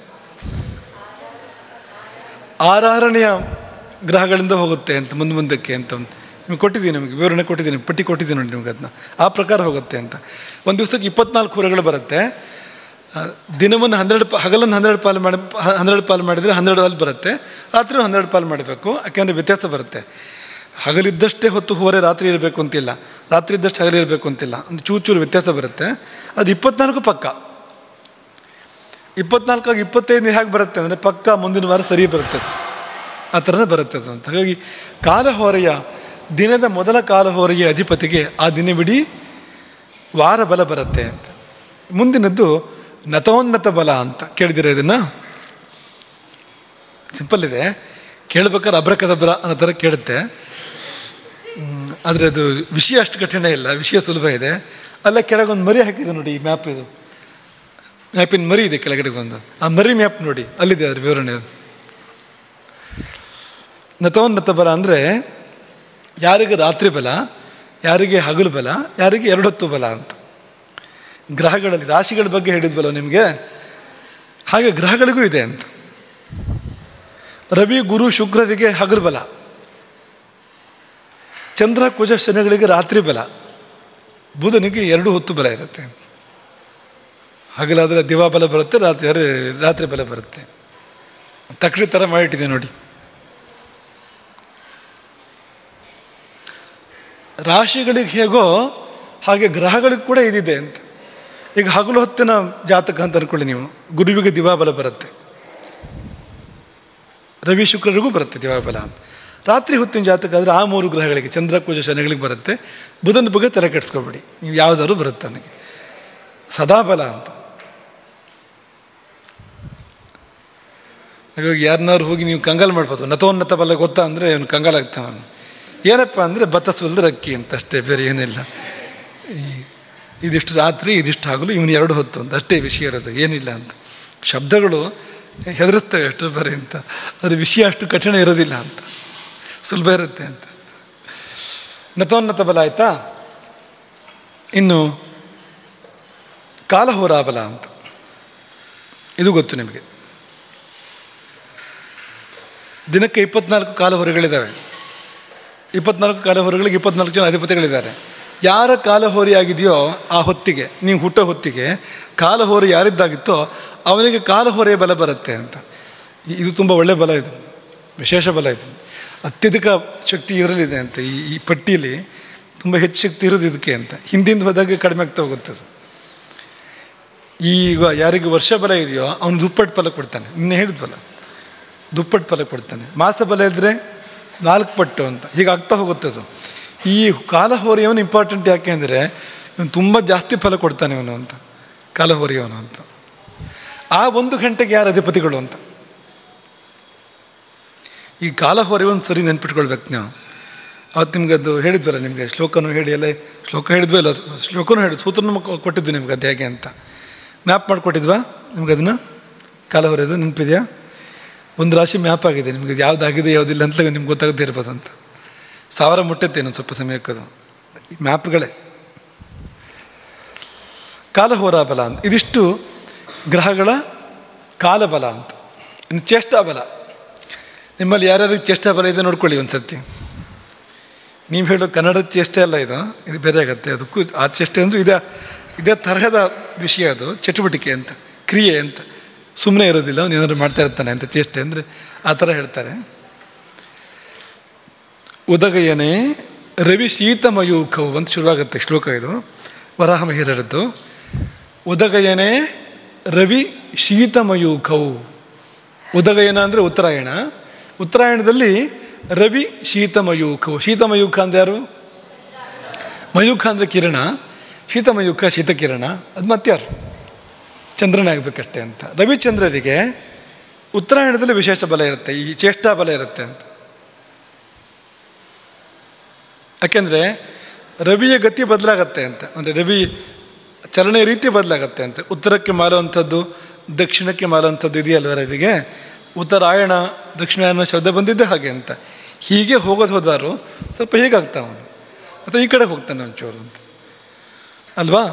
ಆರಾರನೆಯ ಗ್ರಹಗಳಿಂದ ಹೋಗುತ್ತೆ ಅಂತ ಮುಂದೆ ಮುಂದಕ್ಕೆ ಅಂತ ನಿಮ್ಗೆ ಕೊಟ್ಟಿದ್ದೀನಿ ನಿಮಗೆ ವಿವರಣೆ ಕೊಟ್ಟಿದ್ದೀನಿ ಪಟ್ಟಿ ಕೊಟ್ಟಿದ್ದೀನಿ ನೋಡಿ ನಿಮ್ಗೆ ಅದನ್ನ ಆ ಪ್ರಕಾರ ಹೋಗುತ್ತೆ ಅಂತ ಒಂದು ದಿವಸಕ್ಕೆ ಇಪ್ಪತ್ನಾಲ್ಕು ಹೊರೆಗಳು ಬರುತ್ತೆ ಆ, ದಿನವನ್ನು ಹನ್ನೆರಡು ಪ ಹಗಲನ್ನು ಹನ್ನೆರಡು ಪಾಲು ಮಾಡಿ ಹ- ಹನ್ನೆರಡು ಪಾಲು ಮಾಡಿದರೆ ಹನ್ನೆರಡು ಅಲ್ಲಿ ಬರುತ್ತೆ ರಾತ್ರಿ ಹನ್ನೆರಡು ಪಾಲು ಮಾಡಬೇಕು ಯಾಕೆಂದರೆ ವ್ಯತ್ಯಾಸ ಬರುತ್ತೆ ಹಗಲಿದ್ದಷ್ಟೇ ಹೊತ್ತು ಹೋರೆ ರಾತ್ರಿ ಇರಬೇಕು ಅಂತಿಲ್ಲ ರಾತ್ರಿ ಇದ್ದಷ್ಟು ಹಗಲಿರಬೇಕು ಅಂತಿಲ್ಲ ಒಂದು ಚೂರು ಚೂರು ವ್ಯತ್ಯಾಸ ಬರುತ್ತೆ ಅದು ಇಪ್ಪತ್ನಾಲ್ಕು ಪಕ್ಕ ಇಪ್ಪತ್ನಾಲ್ಕಾಗಿ ಇಪ್ಪತ್ತೈದು ಹೇಗೆ ಬರುತ್ತೆ ಅಂದರೆ ಪಕ್ಕ ಮುಂದಿನ ವಾರ ಸರಿ ಬರುತ್ತೆ ಅದು. ಆ ಥರನೇ ಬರುತ್ತೆ ಅದು ಅಂತ ಹಾಗಾಗಿ ಕಾಲಹೋರೆಯ ದಿನದ ಮೊದಲ ಕಾಲಹೋರೆಯ ಅಧಿಪತಿಗೆ ಆ ದಿನವಿಡೀ ವಾರ ಬಲ ಬರುತ್ತೆ ಅಂತ ಮುಂದಿನದ್ದು ನತೋನ್ನತ ಬಲ ಅಂತ ಕೇಳಿದಿರ ಇದನ್ನು ಸಿಂಪಲ್ ಇದೆ ಕೇಳ್ಬೇಕಾದ್ರೆ ಅಬ್ರಕದಬ್ರ ಅನ್ನೋ ಥರ ಕೇಳುತ್ತೆ ಆದರೆ ಅದು ವಿಷಯ ಅಷ್ಟು ಕಠಿಣ ಇಲ್ಲ ವಿಷಯ ಸುಲಭ ಇದೆ ಅಲ್ಲ ಕೆಳಗೊಂದು ಮರಿ ಹಾಕಿದೆ ನೋಡಿ ಈ ಮ್ಯಾಪ್ ಇದು ಮ್ಯಾಪಿನ ಮರಿ ಇದೆ ಕೆಳಗಡೆ ಒಂದು ಆ ಮರಿ ಮ್ಯಾಪ್ ನೋಡಿ ಅಲ್ಲಿದೆ ಅದ್ರ ವಿವರಣೆ ಅದು ನತೋನ್ನತ ಬಲ ಅಂದರೆ ಯಾರಿಗೆ ರಾತ್ರಿ ಬಲ ಯಾರಿಗೆ ಹಗಲು ಬಲ ಯಾರಿಗೆ ಎರಡೊತ್ತು ಬಲ ಅಂತ ಗ್ರಹಗಳಲ್ಲಿ ರಾಶಿಗಳ ಬಗ್ಗೆ ಹೇಳಿದ್ವಲ್ಲ ನಿಮಗೆ ಹಾಗೆ ಗ್ರಹಗಳಿಗೂ ಇದೆ ಅಂತ ರವಿ ಗುರು ಶುಕ್ರರಿಗೆ ಹಗಲು ಬಲ ಚಂದ್ರ ಕುಜ ಶನಿಗಳಿಗೆ ರಾತ್ರಿ ಬಲ ಬುಧನಿಗೆ ಎರಡು ಹೊತ್ತು ಬಲ ಇರುತ್ತೆ ಹಗಲಾದರೆ ದಿವಾ ಬಲ ಬರುತ್ತೆ ರಾತ್ರಿ ರಾತ್ರಿ ಬಲ ಬರುತ್ತೆ ತಕ್ಕಡಿ ಥರ ಮಾಡಿಟ್ಟಿದೆ ನೋಡಿ ರಾಶಿಗಳಿಗೆ ಹೇಗೋ ಹಾಗೆ ಗ್ರಹಗಳಿಗೆ ಕೂಡ ಇದಿದೆ ಅಂತ ಈಗ ಹಗಲು ಹೊತ್ತಿನ ಜಾತಕ ಅಂತ ಅನ್ಕೊಳ್ಳಿ ನೀವು ಗುರುವಿಗೆ ದಿವಾಬಲ ಬರುತ್ತೆ ರವಿ ಶುಕ್ರರಿಗೂ ಬರುತ್ತೆ ದಿವಾಬಲ ಅಂತ ರಾತ್ರಿ ಹೊತ್ತಿನ ಜಾತಕ ಆದರೆ ಆ ಮೂರು ಗ್ರಹಗಳಿಗೆ ಚಂದ್ರ ಕುಜ ಶನಿಗಳಿಗೆ ಬರುತ್ತೆ ಬುಧನ ಬಗ್ಗೆ ತಲೆ ಕೆಡಿಸ್ಕೊಬೇಡಿ ನೀವು ಯಾವುದಾದ್ರು ಬರುತ್ತೆ ನನಗೆ ಸದಾಬಲ ಅಂತ ಹಾಗಾಗಿ ಯಾರನ್ನಾರು ಹೋಗಿ ನೀವು ಕಂಗಾಲ್ ಮಾಡ್ಬೋದು ನತೋನ್ನತ ಬಲ ಗೊತ್ತಾ ಅಂದರೆ ಅವನು ಕಂಗಾಲಾಗ್ತಾನೆ ಅವನು ಏನಪ್ಪ ಅಂದರೆ ಭತ್ತ ಸುಲಿದ್ರೆ ಅಕ್ಕಿ ಅಂತ ಅಷ್ಟೇ ಬೇರೆ ಏನಿಲ್ಲ ಈ ಇದಿಷ್ಟು ರಾತ್ರಿ ಇದಿಷ್ಟು ಹಗಲು ಇವನು ಎರಡು ಹೊತ್ತು ಅಂತ ಅಷ್ಟೇ ವಿಷಯ ಇರೋದು ಏನಿಲ್ಲ ಅಂತ ಶಬ್ದಗಳು ಹೆದರುತ್ತವೆ ಅಷ್ಟು ಬರೀ ಅಂತ ಅದ್ರ ವಿಷಯ ಅಷ್ಟು ಕಠಿಣ ಇರೋದಿಲ್ಲ ಅಂತ ಸುಲಭ ಇರುತ್ತೆ ಅಂತ ನತೋನ್ನತ ಬಲ ಆಯಿತಾ ಇನ್ನು ಕಾಲಹೋರಾಬಲ ಅಂತ ಇದು ಗೊತ್ತು ನಿಮಗೆ ದಿನಕ್ಕೆ ಇಪ್ಪತ್ನಾಲ್ಕು ಕಾಲ ಹೊರೆಗಳಿದ್ದಾವೆ ಇಪ್ಪತ್ನಾಲ್ಕು ಕಾಲ ಹೊರೆಗಳಿಗೆ ಇಪ್ಪತ್ನಾಲ್ಕು ಜನ ಅಧಿಪತಿಗಳಿದ್ದಾರೆ ಯಾರ ಕಾಲ ಆಗಿದೆಯೋ ಆ ಹೊತ್ತಿಗೆ ನೀವು ಹುಟ್ಟೋ ಹೊತ್ತಿಗೆ ಕಾಲ ಹೊರೆ ಯಾರಿದ್ದಾಗಿತ್ತೋ ಅವನಿಗೆ ಕಾಲ ಹೊರೆಯ ಬಲ ಬರುತ್ತೆ ಅಂತ ಇ- ಇದು ತುಂಬ ಒಳ್ಳೆಯ ಬಲ ಇದು ವಿಶೇಷ ಬಲ ಇದು ಅತ್ಯಧಿಕ ಶಕ್ತಿ ಇದರಲ್ಲಿದೆ ಅಂತ ಈ ಈ ಪಟ್ಟಿಯಲ್ಲಿ ತುಂಬ ಹೆಚ್ಚು ಶಕ್ತಿ ಇರೋದು ಇದಕ್ಕೆ ಅಂತ ಹಿಂದಿಂದ ಹೋದಾಗ ಕಡಿಮೆ ಆಗ್ತಾ ಹೋಗುತ್ತೆ ಅದು ಈಗ ಯಾರಿಗೆ ವರ್ಷ ಬಲ ಇದೆಯೋ ಅವನು ದುಪ್ಪಟ್ಟು ಫಲ ಕೊಡ್ತಾನೆ ನಿನ್ನೆ ಹೇಳಿದ್ವಲ್ಲ ದುಪ್ಪಟ್ಟು ಫಲ ಕೊಡ್ತಾನೆ ಮಾಸ ಬಲ ಇದ್ದರೆ ನಾಲ್ಕು ಪಟ್ಟು ಅಂತ ಹೀಗೆ ಆಗ್ತಾ ಹೋಗುತ್ತೆ ಅದು ಈ ಕಾಲ ಹೋರಿಯವನು ಇಂಪಾರ್ಟೆಂಟ್ ಯಾಕೆ ಅಂದರೆ ಇವನು ತುಂಬ ಜಾಸ್ತಿ ಫಲ ಕೊಡ್ತಾನೆ ಇವನು ಅಂತ ಕಾಲ ಹೋರಿಯವನು ಅಂತ ಆ ಒಂದು ಗಂಟೆಗೆ ಯಾರು ಅಧಿಪತಿಗಳು ಅಂತ ಈ ಕಾಲ ಹೊರೆಯೊಂದು ಸರಿ ನೆನ್ಪಿಟ್ಕೊಳ್ಬೇಕು ನಾವು ಅವತ್ತು ನಿಮ್ಗೆ ಅದು ಹೇಳಿದ್ವಲ್ಲ ನಿಮಗೆ ಶ್ಲೋಕನೂ ಹೇಳಿ ಎಲ್ಲ ಶ್ಲೋಕ ಹೇಳಿದ್ವೋ ಇಲ್ಲ ಶ್ಲೋಕನೂ ಹೇಳಿ ಸೂತ್ರನೂ ಕೊ- ಕೊಟ್ಟಿದ್ದು ನಿಮ್ಗೆ ಅದು ಹೇಗೆ ಅಂತ ಮ್ಯಾಪ್ ಮಾಡಿಕೊಟ್ಟಿದ್ವಾ ನಿಮ್ಗೆ ಅದನ್ನು ಕಾಲ ಹೊರೆಯೋದು ನೆನಪಿದೆಯಾ ಒಂದು ರಾಶಿ ಮ್ಯಾಪ್ ಆಗಿದೆ ನಿಮಗೆ ಯಾವುದಾಗಿದೆ ಯಾವುದಿಲ್ಲ ಅಂತ ನಿಮ್ಗೆ ಗೊತ್ತಾಗದೇ ಇರ್ಬೋದು ಅಂತ ಸಾವಿರ ಮುಟ್ಟತ್ತೆ ಇನ್ನೊಂದು ಸ್ವಲ್ಪ ಸಮಯಕ್ಕದು ಈ ಮ್ಯಾಪ್ಗಳೇ ಕಾಲಹೋರಾಬಲ ಅಂತ ಇದಿಷ್ಟು ಗ್ರಹಗಳ ಕಾಲಬಲ ಅಂತ ಇನ್ನು ಚೇಷ್ಟಾಬಲ ನಿಮ್ಮಲ್ಲಿ ಯಾರ್ಯಾರಿಗೆ ಚೇಷ್ಟಾಬಲ ಇದೆ ನೋಡ್ಕೊಳ್ಳಿ ಒಂದು ಸರ್ತಿ ನೀವು ಹೇಳೋ ಕನ್ನಡದ ಚೇಷ್ಟೆ ಅಲ್ಲ ಇದು ಇದು ಬೇರೆ ಆಗತ್ತೆ ಅದಕ್ಕೂ ಆ ಚೇಷ್ಟೆ ಅಂದರೂ ಇದೇ ಇದೇ ತರಹದ ವಿಷಯ ಅದು ಚಟುವಟಿಕೆ ಅಂತ ಕ್ರಿಯೆ ಅಂತ ಸುಮ್ಮನೆ ಇರೋದಿಲ್ಲ ಅವನು ಏನಾದ್ರು ಮಾಡ್ತಾ ಇರ್ತಾನೆ ಅಂತ ಚೇಷ್ಟೆ ಅಂದರೆ ಆ ಥರ ಹೇಳ್ತಾರೆ ಉದಗಯನೇ ರವಿ ಶೀತಮಯೂಖವು ಅಂತ ಶುರುವಾಗುತ್ತೆ ಶ್ಲೋಕ ಇದು ವರಾಹ ಮಹಿರರದ್ದು ಉದಗಯನೇ ರವಿ ಶೀತಮಯೂಖವು ಉದಗಯನ ಅಂದರೆ ಉತ್ತರಾಯಣ ಉತ್ತರಾಯಣದಲ್ಲಿ ರವಿ ಶೀತಮಯೂಖವು ಶೀತಮಯೂಖ ಅಂದ್ರೆ ಯಾರು ಮಯೂಖ ಅಂದರೆ ಕಿರಣ ಶೀತಮಯೂಖ ಶೀತಕಿರಣ ಅದು ಮತ್ಯಾರು ಚಂದ್ರನೇ ಆಗಬೇಕಷ್ಟೇ ಅಂತ ರವಿಚಂದ್ರರಿಗೆ ಉತ್ತರಾಯಣದಲ್ಲಿ ವಿಶೇಷ ಬಲ ಇರುತ್ತೆ ಈ ಚೇಷ್ಟಾ ಬಲ ಇರುತ್ತೆ ಅಂತ ಯಾಕೆಂದರೆ ರವಿಯ ಗತಿ ಬದಲಾಗತ್ತೆ ಅಂತ ಅಂದರೆ ರವಿ ಚಲನೆ ರೀತಿ ಬದಲಾಗತ್ತೆ ಅಂತ ಉತ್ತರಕ್ಕೆ ಮಾರುವಂಥದ್ದು ದಕ್ಷಿಣಕ್ಕೆ ಮಾರುವಂಥದ್ದು ಇದೆಯಲ್ವ ರವಿಗೆ ಉತ್ತರಾಯಣ ದಕ್ಷಿಣಾಯನ ಶಬ್ದ ಬಂದಿದ್ದೆ ಹಾಗೆ ಅಂತ ಹೀಗೆ ಹೋಗೋದು ಹೋದಾರು ಸ್ವಲ್ಪ ಹೀಗಾಗ್ತಾನೆ ಅವನು ಅಥವಾ ಈ ಕಡೆ ಹೋಗ್ತಾನೆ ಒಂಚೂರು ಅಂತ ಅಲ್ವಾ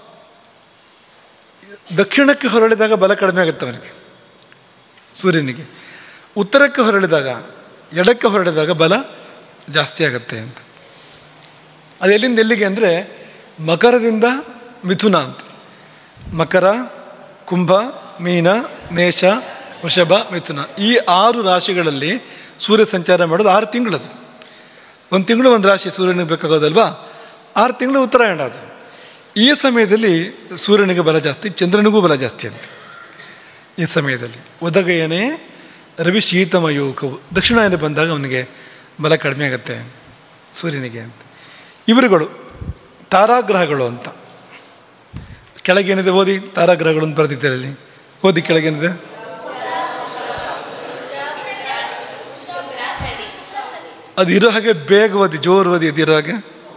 ದಕ್ಷಿಣಕ್ಕೆ ಹೊರಳಿದಾಗ ಬಲ ಕಡಿಮೆ ಆಗುತ್ತೆ ಅವನಿಗೆ ಸೂರ್ಯನಿಗೆ ಉತ್ತರಕ್ಕೆ ಹೊರಳಿದಾಗ ಎಡಕ್ಕೆ ಹೊರಳಿದಾಗ ಬಲ ಜಾಸ್ತಿ ಆಗುತ್ತೆ ಅಂತ ಅದು ಎಲ್ಲಿಂದ ಎಲ್ಲಿಗೆ ಅಂದರೆ ಮಕರದಿಂದ ಮಿಥುನ ಅಂತ ಮಕರ ಕುಂಭ ಮೀನ ಮೇಷ ವೃಷಭ ಮಿಥುನ ಈ ಆರು ರಾಶಿಗಳಲ್ಲಿ ಸೂರ್ಯ ಸಂಚಾರ ಮಾಡೋದು ಆರು ತಿಂಗಳದು ಒಂದು ತಿಂಗಳು ಒಂದು ರಾಶಿ ಸೂರ್ಯನಿಗೆ ಬೇಕಾಗೋದಲ್ವಾ ಆರು ತಿಂಗಳು ಉತ್ತರಾಯಣ ಅದು ಈ ಸಮಯದಲ್ಲಿ ಸೂರ್ಯನಿಗೆ ಬಲ ಜಾಸ್ತಿ ಚಂದ್ರನಿಗೂ ಬಲ ಜಾಸ್ತಿ ಅಂತ ಈ ಸಮಯದಲ್ಲಿ ಒದಗಯನೇ ರವಿ ಶೀತಮಯೂಕವು ದಕ್ಷಿಣಾಯನ ಬಂದಾಗ ಅವನಿಗೆ ಬಲ ಕಡಿಮೆ ಆಗುತ್ತೆ ಸೂರ್ಯನಿಗೆ ಅಂತ ಇವರುಗಳು ತಾರಾಗ್ರಹಗಳು ಅಂತ ಕೆಳಗೇನಿದೆ ಓದಿ ತಾರಾಗ್ರಹಗಳು ಅಂತ ಬರೆದಿದ್ದಾರೆ ಅಲ್ಲಿ ಓದಿ ಕೆಳಗೇನಿದೆ ಅದು ಇರೋ ಹಾಗೆ ಬೇಗ ಓದಿ ಜೋರು ಓದಿ ಅದಿರೋ ಹಾಗೆ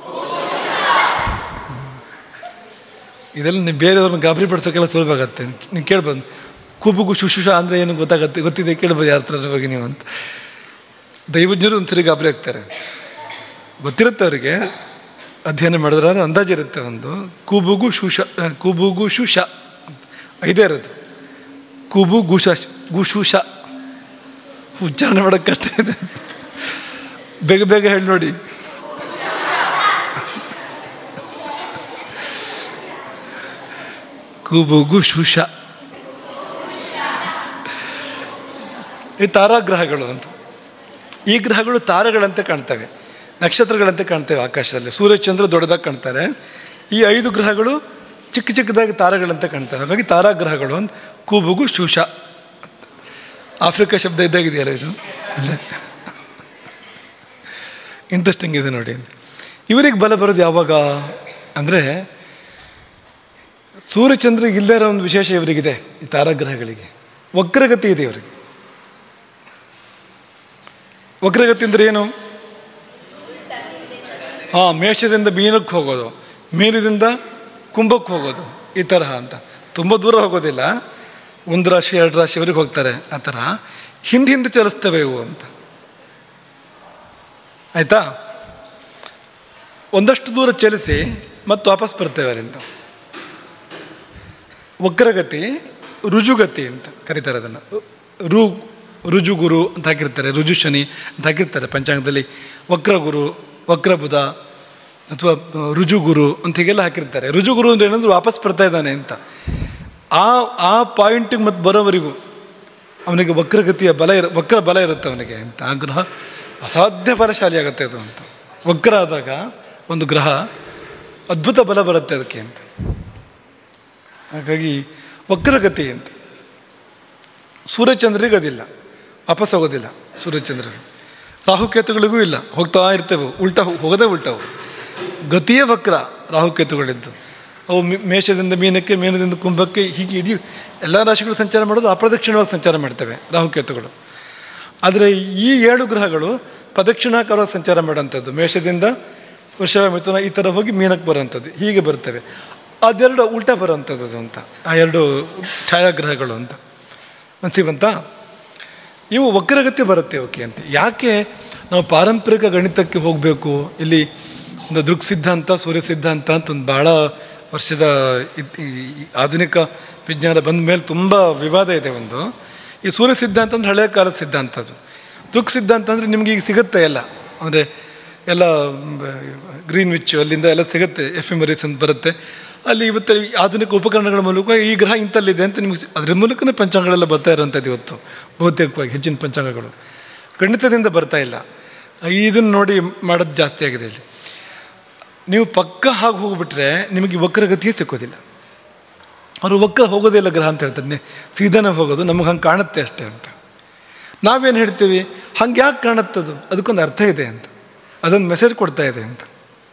ಇದೆಲ್ಲ ನೀವು ಬೇರೆಯವ್ರನ್ನ ಗಾಬರಿ ಪಡಿಸೋಕ್ಕೆಲ್ಲ ಸುಲಭ ಆಗುತ್ತೆ ನೀವು ಕೇಳ್ಬೋದು ಕುಬುಗು ಶುಶುಷ ಅಂದರೆ ಏನು ಗೊತ್ತಾಗತ್ತೆ ಗೊತ್ತಿದೆ ಕೇಳ್ಬೋದು ಯಾರ ಹತ್ರ ಹೋಗಿ ನೀವು ಅಂತ ದೈವಜ್ಞರು ಒಂದ್ಸರಿ ಗಾಬರಿ ಆಗ್ತಾರೆ ಗೊತ್ತಿರುತ್ತೆ ಅವರಿಗೆ ಅಧ್ಯಯನ ಮಾಡಿದ್ರೆ ಅಂದಾಜಿರುತ್ತೆ ಒಂದು ಕೂಬುಗು ಶುಷ ಕೂಬುಗು ಶುಷ ಐದೇ ಇರೋದು ಕೂಬು ಗುಷ ಗುಶುಷ ಉಚ್ಚಾರಣೆ ಮಾಡೋಕ್ಕೆ ಕಷ್ಟ ಇದೆ ಬೇಗ ಬೇಗ ಹೇಳಿ ನೋಡಿ ಕುಬುಗು ಶುಷ ಈ ತಾರಾಗ್ರಹಗಳು ಅಂತ ಈ ಗ್ರಹಗಳು ತಾರಗಳಂತೆ ಕಾಣ್ತವೆ ನಕ್ಷತ್ರಗಳಂತೆ ಕಾಣ್ತೇವೆ ಆಕಾಶದಲ್ಲಿ ಸೂರ್ಯ ಚಂದ್ರ ದೊಡ್ಡದಾಗಿ ಕಾಣ್ತಾರೆ ಈ ಐದು ಗ್ರಹಗಳು ಚಿಕ್ಕ ಚಿಕ್ಕದಾಗಿ ತಾರಾಗಳಂತೆ ಕಾಣ್ತವೆ ಹಾಗಾಗಿ ತಾರಾಗ್ರಹಗಳು ಅಂತ ಕೂಬುಗು ಶೂಷ ಆಫ್ರಿಕಾ ಶಬ್ದ ಇದ್ದಾಗಿದೆಯಲ್ಲ ಇದು ಇಂಟ್ರೆಸ್ಟಿಂಗ್ ಇದೆ ನೋಡಿ ಇವರಿಗೆ ಬಲ ಬರೋದು ಯಾವಾಗ ಅಂದರೆ ಸೂರ್ಯಚಂದ್ರಿಗೆ ಇಲ್ಲದೇ ಇರೋ ಒಂದು ವಿಶೇಷ ಇವರಿಗಿದೆ ಈ ತಾರಾಗ್ರಹಗಳಿಗೆ ವಕ್ರಗತಿ ಇದೆ ಇವರಿಗೆ ವಕ್ರಗತಿ ಅಂದರೆ ಏನು ಹಾಂ ಮೇಷದಿಂದ ಮೀನಕ್ಕೆ ಹೋಗೋದು ಮೀನದಿಂದ ಕುಂಭಕ್ಕೆ ಹೋಗೋದು ಈ ತರಹ ಅಂತ ತುಂಬ ದೂರ ಹೋಗೋದಿಲ್ಲ ಒಂದು ರಾಶಿ ಎರಡು ರಾಶಿವರೆಗೆ ಹೋಗ್ತಾರೆ ಆ ಥರ ಹಿಂದೆ ಹಿಂದೆ ಚಲಿಸ್ತವೆ ಇವು ಅಂತ ಆಯಿತಾ ಒಂದಷ್ಟು ದೂರ ಚಲಿಸಿ ಮತ್ತೆ ವಾಪಸ್ ಬರ್ತೇವೆ ಅಲ್ಲಿಂದ ವಕ್ರಗತಿ ರುಜುಗತಿ ಅಂತ ಕರೀತಾರೆ ಅದನ್ನು ರು ರುಜುಗುರು ಅಂತ ಹಾಕಿರ್ತಾರೆ ರುಜು ಶನಿ ಅಂತ ಹಾಕಿರ್ತಾರೆ ಪಂಚಾಂಗದಲ್ಲಿ ವಕ್ರಗುರು ವಕ್ರಬುಧ ಅಥವಾ ರುಜುಗುರು ಅಂತ ಹೀಗೆಲ್ಲ ಹಾಕಿರ್ತಾರೆ ರುಜುಗುರು ಅಂದ್ರೆ ಏನಂದ್ರೆ ವಾಪಸ್ ಬರ್ತಾ ಇದ್ದಾನೆ ಅಂತ ಆ ಆ ಪಾಯಿಂಟಿಗೆ ಮತ್ತೆ ಬರೋವರೆಗೂ ಅವನಿಗೆ ವಕ್ರಗತಿಯ ಬಲ ಇರ ವಕ್ರ ಬಲ ಇರುತ್ತೆ ಅವನಿಗೆ ಅಂತ ಆ ಗ್ರಹ ಅಸಾಧ್ಯ ಬಲಶಾಲಿ ಆಗುತ್ತೆ ಅದು ಅಂತ ವಕ್ರ ಆದಾಗ ಒಂದು ಗ್ರಹ ಅದ್ಭುತ ಬಲ ಬರುತ್ತೆ ಅದಕ್ಕೆ ಅಂತ ಹಾಗಾಗಿ ವಕ್ರಗತಿ ಅಂತ ಸೂರ್ಯಚಂದ್ರಿಗೆ ಅದಿಲ್ಲ ವಾಪಸ್ ಹೋಗೋದಿಲ್ಲ ಸೂರ್ಯಚಂದ್ರರು ರಾಹುಕೇತುಗಳಿಗೂ ಇಲ್ಲ ಹೋಗ್ತಾ ಇರ್ತೇವೆ ಉಲ್ಟಾ ಹೋಗೋದೇ ಉಲ್ಟವು ಗತಿಯೇ ವಕ್ರ ರಾಹುಕೇತುಗಳಿದ್ದು ಅವು ಮಿ- ಮೇಷದಿಂದ ಮೀನಕ್ಕೆ ಮೀನದಿಂದ ಕುಂಭಕ್ಕೆ ಹೀಗೆ ಇಡೀ ಎಲ್ಲ ರಾಶಿಗಳು ಸಂಚಾರ ಮಾಡೋದು ಅಪ್ರದಕ್ಷಿಣವಾಗಿ ಸಂಚಾರ ಮಾಡ್ತವೆ ರಾಹುಕೇತುಗಳು ಆದರೆ ಈ ಏಳು ಗ್ರಹಗಳು ಪ್ರದಕ್ಷಿಣಾಕಾರವಾಗಿ ಸಂಚಾರ ಮಾಡೋಂಥದ್ದು ಮೇಷದಿಂದ ವೃಷಭ ಮಿಥುನ ಈ ಥರ ಹೋಗಿ ಮೀನಕ್ಕೆ ಬರೋಂಥದ್ದು ಹೀಗೆ ಬರ್ತವೆ ಅದೆರಡು ಉಲ್ಟಾ ಬರೋಂಥದ್ದು ಅದು ಅಂತ ಆ ಎರಡು ಛಾಯಾಗ್ರಹಗಳು ಅಂತ ಅನ್ಸಿವಂತ ಇವು ವಕ್ರಗತಿ ಬರುತ್ತೆ ಓಕೆ ಅಂತ ಯಾಕೆ ನಾವು ಪಾರಂಪರಿಕ ಗಣಿತಕ್ಕೆ ಹೋಗಬೇಕು ಇಲ್ಲಿ ಒಂದು ದೃಕ್ ಸಿದ್ಧಾಂತ ಸೂರ್ಯ ಸಿದ್ಧಾಂತ ಅಂತ ಒಂದು ಭಾಳ ವರ್ಷದ ಇತ್- ಈ ಆಧುನಿಕ ವಿಜ್ಞಾನ ಬಂದ ಮೇಲೆ ತುಂಬ ವಿವಾದ ಇದೆ ಒಂದು ಈ ಸೂರ್ಯ ಸಿದ್ಧಾಂತ ಅಂದ್ರೆ ಹಳೆಯ ಕಾಲದ ಸಿದ್ಧಾಂತ ಅದು ದೃಕ್ ಸಿದ್ಧಾಂತ ಅಂದರೆ ನಿಮ್ಗೆ ಈಗ ಸಿಗುತ್ತೆ ಎಲ್ಲ ಅಂದರೆ ಎಲ್ಲ ಗ್ರೀನ್ ವಿಚ್ ಅಲ್ಲಿಂದ ಎಲ್ಲ ಸಿಗುತ್ತೆ ಎಫ್ ಎಮರೀಸ್ ಅಂತ ಬರುತ್ತೆ ಅಲ್ಲಿ ಇವತ್ತು ಈ ಆಧುನಿಕ ಉಪಕರಣಗಳ ಮೂಲಕ ಈ ಗ್ರಹ ಇಂತಲ್ಲಿದೆ ಅಂತ ನಿಮಗೆ ಸಿ- ಅದ್ರ ಮೂಲಕನೇ ಪಂಚಾಂಗಗಳೆಲ್ಲ ಬರ್ತಾ ಇರೋಂಥದ್ದು ಇವತ್ತು ಬಹುತೇಕವಾಗಿ ಹೆಚ್ಚಿನ ಪಂಚಾಂಗಗಳು ಗಣಿತದಿಂದ ಬರ್ತಾ ಇಲ್ಲ ಇದನ್ನು ನೋಡಿ ಮಾಡೋದು ಜಾಸ್ತಿ ಆಗಿದೆ ಇಲ್ಲಿ ನೀವು ಪಕ್ಕ ಹಾಗೆ ಹೋಗ್ಬಿಟ್ರೆ ನಿಮಗೆ ವಕ್ರಗತಿಯೇ ಸಿಕ್ಕೋದಿಲ್ಲ ಅವರು ವಕ್ರ ಹೋಗೋದಿಲ್ಲ ಗ್ರಹ ಅಂತ ಹೇಳ್ತಾರೆ ಸೀದಾನೆ ಹೋಗೋದು ನಮಗೆ ಹಂಗೆ ಕಾಣುತ್ತೆ ಅಷ್ಟೇ ಅಂತ ನಾವೇನು ಹೇಳ್ತೀವಿ ಹಂಗೆ ಯಾಕೆ ಕಾಣುತ್ತದು ಅದಕ್ಕೊಂದು ಅರ್ಥ ಇದೆ ಅಂತ ಅದೊಂದು ಮೆಸೇಜ್ ಕೊಡ್ತಾ ಇದೆ ಅಂತ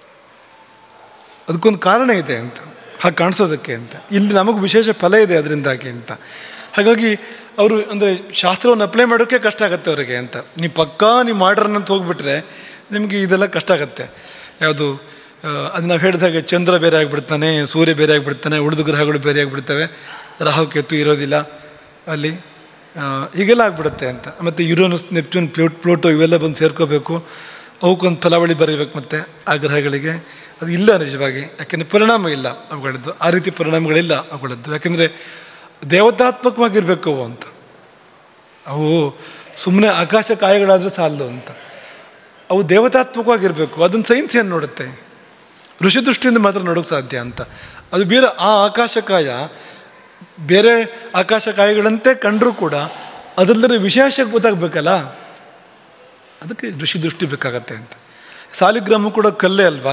ಅದಕ್ಕೊಂದು ಕಾರಣ ಇದೆ ಅಂತ ಹಾಗೆ ಕಾಣಿಸೋದಕ್ಕೆ ಅಂತ ಇಲ್ಲಿ ನಮಗೆ ವಿಶೇಷ ಫಲ ಇದೆ ಅದರಿಂದಾಗಿ ಅಂತ ಹಾಗಾಗಿ ಅವರು ಅಂದರೆ ಶಾಸ್ತ್ರವನ್ನು ಅಪ್ಲೈ ಮಾಡೋಕ್ಕೆ ಕಷ್ಟ ಆಗುತ್ತೆ ಅವರಿಗೆ ಅಂತ ನೀವು ಪಕ್ಕಾ ನೀವು ಮಾಡ್ರನ್ ಅಂತ ಹೋಗ್ಬಿಟ್ರೆ ನಿಮಗೆ ಇದೆಲ್ಲ ಕಷ್ಟ ಆಗುತ್ತೆ ಯಾವುದು ಅದು ನಾವು ಹೇಳಿದಾಗೆ ಚಂದ್ರ ಬೇರೆ ಆಗಿಬಿಡ್ತಾನೆ ಸೂರ್ಯ ಬೇರೆ ಆಗಿಬಿಡ್ತಾನೆ ಉಳಿದು ಗ್ರಹಗಳು ಬೇರೆ ಆಗಿಬಿಡ್ತವೆ ರಾಹು ಕೇತು ಇರೋದಿಲ್ಲ ಅಲ್ಲಿ ಆ, ಹೀಗೆಲ್ಲ ಆಗ್ಬಿಡುತ್ತೆ ಅಂತ ಮತ್ತು ಯುರೋನಸ್ ನೆಪ್ಚೂನ್ ಪ್ಲೂಟ್ ಪ್ಲೂಟೋ ಇವೆಲ್ಲ ಬಂದು ಸೇರ್ಕೋಬೇಕು ಅವಕ್ಕೊಂದು ಫಲಾವಳಿ ಬರೀಬೇಕು ಮತ್ತೆ ಆ ಗ್ರಹಗಳಿಗೆ ಅದು ಇಲ್ಲ ನಿಜವಾಗಿ ಯಾಕೆಂದರೆ ಪರಿಣಾಮ ಇಲ್ಲ ಅವುಗಳದ್ದು ಆ ರೀತಿ ಪರಿಣಾಮಗಳಿಲ್ಲ ಅವುಗಳದ್ದು ಯಾಕೆಂದರೆ ದೇವತಾತ್ಮಕವಾಗಿರಬೇಕು ಅವು ಅಂತ ಅವು ಸುಮ್ಮನೆ ಆಕಾಶ ಕಾಯಗಳಾದರೆ ಸಾಲದು ಅಂತ ಅವು ದೇವತಾತ್ಮಕವಾಗಿರಬೇಕು ಅದನ್ನು ಸೈನ್ಸ್ ಏನು ನೋಡುತ್ತೆ ಋಷಿ ದೃಷ್ಟಿಯಿಂದ ಮಾತ್ರ ನೋಡೋಕ್ಕೆ ಸಾಧ್ಯ ಅಂತ ಅದು ಬೇರೆ ಆ ಆಕಾಶಕಾಯ ಬೇರೆ ಆಕಾಶಕಾಯಗಳಂತೆ ಕಂಡರೂ ಕೂಡ ಅದರಲ್ಲಿರೋ ವಿಶೇಷ ಗೊತ್ತಾಗಬೇಕಲ್ಲ ಅದಕ್ಕೆ ಋಷಿ ದೃಷ್ಟಿ ಬೇಕಾಗತ್ತೆ ಅಂತ ಸಾಲಿಗ್ರಾಮ ಕೂಡ ಕಲ್ಲೇ ಅಲ್ವಾ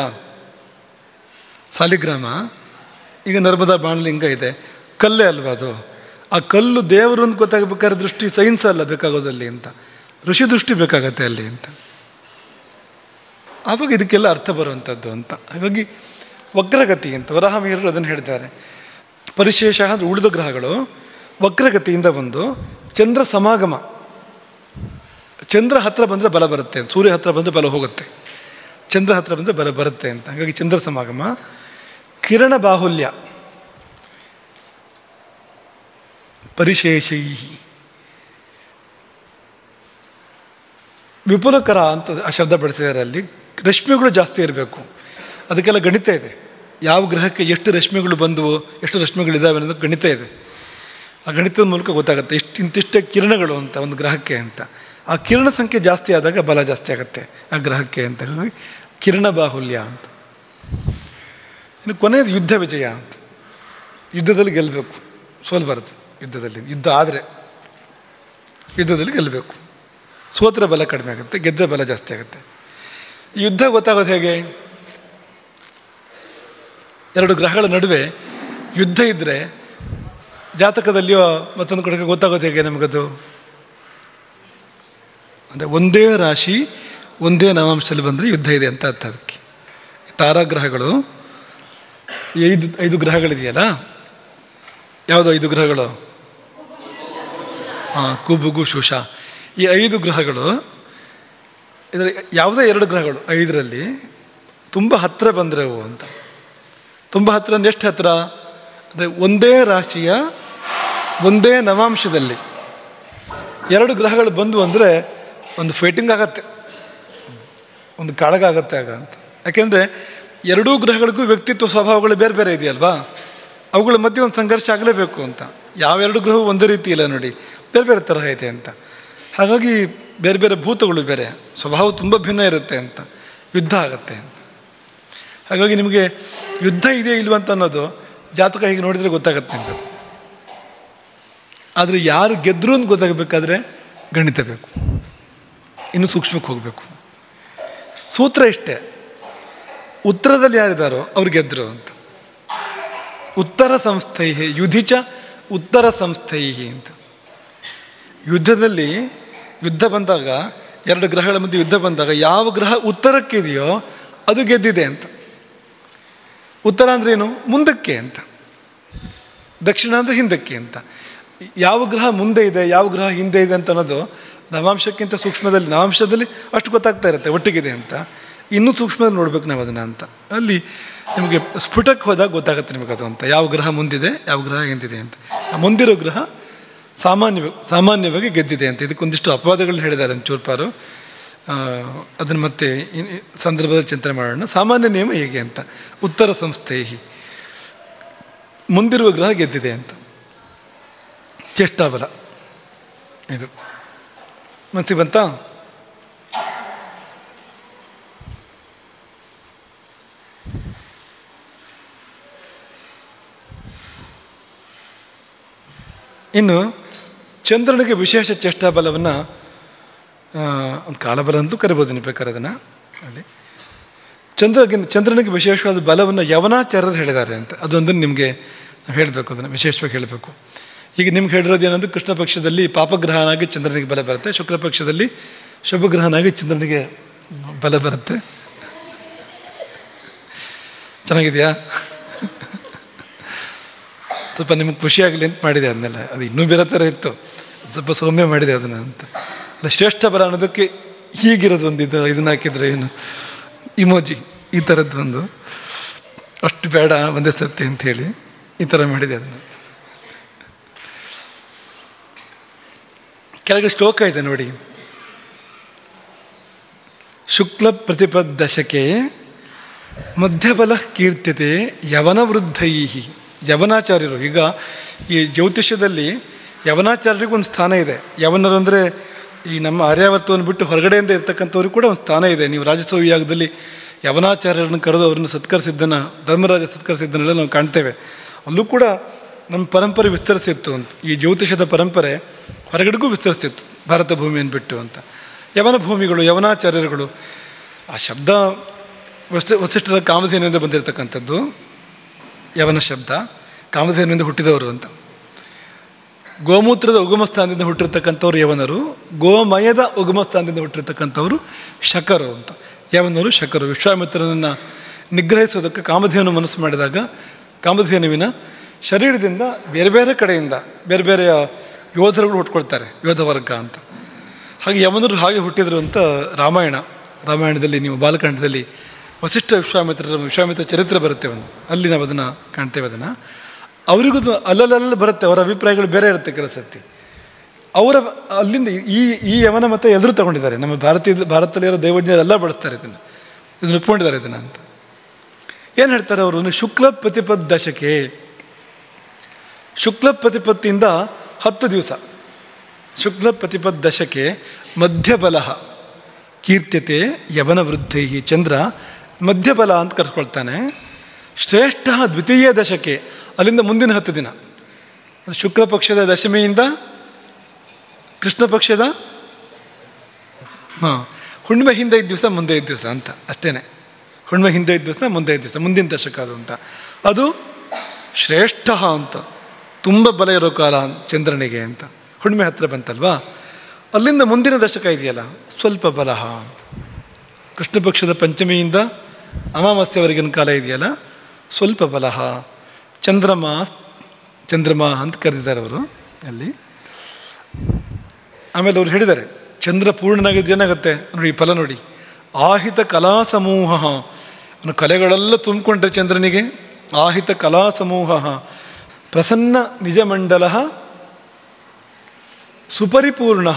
ಸಾಲಿಗ್ರಾಮ ಈಗ ನರ್ಮದಾ ಬಾಣಲಿಂಗ ಇದೆ ಕಲ್ಲೇ ಅಲ್ವಾ ಅದು ಆ ಕಲ್ಲು ದೇವರು ಅಂತ ಗೊತ್ತಾಗಬೇಕಾದ್ರೆ ದೃಷ್ಟಿ ಸೈನ್ಸ್ ಅಲ್ಲ ಬೇಕಾಗೋದಲ್ಲಿ ಅಂತ ಋಷಿ ದೃಷ್ಟಿ ಬೇಕಾಗತ್ತೆ ಅಲ್ಲಿ ಅಂತ ಆವಾಗ ಇದಕ್ಕೆಲ್ಲ ಅರ್ಥ ಬರುವಂಥದ್ದು ಅಂತ ಹಾಗಾಗಿ ವಕ್ರಗತಿ ಅಂತ ವರಹಮೀರರು ಅದನ್ನು ಹೇಳ್ತಾರೆ ಪರಿಶೇಷ ಅಂದರೆ ಉಳಿದ ಗ್ರಹಗಳು ವಕ್ರಗತಿಯಿಂದ ಬಂದು ಚಂದ್ರ ಸಮಾಗಮ ಚಂದ್ರ ಹತ್ರ ಬಂದರೆ ಬಲ ಬರುತ್ತೆ ಸೂರ್ಯ ಹತ್ರ ಬಂದರೆ ಬಲ ಹೋಗುತ್ತೆ ಚಂದ್ರ ಹತ್ರ ಬಂದರೆ ಬಲ ಬರುತ್ತೆ ಅಂತ ಹಾಗಾಗಿ ಚಂದ್ರ ಸಮಾಗಮ ಕಿರಣ ಬಾಹುಲ್ಯ ಪರಿಶೇಷೈ ವಿಪುಲಕರ ಅಂತ ಆ ಶಬ್ದ ಬಳಸಿದ್ದಾರೆ ಅಲ್ಲಿ ರಶ್ಮಿಗಳು ಜಾಸ್ತಿ ಇರಬೇಕು ಅದಕ್ಕೆಲ್ಲ ಗಣಿತ ಇದೆ ಯಾವ ಗ್ರಹಕ್ಕೆ ಎಷ್ಟು ರಶ್ಮಿಗಳು ಬಂದವು ಎಷ್ಟು ರಶ್ಮಿಗಳಿದ್ದಾವೆ ಅನ್ನೋದು ಗಣಿತ ಇದೆ ಆ ಗಣಿತದ ಮೂಲಕ ಗೊತ್ತಾಗುತ್ತೆ ಇಷ್ಟು ಇಂತಿಷ್ಟೇ ಕಿರಣಗಳು ಅಂತ ಒಂದು ಗ್ರಹಕ್ಕೆ ಅಂತ ಆ ಕಿರಣ ಸಂಖ್ಯೆ ಜಾಸ್ತಿ ಆದಾಗ ಬಲ ಜಾಸ್ತಿ ಆಗುತ್ತೆ ಆ ಗ್ರಹಕ್ಕೆ ಅಂತ ಹಾಗಾಗಿ ಕಿರಣ ಬಾಹುಲ್ಯ ಅಂತ ಇನ್ನು ಕೊನೆಯದು ಯುದ್ಧ ವಿಜಯ ಅಂತ ಯುದ್ಧದಲ್ಲಿ ಗೆಲ್ಲಬೇಕು ಸೋಲ್ಬಾರದು ಯುದ್ಧದಲ್ಲಿ ಯುದ್ಧ ಆದರೆ ಯುದ್ಧದಲ್ಲಿ ಗೆಲ್ಲಬೇಕು ಸೋತ್ರ ಬಲ ಕಡಿಮೆ ಆಗುತ್ತೆ ಗೆದ್ದ ಬಲ ಜಾಸ್ತಿ ಆಗುತ್ತೆ ಯುದ್ಧ ಗೊತ್ತಾಗೋದು ಹೇಗೆ ಎರಡು ಗ್ರಹಗಳ ನಡುವೆ ಯುದ್ಧ ಇದ್ದರೆ ಜಾತಕದಲ್ಲಿಯೋ ಮತ್ತೊಂದು ಕಡೆಗೆ ಗೊತ್ತಾಗೋದು ಹೇಗೆ ನಮಗದು ಅಂದರೆ ಒಂದೇ ರಾಶಿ ಒಂದೇ ನವಾಂಶದಲ್ಲಿ ಬಂದರೆ ಯುದ್ಧ ಇದೆ ಅಂತ ಅರ್ಥ ಅದಕ್ಕೆ ತಾರಾಗ್ರಹಗಳು ಈ ಐದು ಐದು ಗ್ರಹಗಳಿದೆಯಲ್ಲ ಯಾವುದು ಐದು ಗ್ರಹಗಳು ಹಾಂ ಕುಬುಗು ಶುಷ ಈ ಐದು ಗ್ರಹಗಳು ಇದರ ಯಾವುದೇ ಎರಡು ಗ್ರಹಗಳು ಐದರಲ್ಲಿ ತುಂಬ ಹತ್ತಿರ ಬಂದರೆ ಅವು ಅಂತ ತುಂಬ ಹತ್ತಿರ ಅಂದ್ರೆ ಎಷ್ಟು ಹತ್ತಿರ ಅಂದರೆ ಒಂದೇ ರಾಶಿಯ ಒಂದೇ ನವಾಂಶದಲ್ಲಿ ಎರಡು ಗ್ರಹಗಳು ಬಂದು ಅಂದರೆ ಒಂದು ಫೈಟಿಂಗ್ ಆಗತ್ತೆ ಒಂದು ಕಾಳಗ ಆಗತ್ತೆ ಆಗ ಅಂತ ಯಾಕೆಂದರೆ ಎರಡೂ ಗ್ರಹಗಳಿಗೂ ವ್ಯಕ್ತಿತ್ವ ಸ್ವಭಾವಗಳು ಬೇರೆ ಬೇರೆ ಇದೆಯಲ್ವಾ ಅವುಗಳ ಮಧ್ಯೆ ಒಂದು ಸಂಘರ್ಷ ಆಗಲೇಬೇಕು ಅಂತ ಯಾವೆರಡು ಗ್ರಹವು ಒಂದೇ ರೀತಿ ಇಲ್ಲ ನೋಡಿ ಬೇರೆ ಬೇರೆ ತರಹ ಇದೆ ಅಂತ ಹಾಗಾಗಿ ಬೇರೆ ಬೇರೆ ಭೂತಗಳು ಬೇರೆ ಸ್ವಭಾವ ತುಂಬ ಭಿನ್ನ ಇರುತ್ತೆ ಅಂತ ಯುದ್ಧ ಆಗತ್ತೆ ಅಂತ ಹಾಗಾಗಿ ನಿಮಗೆ ಯುದ್ಧ ಇದೆಯೋ ಇಲ್ವ ಅಂತ ಅನ್ನೋದು ಜಾತಕ ಹೀಗೆ ನೋಡಿದರೆ ಗೊತ್ತಾಗತ್ತೆ ನಿಮಗೆ ಅದು ಆದರೆ ಯಾರು ಗೆದ್ರು ಅಂತ ಗೊತ್ತಾಗಬೇಕಾದ್ರೆ ಗಣಿತ ಬೇಕು ಇನ್ನು ಸೂಕ್ಷ್ಮಕ್ಕೆ ಹೋಗಬೇಕು ಸೂತ್ರ ಇಷ್ಟೇ ಉತ್ತರದಲ್ಲಿ ಯಾರಿದ್ದಾರೋ ಅವ್ರು ಗೆದ್ರು ಅಂತ ಉತ್ತರ ಸಂಸ್ಥೈ ಯುಧಿಚ ಉತ್ತರ ಸಂಸ್ಥೈ ಅಂತ ಯುದ್ಧದಲ್ಲಿ ಯುದ್ಧ ಬಂದಾಗ ಎರಡು ಗ್ರಹಗಳ ಮಧ್ಯೆ ಯುದ್ಧ ಬಂದಾಗ ಯಾವ ಗ್ರಹ ಉತ್ತರಕ್ಕಿದೆಯೋ ಅದು ಗೆದ್ದಿದೆ ಅಂತ ಉತ್ತರ ಅಂದ್ರೆ ಏನು ಮುಂದಕ್ಕೆ ಅಂತ ದಕ್ಷಿಣ ಅಂದರೆ ಹಿಂದಕ್ಕೆ ಅಂತ ಯಾವ ಗ್ರಹ ಮುಂದೆ ಇದೆ ಯಾವ ಗ್ರಹ ಹಿಂದೆ ಇದೆ ಅಂತ ಅನ್ನೋದು ನವಾಂಶಕ್ಕಿಂತ ಸೂಕ್ಷ್ಮದಲ್ಲಿ ನವಾಂಶದಲ್ಲಿ ಅಷ್ಟು ಗೊತ್ತಾಗ್ತಾ ಇರುತ್ತೆ ಒಟ್ಟಿಗಿದೆ ಅಂತ ಇನ್ನೂ ಸೂಕ್ಷ್ಮದಲ್ಲಿ ನೋಡ್ಬೇಕು ನಾವು ಅದನ್ನು ಅಂತ ಅಲ್ಲಿ ನಿಮಗೆ ಸ್ಫುಟಕ್ಕೆ ಹೋದಾಗ ಗೊತ್ತಾಗುತ್ತೆ ನಿಮಗೆ ಅದು ಅಂತ ಯಾವ ಗ್ರಹ ಮುಂದಿದೆ ಯಾವ ಗ್ರಹ ಹಿಂದಿದೆ ಅಂತ ಆ ಮುಂದಿರೋ ಗ್ರಹ ಸಾಮಾನ್ಯ ಸಾಮಾನ್ಯವಾಗಿ ಗೆದ್ದಿದೆ ಅಂತ ಇದಕ್ಕೊಂದಿಷ್ಟು ಅಪವಾದಗಳನ್ನ ಹೇಳಿದ್ದಾರೆ ಚೂರ್ಪಾರು ಅದನ್ನು ಮತ್ತೆ ಇನ್- ಈ ಸಂದರ್ಭದಲ್ಲಿ ಚಿಂತನೆ ಮಾಡೋಣ ಸಾಮಾನ್ಯ ನಿಯಮ ಹೇಗೆ ಅಂತ ಉತ್ತರ ಸಂಸ್ಥೆ ಮುಂದಿರುವ ಗ್ರಹ ಗೆದ್ದಿದೆ ಅಂತ ಚೇಷ್ಟಾಬಲ ಇದು ಮನಸ್ಸಿಗೆ ಬಂತಾ ಇನ್ನು ಚಂದ್ರನಿಗೆ ವಿಶೇಷ ಚೇಷ್ಟಾಬಲವನ್ನು ಒಂದು ಕಾಲಬಲ ಅಂತೂ ಕರಿಬೋದು ನೀವು ಬೇಕಾದ್ರೆ ಅದನ್ನು ಅಲ್ಲಿ ಚಂದ್ರಗೆ ಚಂದ್ರನಿಗೆ ವಿಶೇಷವಾದ ಬಲವನ್ನು ಯವನಾಚಾರ್ಯರು ಹೇಳಿದ್ದಾರೆ ಅಂತ ಅದೊಂದನ್ನು ನಿಮಗೆ ಹೇಳಬೇಕು ಅದನ್ನು ವಿಶೇಷವಾಗಿ ಹೇಳಬೇಕು ಈಗ ನಿಮ್ಗೆ ಹೇಳಿರೋದು ಏನಂದ್ರೆ ಕೃಷ್ಣ ಪಕ್ಷದಲ್ಲಿ ಪಾಪಗ್ರಹನಾಗಿ ಚಂದ್ರನಿಗೆ ಬಲ ಬರುತ್ತೆ ಶುಕ್ಲ ಪಕ್ಷದಲ್ಲಿ ಶುಭಗ್ರಹನಾಗಿ ಚಂದ್ರನಿಗೆ ಬಲ ಬರುತ್ತೆ ಚೆನ್ನಾಗಿದೆಯಾ ಸ್ವಲ್ಪ ನಿಮ್ಗೆ ಖುಷಿಯಾಗಲಿ ಅಂತ ಮಾಡಿದೆ ಅದನ್ನೆಲ್ಲ ಅದು ಇನ್ನೂ ಬೇರೆ ಥರ ಇತ್ತು ಸ್ವಲ್ಪ ಸೌಮ್ಯ ಮಾಡಿದೆ ಅದನ್ನು ಅಂತ ಅಲ್ಲ ಶ್ರೇಷ್ಠ ಬಲ ಅನ್ನೋದಕ್ಕೆ ಹೀಗಿರೋದು ಒಂದು ಇದು ಇದನ್ನ ಹಾಕಿದ್ರೆ ಏನು ಇಮೋಜಿ ಈ ಥರದ್ದು ಒಂದು ಅಷ್ಟು ಬೇಡ ಒಂದೇ ಸತ್ಯ ಅಂಥೇಳಿ ಈ ಥರ ಮಾಡಿದೆ ಅದನ್ನು ಕೆಳಗೆ ಶ್ಲೋಕ ಇದೆ ನೋಡಿ ಶುಕ್ಲ ಪ್ರತಿಪದ್ದಶಕೆ ಮಧ್ಯಬಲ ಕೀರ್ತಿತೆ ಯವನ ವೃದ್ಧೈ ಯವನಾಚಾರ್ಯರು ಈಗ ಈ ಜ್ಯೋತಿಷ್ಯದಲ್ಲಿ ಯವನಾಚಾರ್ಯರಿಗೂ ಒಂದು ಸ್ಥಾನ ಇದೆ ಯವನರು ಅಂದರೆ ಈ ನಮ್ಮ ಆರ್ಯಾವರ್ತವನ್ನು ಬಿಟ್ಟು ಹೊರಗಡೆಯಿಂದ ಇರ್ತಕ್ಕಂಥವ್ರಿಗೆ ಕೂಡ ಒಂದು ಸ್ಥಾನ ಇದೆ ನೀವು ರಾಜಸೂಯ ಯಾಗದಲ್ಲಿ ಯವನಾಚಾರ್ಯರನ್ನು ಕರೆದು ಅವರನ್ನು ಸತ್ಕರಿಸಿದ್ದನ್ನು ಧರ್ಮರಾಜ ಸತ್ಕರಿಸಿದ್ದನ್ನೆಲ್ಲ ನಾವು ಕಾಣ್ತೇವೆ ಅಲ್ಲೂ ಕೂಡ ನಮ್ಮ ಪರಂಪರೆ ವಿಸ್ತರಿಸಿತ್ತು ಅಂತ ಈ ಜ್ಯೋತಿಷದ ಪರಂಪರೆ ಹೊರಗಡೆಗೂ ವಿಸ್ತರಿಸಿತ್ತು ಭಾರತ ಭೂಮಿಯನ್ನು ಬಿಟ್ಟು ಅಂತ ಯವನ ಭೂಮಿಗಳು ಯವನಾಚಾರ್ಯರುಗಳು ಆ ಶಬ್ದ ವಸ್ತು ವಸಿಷ್ಠರ ಕಾಮಧೇನಿಂದ ಬಂದಿರತಕ್ಕಂಥದ್ದು ಯವನ ಶಬ್ದ ಕಾಮಧೇನಿಂದ ಹುಟ್ಟಿದವರು ಅಂತ ಗೋಮೂತ್ರದ ಉಗಮ ಸ್ಥಾನದಿಂದ ಹುಟ್ಟಿರ್ತಕ್ಕಂಥವ್ರು ಯವನರು ಗೋಮಯದ ಉಗಮ ಸ್ಥಾನದಿಂದ ಹುಟ್ಟಿರ್ತಕ್ಕಂಥವ್ರು ಶಕರು ಅಂತ ಯವನರು ಶಕರು ವಿಶ್ವಾಮಿತ್ರನನ್ನು ನಿಗ್ರಹಿಸೋದಕ್ಕೆ ಕಾಮಧೇನು ಮನಸ್ಸು ಮಾಡಿದಾಗ ಕಾಮಧೇನುವಿನ ಶರೀರದಿಂದ ಬೇರೆ ಬೇರೆ ಕಡೆಯಿಂದ ಬೇರೆ ಬೇರೆ ಯೋಧರುಗಳು ಹುಟ್ಕೊಳ್ತಾರೆ ಯೋಧ ವರ್ಗ ಅಂತ ಹಾಗೆ ಯವನರು ಹಾಗೆ ಹುಟ್ಟಿದರು ಅಂತ ರಾಮಾಯಣ ರಾಮಾಯಣದಲ್ಲಿ ನೀವು ಬಾಲಕಾಂಡದಲ್ಲಿ ವಸಿಷ್ಠ ವಿಶ್ವಾಮಿತ್ರರ ವಿಶ್ವಾಮಿತ್ರ ಚರಿತ್ರೆ ಬರುತ್ತೆ ಒಂದು ಅಲ್ಲಿ ನಾವು ಅದನ್ನು ಕಾಣ್ತೇವೆ ಅದನ್ನು ಅವರಿಗೂ ಅದು ಅಲ್ಲಲ್ಲ ಬರುತ್ತೆ ಅವರ ಅಭಿಪ್ರಾಯಗಳು ಬೇರೆ ಇರುತ್ತೆ ಕೆಲವು ಸರ್ತಿ ಅವರ ಅಲ್ಲಿಂದ ಈ ಈ ಯವನ ಮತ್ತೆ ಎದುರು ತಗೊಂಡಿದ್ದಾರೆ ನಮ್ಮ ಭಾರತೀಯ ಭಾರತದಲ್ಲಿರೋ ದೈವಜ್ಞರೆಲ್ಲ ಬಳಸ್ತಾರೆ ಇದನ್ನು ಇದನ್ನು ಒಪ್ಕೊಂಡಿದ್ದಾರೆ ಇದನ್ನು ಅಂತ ಏನು ಹೇಳ್ತಾರೆ ಅವರು ಶುಕ್ಲ ಪ್ರತಿಪದ್ ದಶಕೆ ಶುಕ್ಲ ಪ್ರತಿಪತ್ತಿಯಿಂದ ಹತ್ತು ದಿವಸ ಶುಕ್ಲ ಪ್ರತಿಪದ್ ದಶಕೆ ಮಧ್ಯಬಲ ಕೀರ್ತ್ಯತೆ ಯವನ ವೃದ್ಧೈ ಚಂದ್ರ ಮಧ್ಯಬಲ ಅಂತ ಕರೆಸ್ಕೊಳ್ತಾನೆ ಶ್ರೇಷ್ಠ ದ್ವಿತೀಯ ದಶಕೆ ಅಲ್ಲಿಂದ ಮುಂದಿನ ಹತ್ತು ದಿನ ಶುಕ್ಲ ಪಕ್ಷದ ದಶಮಿಯಿಂದ ಕೃಷ್ಣ ಪಕ್ಷದ ಹಾಂ ಹುಣ್ಣಿಮೆ ಹಿಂದೆ ಇದ್ದ ದಿವಸ ಮುಂದೆ ಇದ್ದ ದಿವಸ ಅಂತ ಅಷ್ಟೇ ಹುಣ್ಣಿಮೆ ಹಿಂದೆ ಇದ್ದ ದಿವಸ ಮುಂದೆ ಇದ್ದ ದಿವಸ ಮುಂದಿನ ದಶಕ ಅದು ಅಂತ ಅದು ಶ್ರೇಷ್ಠ ಅಂತ ತುಂಬ ಬಲ ಇರೋ ಕಾಲ ಚಂದ್ರನಿಗೆ ಅಂತ ಹುಣ್ಣಿಮೆ ಹತ್ತಿರ ಬಂತಲ್ವಾ ಅಲ್ಲಿಂದ ಮುಂದಿನ ದಶಕ ಇದೆಯಲ್ಲ ಸ್ವಲ್ಪ ಬಲಹ ಅಂತ ಕೃಷ್ಣ ಪಕ್ಷದ ಪಂಚಮಿಯಿಂದ ಅಮಾವಾಸ್ಯವರೆಗಿನ ಕಾಲ ಇದೆಯಲ್ಲ ಸ್ವಲ್ಪ ಬಲಹ ಚಂದ್ರಮ ಚಂದ್ರಮ ಅಂತ ಕರೆದಿದ್ದಾರೆ ಅವರು ಅಲ್ಲಿ ಆಮೇಲೆ ಅವ್ರು ಹೇಳಿದ್ದಾರೆ ಚಂದ್ರ ಪೂರ್ಣನಾಗಿದ್ರೆ ಏನಾಗುತ್ತೆ ನೋಡಿ ಈ ಫಲ ನೋಡಿ ಆಹಿತ ಕಲಾ ಸಮೂಹ ಅವನು ಕಲೆಗಳೆಲ್ಲ ತುಂಬಿಕೊಂಡ್ರೆ ಚಂದ್ರನಿಗೆ ಆಹಿತ ಕಲಾ ಸಮೂಹ ಪ್ರಸನ್ನ ನಿಜಮಂಡಲ ಸುಪರಿಪೂರ್ಣ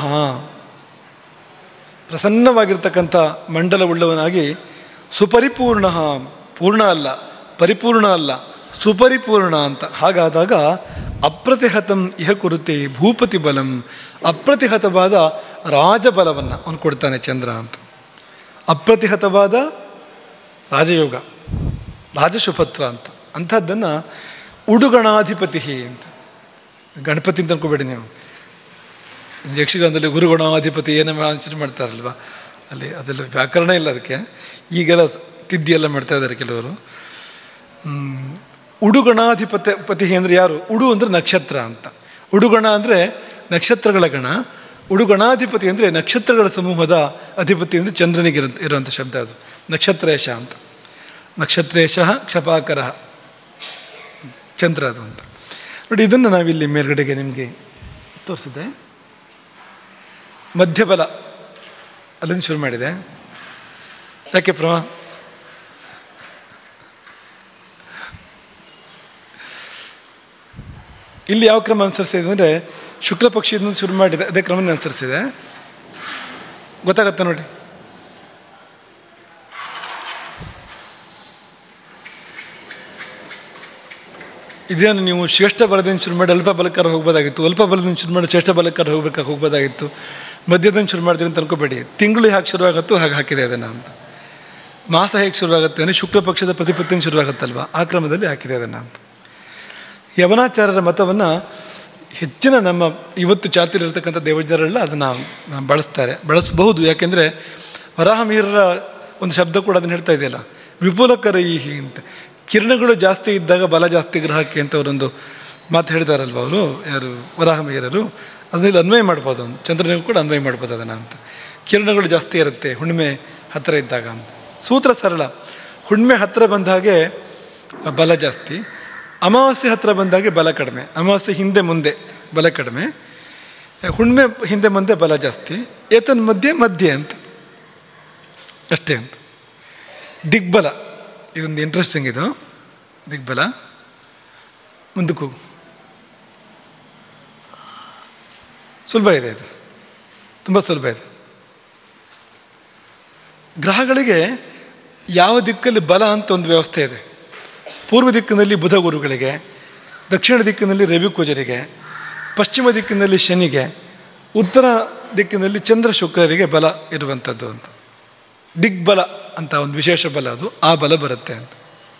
ಪ್ರಸನ್ನವಾಗಿರ್ತಕ್ಕಂಥ ಮಂಡಲವುಳ್ಳವನಾಗಿ ಸುಪರಿಪೂರ್ಣ ಪೂರ್ಣ ಅಲ್ಲ ಪರಿಪೂರ್ಣ ಅಲ್ಲ ಸುಪರಿಪೂರ್ಣ ಅಂತ ಹಾಗಾದಾಗ ಅಪ್ರತಿಹತಂ ಇಹ ಕುರುತೆ ಭೂಪತಿ ಬಲಂ ಅಪ್ರತಿಹತವಾದ ರಾಜಬಲವನ್ನು ಅವನು ಕೊಡ್ತಾನೆ ಚಂದ್ರ ಅಂತ ಅಪ್ರತಿಹತವಾದ ರಾಜಯೋಗ ರಾಜಶುಭತ್ವ ಅಂತ ಅಂಥದ್ದನ್ನು ಉಡುಗಣಾಧಿಪತಿ ಅಂತ ಗಣಪತಿ ಅಂತ ಅನ್ಕೋಬೇಡಿ ನೀವು ಯಕ್ಷಗಾನದಲ್ಲಿ ಗುರುಗಣಾಧಿಪತಿ ಏನೋ ಆಚರಣೆ ಮಾಡ್ತಾರಲ್ವ ಅಲ್ಲಿ ಅದೆಲ್ಲ ವ್ಯಾಕರಣ ಇಲ್ಲ ಅದಕ್ಕೆ ಈಗೆಲ್ಲ ತಿದ್ದಿ ಎಲ್ಲ ಮಾಡ್ತಾ ಇದ್ದಾರೆ ಕೆಲವರು ಹ್ಮ್, ಉಡುಗಣಾಧಿಪತಿ ಪತಿ ಅಂದರೆ ಯಾರು ಉಡು ಅಂದರೆ ನಕ್ಷತ್ರ ಅಂತ ಉಡುಗಣ ಅಂದರೆ ನಕ್ಷತ್ರಗಳ ಗಣ ಉಡುಗಣಾಧಿಪತಿ ಅಂದರೆ ನಕ್ಷತ್ರಗಳ ಸಮೂಹದ ಅಧಿಪತಿ ಅಂದರೆ ಚಂದ್ರನಿಗೆ ಇರೋ ಇರುವಂಥ ಶಬ್ದ ಅದು ನಕ್ಷತ್ರೇಶ ಅಂತ ನಕ್ಷತ್ರೇಶ ಕ್ಷಪಾಕರ ಚಂದ್ರ ಅದು ಅಂತ ನೋಡಿ ಇದನ್ನು ನಾವಿಲ್ಲಿ ಮೇಲ್ಗಡೆಗೆ ನಿಮಗೆ ತೋರಿಸಿದೆ ಮಧ್ಯಬಲ ಅಲ್ಲಿಂದ ಶುರು ಮಾಡಿದೆ ಯಾಕೆ ಪ್ರಮ ಇಲ್ಲಿ ಯಾವ ಕ್ರಮ ಅನುಸರಿಸಿದೆ ಅಂದರೆ ಶುಕ್ಲ ಪಕ್ಷಿಯಿಂದ ಶುರು ಮಾಡಿದೆ ಅದೇ ಕ್ರಮನ ಅನುಸರಿಸಿದೆ ಗೊತ್ತಾಗತ್ತೆ ನೋಡಿ ಇದೇನು ನೀವು ಶ್ರೇಷ್ಠ ಬಲದಿಂದ ಶುರು ಮಾಡಿ ಅಲ್ಪ ಬಲಕಾರ ಹೋಗ್ಬೋದಾಗಿತ್ತು ಅಲ್ಪ ಬಲದಿಂದ ಶುರು ಮಾಡಿ ಶ್ರೇಷ್ಠ ಬಲಕಾರ ಹೋಗ್ಬೇಕಾಗಿ ಹೋಗ್ಬೋದಾಗಿತ್ತು ಮಧ್ಯದಿಂದ ಶುರು ಮಾಡಿದ್ರೆ ಅಂತ ಅನ್ಕೋಬೇಡಿ ತಿಂಗಳು ಹೇಗೆ ಶುರುವಾಗುತ್ತೋ ಹಾಗೆ ಹಾಕಿದೆ ಅದನ್ನು ಅಂತ ಮಾಸ ಹೇಗೆ ಶುರುವಾಗುತ್ತೆ ಅಂದರೆ ಶುಕ್ಲ ಪಕ್ಷದ ಪ್ರತಿಪತ್ತಿನ ಶುರುವಾಗುತ್ತಲ್ವ ಆ ಕ್ರಮದಲ್ಲಿ ಹಾಕಿದೆ ಅದನ್ನು ಅಂತ ಯವನಾಚಾರ್ಯರ ಮತವನ್ನು ಹೆಚ್ಚಿನ ನಮ್ಮ ಇವತ್ತು ಚಾತಿರತಕ್ಕಂಥ ದೇವಜನರೆಲ್ಲ ಅದನ್ನು ಬಳಸ್ತಾರೆ ಬಳಸಬಹುದು ಯಾಕೆಂದರೆ ವರಾಹಮೀರರ ಒಂದು ಶಬ್ದ ಕೂಡ ಅದನ್ನು ಹೇಳ್ತಾ ಇದೆಯಲ್ಲ ವಿಪುಲಕರೈಹಿ ಅಂತ ಕಿರಣಗಳು ಜಾಸ್ತಿ ಇದ್ದಾಗ ಬಲ ಜಾಸ್ತಿ ಗ್ರಹಕ್ಕೆ ಅಂತ ಅವರೊಂದು ಮಾತು ಹೇಳಿದಾರಲ್ವ ಅವರು ಯಾರು ವರಾಹಮೀರರು ಅದರಲ್ಲಿ ಅನ್ವಯ ಮಾಡ್ಬೋದು ಅವ್ನು ಚಂದ್ರನಿಗೂ ಕೂಡ ಅನ್ವಯ ಮಾಡ್ಬೋದು ಅದನ್ನು ಅಂತ ಕಿರಣಗಳು ಜಾಸ್ತಿ ಇರುತ್ತೆ ಹುಣ್ಣಿಮೆ ಹತ್ತಿರ ಇದ್ದಾಗ ಅಂತ ಸೂತ್ರ ಸರಳ ಹುಣ್ಣಿಮೆ ಹತ್ತಿರ ಬಂದ ಹಾಗೆ ಬಲ ಜಾಸ್ತಿ ಅಮಾವಾಸ್ಯೆ ಹತ್ತಿರ ಬಂದಾಗೆ ಬಲ ಕಡಿಮೆ ಅಮಾವಾಸ್ಯೆ ಹಿಂದೆ ಮುಂದೆ ಬಲ ಕಡಿಮೆ ಹುಣ್ಣಿಮೆ ಹಿಂದೆ ಮುಂದೆ ಬಲ ಜಾಸ್ತಿ ಏತನ್ ಮಧ್ಯೆ ಮಧ್ಯೆ ಅಂತ ಅಷ್ಟೇ ಅಂತ ದಿಗ್ಬಲ ಇದೊಂದು ಇಂಟ್ರೆಸ್ಟಿಂಗ್ ಇದು ದಿಗ್ಬಲ ಮುಂದಕ್ಕೂ ಸುಲಭ ಇದೆ ಇದು ತುಂಬ ಸುಲಭ ಇದೆ ಗ್ರಹಗಳಿಗೆ ಯಾವ ದಿಕ್ಕಲ್ಲಿ ಬಲ ಅಂತ ಒಂದು ವ್ಯವಸ್ಥೆ ಇದೆ ಪೂರ್ವ ದಿಕ್ಕಿನಲ್ಲಿ ಬುಧ ಗುರುಗಳಿಗೆ ದಕ್ಷಿಣ ದಿಕ್ಕಿನಲ್ಲಿ ರವಿ ಕುಜರಿಗೆ ಪಶ್ಚಿಮ ದಿಕ್ಕಿನಲ್ಲಿ ಶನಿಗೆ ಉತ್ತರ ದಿಕ್ಕಿನಲ್ಲಿ ಚಂದ್ರ ಶುಕ್ರರಿಗೆ ಬಲ ಇರುವಂಥದ್ದು ಅಂತ ದಿಗ್ಬಲ ಅಂತ ಒಂದು ವಿಶೇಷ ಬಲ ಅದು ಆ ಬಲ ಬರುತ್ತೆ ಅಂತ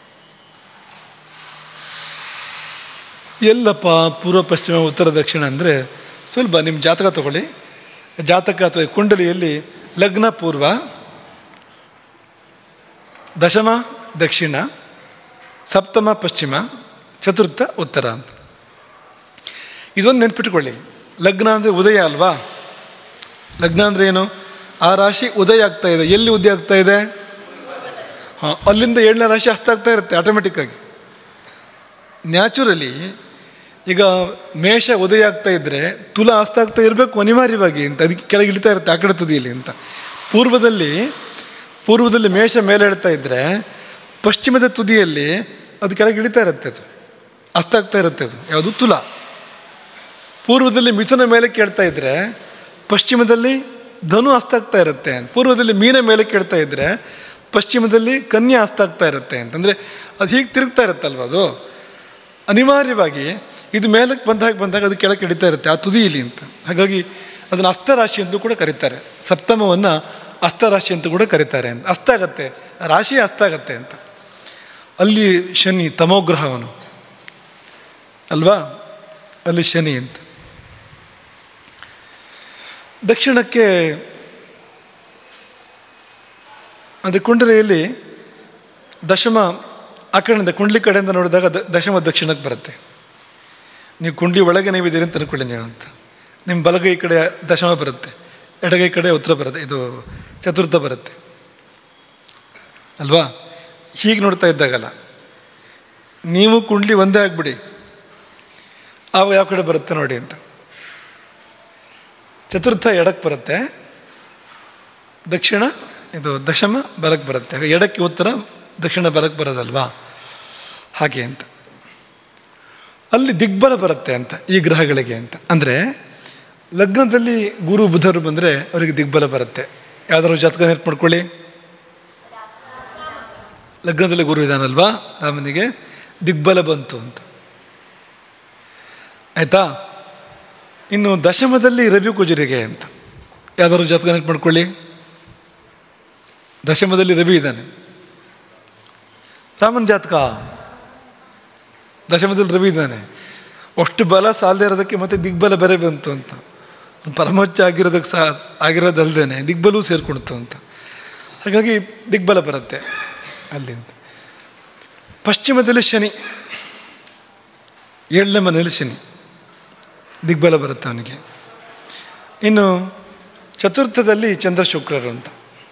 ಎಲ್ಲಪ್ಪ ಪೂರ್ವ ಪಶ್ಚಿಮ ಉತ್ತರ ದಕ್ಷಿಣ ಅಂದರೆ ಸುಲಭ ನಿಮ್ಮ ಜಾತಕ ತಗೊಳ್ಳಿ ಜಾತಕ ಅಥವಾ ಕುಂಡಲಿಯಲ್ಲಿ ಲಗ್ನ ಪೂರ್ವ ದಶಮ ದಕ್ಷಿಣ ಸಪ್ತಮ ಪಶ್ಚಿಮ ಚತುರ್ಥ ಉತ್ತರ ಅಂತ ಇದೊಂದು ನೆನ್ಪಿಟ್ಕೊಳ್ಳಿ ಲಗ್ನ ಅಂದರೆ ಉದಯ ಅಲ್ವಾ ಲಗ್ನ ಅಂದರೆ ಏನು ಆ ರಾಶಿ ಉದಯ ಆಗ್ತಾ ಇದೆ ಎಲ್ಲಿ ಉದಯ ಆಗ್ತಾ ಇದೆ ಹಾಂ ಅಲ್ಲಿಂದ ಏಳನೇ ರಾಶಿ ಹಸ್ತ ಆಗ್ತಾ ಇರುತ್ತೆ ಆಟೋಮೆಟಿಕ್ಕಾಗಿ ನ್ಯಾಚುರಲಿ ಈಗ ಮೇಷ ಉದಯ ಆಗ್ತಾ ಇದ್ದರೆ ತುಲ ಹಸ್ತ ಆಗ್ತಾ ಇರಬೇಕು ಅನಿವಾರ್ಯವಾಗಿ ಅಂತ ಅದಕ್ಕೆ ಕೆಳಗೆ ಇಳಿತಾ ಇರುತ್ತೆ ಆ ಕಡೆ ತುದಿಯಲ್ಲಿ ಅಂತ ಪೂರ್ವದಲ್ಲಿ ಪೂರ್ವದಲ್ಲಿ ಮೇಷ ಮೇಲೆ ಇಡ್ತಾ ಇದ್ದರೆ ಪಶ್ಚಿಮದ ತುದಿಯಲ್ಲಿ ಅದು ಕೆಳಗೆ ಇಳಿತಾ ಇರುತ್ತೆ ಅದು ಅಸ್ತ ಆಗ್ತಾ ಇರುತ್ತೆ ಅದು ಯಾವುದು ತುಲ ಪೂರ್ವದಲ್ಲಿ ಮಿಥುನ ಮೇಲೆ ಕೇಳ್ತಾ ಇದ್ದರೆ ಪಶ್ಚಿಮದಲ್ಲಿ ಧನು ಹಸ್ತಾಗ್ತಾ ಇರುತ್ತೆ ಪೂರ್ವದಲ್ಲಿ ಮೀನ ಮೇಲೆ ಕೇಳ್ತಾ ಇದ್ದರೆ ಪಶ್ಚಿಮದಲ್ಲಿ ಕನ್ಯಾ ಹಸ್ತಾಗ್ತಾ ಇರುತ್ತೆ ಅಂತಂದರೆ ಅದು ಹೀಗೆ ತಿರುಗ್ತಾ ಇರುತ್ತಲ್ವ ಅದು ಅನಿವಾರ್ಯವಾಗಿ ಇದು ಮೇಲಕ್ಕೆ ಬಂದಾಗ ಬಂದಾಗ ಅದು ಕೆಳಗೆ ಇಳಿತಾ ಇರುತ್ತೆ ಆ ತುದಿಯಲ್ಲಿ ಅಂತ ಹಾಗಾಗಿ ಅದನ್ನು ಅಸ್ತರಾಶಿ ಎಂದು ಕೂಡ ಕರೀತಾರೆ ಸಪ್ತಮವನ್ನು ಅಸ್ತರಾಶಿ ಅಂತ ಕೂಡ ಕರೀತಾರೆ ಅಂತ ಅಸ್ತ ಆಗತ್ತೆ ರಾಶಿ ಅಸ್ತ ಆಗತ್ತೆ ಅಂತ ಅಲ್ಲಿ ಶನಿ ತಮೋಗ್ರಹವನು ಅಲ್ವಾ ಅಲ್ಲಿ ಶನಿ ಅಂತ ದಕ್ಷಿಣಕ್ಕೆ ಅಂದರೆ ಕುಂಡಲಿಯಲ್ಲಿ ದಶಮ ಆ ಕಡೆಯಿಂದ ಕುಂಡ್ಲಿ ಕಡೆಯಿಂದ ನೋಡಿದಾಗ ದ- ದಶಮ ದಕ್ಷಿಣಕ್ಕೆ ಬರುತ್ತೆ ನೀವು ಕುಂಡ್ಲಿ ಒಳಗೆ ನೀವು ಇದ್ದೀರಿ ಅಂತ ಅನ್ಕೊಳ್ಳಿ ನೀವು ಅಂತ ನಿಮ್ಮ ಬಲಗೈ ಕಡೆ ದಶಮ ಬರುತ್ತೆ ಎಡಗೈ ಕಡೆ ಉತ್ತರ ಬರುತ್ತೆ ಇದು ಚತುರ್ಥ ಬರುತ್ತೆ ಅಲ್ವಾ ಹೀಗೆ ನೋಡ್ತಾ ಇದ್ದಾಗಲ್ಲ ನೀವು ಕುಂಡ್ಲಿ ಒಂದೇ ಆಗ್ಬಿಡಿ ಆವಾಗ ಯಾವ ಕಡೆ ಬರುತ್ತೆ ನೋಡಿ ಅಂತ ಚತುರ್ಥ ಎಡಕ್ಕೆ ಬರುತ್ತೆ ದಕ್ಷಿಣ ಇದು ದಶಮ ಬಲಕ್ಕೆ ಬರುತ್ತೆ ಹಾಗೆ ಎಡಕ್ಕೆ ಉತ್ತರ ದಕ್ಷಿಣ ಬಲಕ್ಕೆ ಬರೋದಲ್ವಾ ಹಾಗೆ ಅಂತ ಅಲ್ಲಿ ದಿಗ್ಬಲ ಬರುತ್ತೆ ಅಂತ ಈ ಗ್ರಹಗಳಿಗೆ ಅಂತ ಅಂದರೆ ಲಗ್ನದಲ್ಲಿ ಗುರು ಬುಧರು ಬಂದರೆ ಅವರಿಗೆ ದಿಗ್ಬಲ ಬರುತ್ತೆ ಯಾವ್ದಾದ್ರು ಜಾತಕ ನೆನಪು ಮಾಡ್ಕೊಳ್ಳಿ ಲಗ್ನದಲ್ಲಿ ಗುರು ಇದ್ದಾನಲ್ವಾ ರಾಮನಿಗೆ ದಿಗ್ಬಲ ಬಂತು ಅಂತ ಆಯ್ತಾ ಇನ್ನು ದಶಮದಲ್ಲಿ ರವಿ ಕುಜರಿಗೆ ಅಂತ ಯಾವ್ದಾದ್ರು ಜಾತಕ ನೆನಪು ಮಾಡ್ಕೊಳ್ಳಿ ದಶಮದಲ್ಲಿ ರವಿ ಇದ್ದಾನೆ ರಾಮನ ಜಾತಕ ದಶಮದಲ್ಲಿ ರವಿ ಇದ್ದಾನೆ ಅಷ್ಟು ಬಲ ಸಾಲದೇ ಇರೋದಕ್ಕೆ ಮತ್ತೆ ದಿಗ್ಬಲ ಬೇರೆ ಬಂತು ಅಂತ ಪರಮೋಚ್ಚ ಆಗಿರೋದಕ್ಕೆ ಸಹ ಆಗಿರೋದಲ್ದೇನೆ ದಿಗ್ಬಲೂ ಸೇರ್ಕೊಳ್ತು ಅಂತ ಹಾಗಾಗಿ ದಿಗ್ಬಲ ಬರುತ್ತೆ ಅಲ್ಲಿ ಪಶ್ಚಿಮದಲ್ಲಿ ಶನಿ ಏಳನೇ ಮನೆಯಲ್ಲಿ ಶನಿ ದಿಗ್ಬಲ ಬರುತ್ತೆ ಅವನಿಗೆ ಇನ್ನು ಚತುರ್ಥದಲ್ಲಿ ಚಂದ್ರ ಶುಕ್ರರು ಅಂತ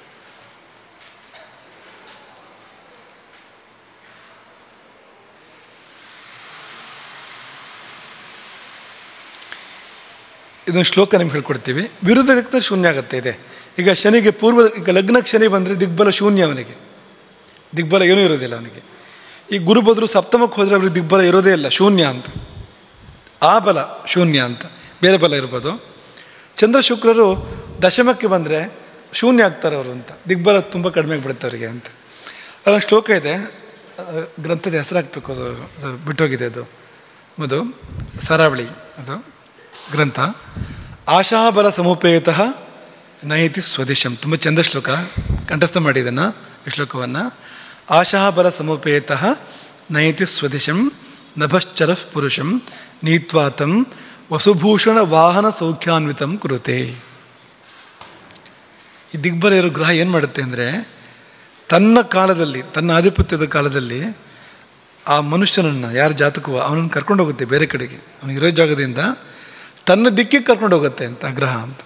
ಇದೊಂದು ಶ್ಲೋಕ ನಿಮ್ಗೆ ಹೇಳ್ಕೊಡ್ತೀವಿ ವಿರುದ್ಧ ದಿಕ್ಕಿನಲ್ಲಿ ಶೂನ್ಯ ಆಗುತ್ತೆ ಇದೆ ಈಗ ಶನಿಗೆ ಪೂರ್ವ ಈಗ ಲಗ್ನಕ್ಕೆ ಶನಿ ಬಂದರೆ ದಿಗ್ಬಲ ಶೂನ್ಯ ಅವನಿಗೆ ದಿಗ್ಬಲ ಏನೂ ಇರೋದಿಲ್ಲ ಅವನಿಗೆ ಈ ಗುರು ಬದ್ರು ಸಪ್ತಮಕ್ಕೆ ಹೋದರೆ ಅವ್ರಿಗೆ ದಿಗ್ಬಲ ಇರೋದೇ ಇಲ್ಲ ಶೂನ್ಯ ಅಂತ ಆ ಬಲ ಶೂನ್ಯ ಅಂತ ಬೇರೆ ಬಲ ಇರ್ಬೋದು ಚಂದ್ರ ಶುಕ್ರರು ದಶಮಕ್ಕೆ ಬಂದರೆ ಶೂನ್ಯ ಆಗ್ತಾರೆ ಅವರು ಅಂತ ದಿಗ್ಬಲ ತುಂಬ ಕಡಿಮೆ ಆಗಿಬಿಡುತ್ತೆ ಅವರಿಗೆ ಅಂತ ಅದೊಂದು ಶ್ಲೋಕ ಇದೆ ಆ, ಗ್ರಂಥದ ಹೆಸರಾಗಬೇಕು ಅದು ಅದು ಬಿಟ್ಟೋಗಿದೆ ಅದು ಅದು ಸರಾವಳಿ ಅದು ಗ್ರಂಥ ಆಶಾಬಲ ಸಮುಪೇತ ನಯತಿ ಸ್ವದೇಶಂ ತುಂಬ ಚಂದ ಶ್ಲೋಕ ಕಂಠಸ್ಥ ಮಾಡಿ ಇದನ್ನು ಈ ಶ್ಲೋಕವನ್ನು ಆಶಾಬಲ ಸಮುಪೇತ ನಯತಿ ಸ್ವದೇಶಂ ನಭಶ್ಚರ ಪುರುಷಂ ನೀತ್ವಾತಂ ವಸುಭೂಷಣ ವಾಹನ ಸೌಖ್ಯಾನ್ವಿತಂ ಕುರುತೆ ಈ ದಿಗ್ಬಲ ಇರೋ ಗ್ರಹ ಏನು ಮಾಡುತ್ತೆ ಅಂದರೆ ತನ್ನ ಕಾಲದಲ್ಲಿ ತನ್ನ ಆಧಿಪತ್ಯದ ಕಾಲದಲ್ಲಿ ಆ ಮನುಷ್ಯನನ್ನು ಯಾರ ಜಾತಕವೋ ಅವನನ್ನು ಕರ್ಕೊಂಡು ಹೋಗುತ್ತೆ ಬೇರೆ ಕಡೆಗೆ ಅವನಿಗಿರೋ ಜಾಗದಿಂದ ತನ್ನ ದಿಕ್ಕಿಗೆ ಕರ್ಕೊಂಡು ಹೋಗುತ್ತೆ ಅಂತ ಆ ಗ್ರಹ ಅಂತ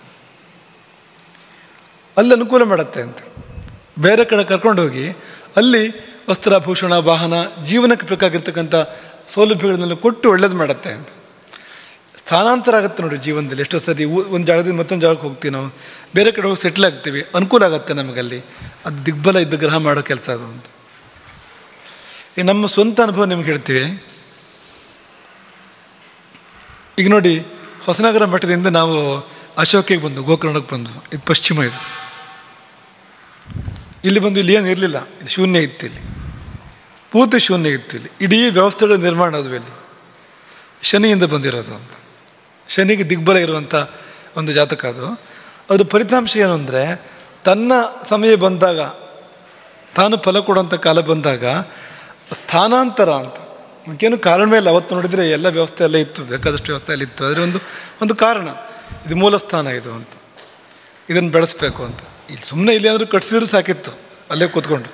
ಅಲ್ಲಿ ಅನುಕೂಲ ಮಾಡುತ್ತೆ ಅಂತ ಬೇರೆ ಕಡೆ ಕರ್ಕೊಂಡು ಹೋಗಿ ಅಲ್ಲಿ ವಸ್ತ್ರಾಭೂಷಣ ವಾಹನ ಜೀವನಕ್ಕೆ ಬೇಕಾಗಿರ್ತಕ್ಕಂಥ ಸೌಲಭ್ಯಗಳನ್ನೆಲ್ಲ ಕೊಟ್ಟು ಒಳ್ಳೇದು ಮಾಡುತ್ತೆ ಅಂತ ಸ್ಥಾನಾಂತರ ಆಗುತ್ತೆ ನೋಡಿ ಜೀವನದಲ್ಲಿ ಎಷ್ಟೋ ಸರಿ ಒಂದು ಜಾಗದಿಂದ ಮತ್ತೊಂದು ಜಾಗಕ್ಕೆ ಹೋಗ್ತೀವಿ ನಾವು ಬೇರೆ ಕಡೆ ಹೋಗಿ ಸೆಟ್ಲ್ ಆಗ್ತೀವಿ ಅನುಕೂಲ ಆಗುತ್ತೆ ನಮಗಲ್ಲಿ ಅದು ದಿಗ್ಬಲ ಇದ್ದ ಗ್ರಹ ಮಾಡೋ ಕೆಲಸ ಅದು ಅಂತ ಈ ನಮ್ಮ ಸ್ವಂತ ಅನುಭವ ನಿಮ್ಗೆ ಹೇಳ್ತೀವಿ ಈಗ ನೋಡಿ ಹೊಸನಗರ ಮಠದಿಂದ ನಾವು ಅಶೋಕಿಗೆ ಬಂದು ಗೋಕರ್ಣಕ್ಕೆ ಬಂದು ಇದು ಪಶ್ಚಿಮ ಇದು ಇಲ್ಲಿ ಬಂದು ಇಲ್ಲಿ ಏನು ಇರಲಿಲ್ಲ ಇಲ್ಲಿ ಶೂನ್ಯ ಇತ್ತು ಇಲ್ಲಿ ಪೂರ್ತಿ ಶೂನ್ಯ ಇತ್ತು ಇಲ್ಲಿ ಇಡೀ ವ್ಯವಸ್ಥೆಗಳ ನಿರ್ಮಾಣ ಅದು ಇಲ್ಲಿ ಶನಿಯಿಂದ ಬಂದಿರೋದು ಅಂತ ಶನಿಗೆ ದಿಗ್ಬಲ ಇರುವಂಥ ಒಂದು ಜಾತಕ ಅದು ಅದ್ರ ಫಲಿತಾಂಶ ಏನು ಅಂದರೆ ತನ್ನ ಸಮಯ ಬಂದಾಗ ತಾನು ಫಲ ಕೊಡುವಂಥ ಕಾಲ ಬಂದಾಗ ಸ್ಥಾನಾಂತರ ಅಂತ ಅದಕ್ಕೇನು ಕಾರಣವೇ ಇಲ್ಲ ಅವತ್ತು ನೋಡಿದರೆ ಎಲ್ಲ ವ್ಯವಸ್ಥೆ ಎಲ್ಲ ಇತ್ತು ಬೇಕಾದಷ್ಟು ವ್ಯವಸ್ಥೆ ಎಲ್ಲ ಇತ್ತು ಅದರ ಒಂದು ಒಂದು ಕಾರಣ ಇದು ಮೂಲ ಸ್ಥಾನ ಇದು ಅಂತ ಇದನ್ನು ಬೆಳೆಸ್ಬೇಕು ಅಂತ ಇಲ್ಲಿ ಸುಮ್ಮನೆ ಇಲ್ಲಿ ಆದರೂ ಕಟ್ಸಿದ್ರು ಸಾಕಿತ್ತು ಅಲ್ಲೇ ಕೂತ್ಕೊಂಡು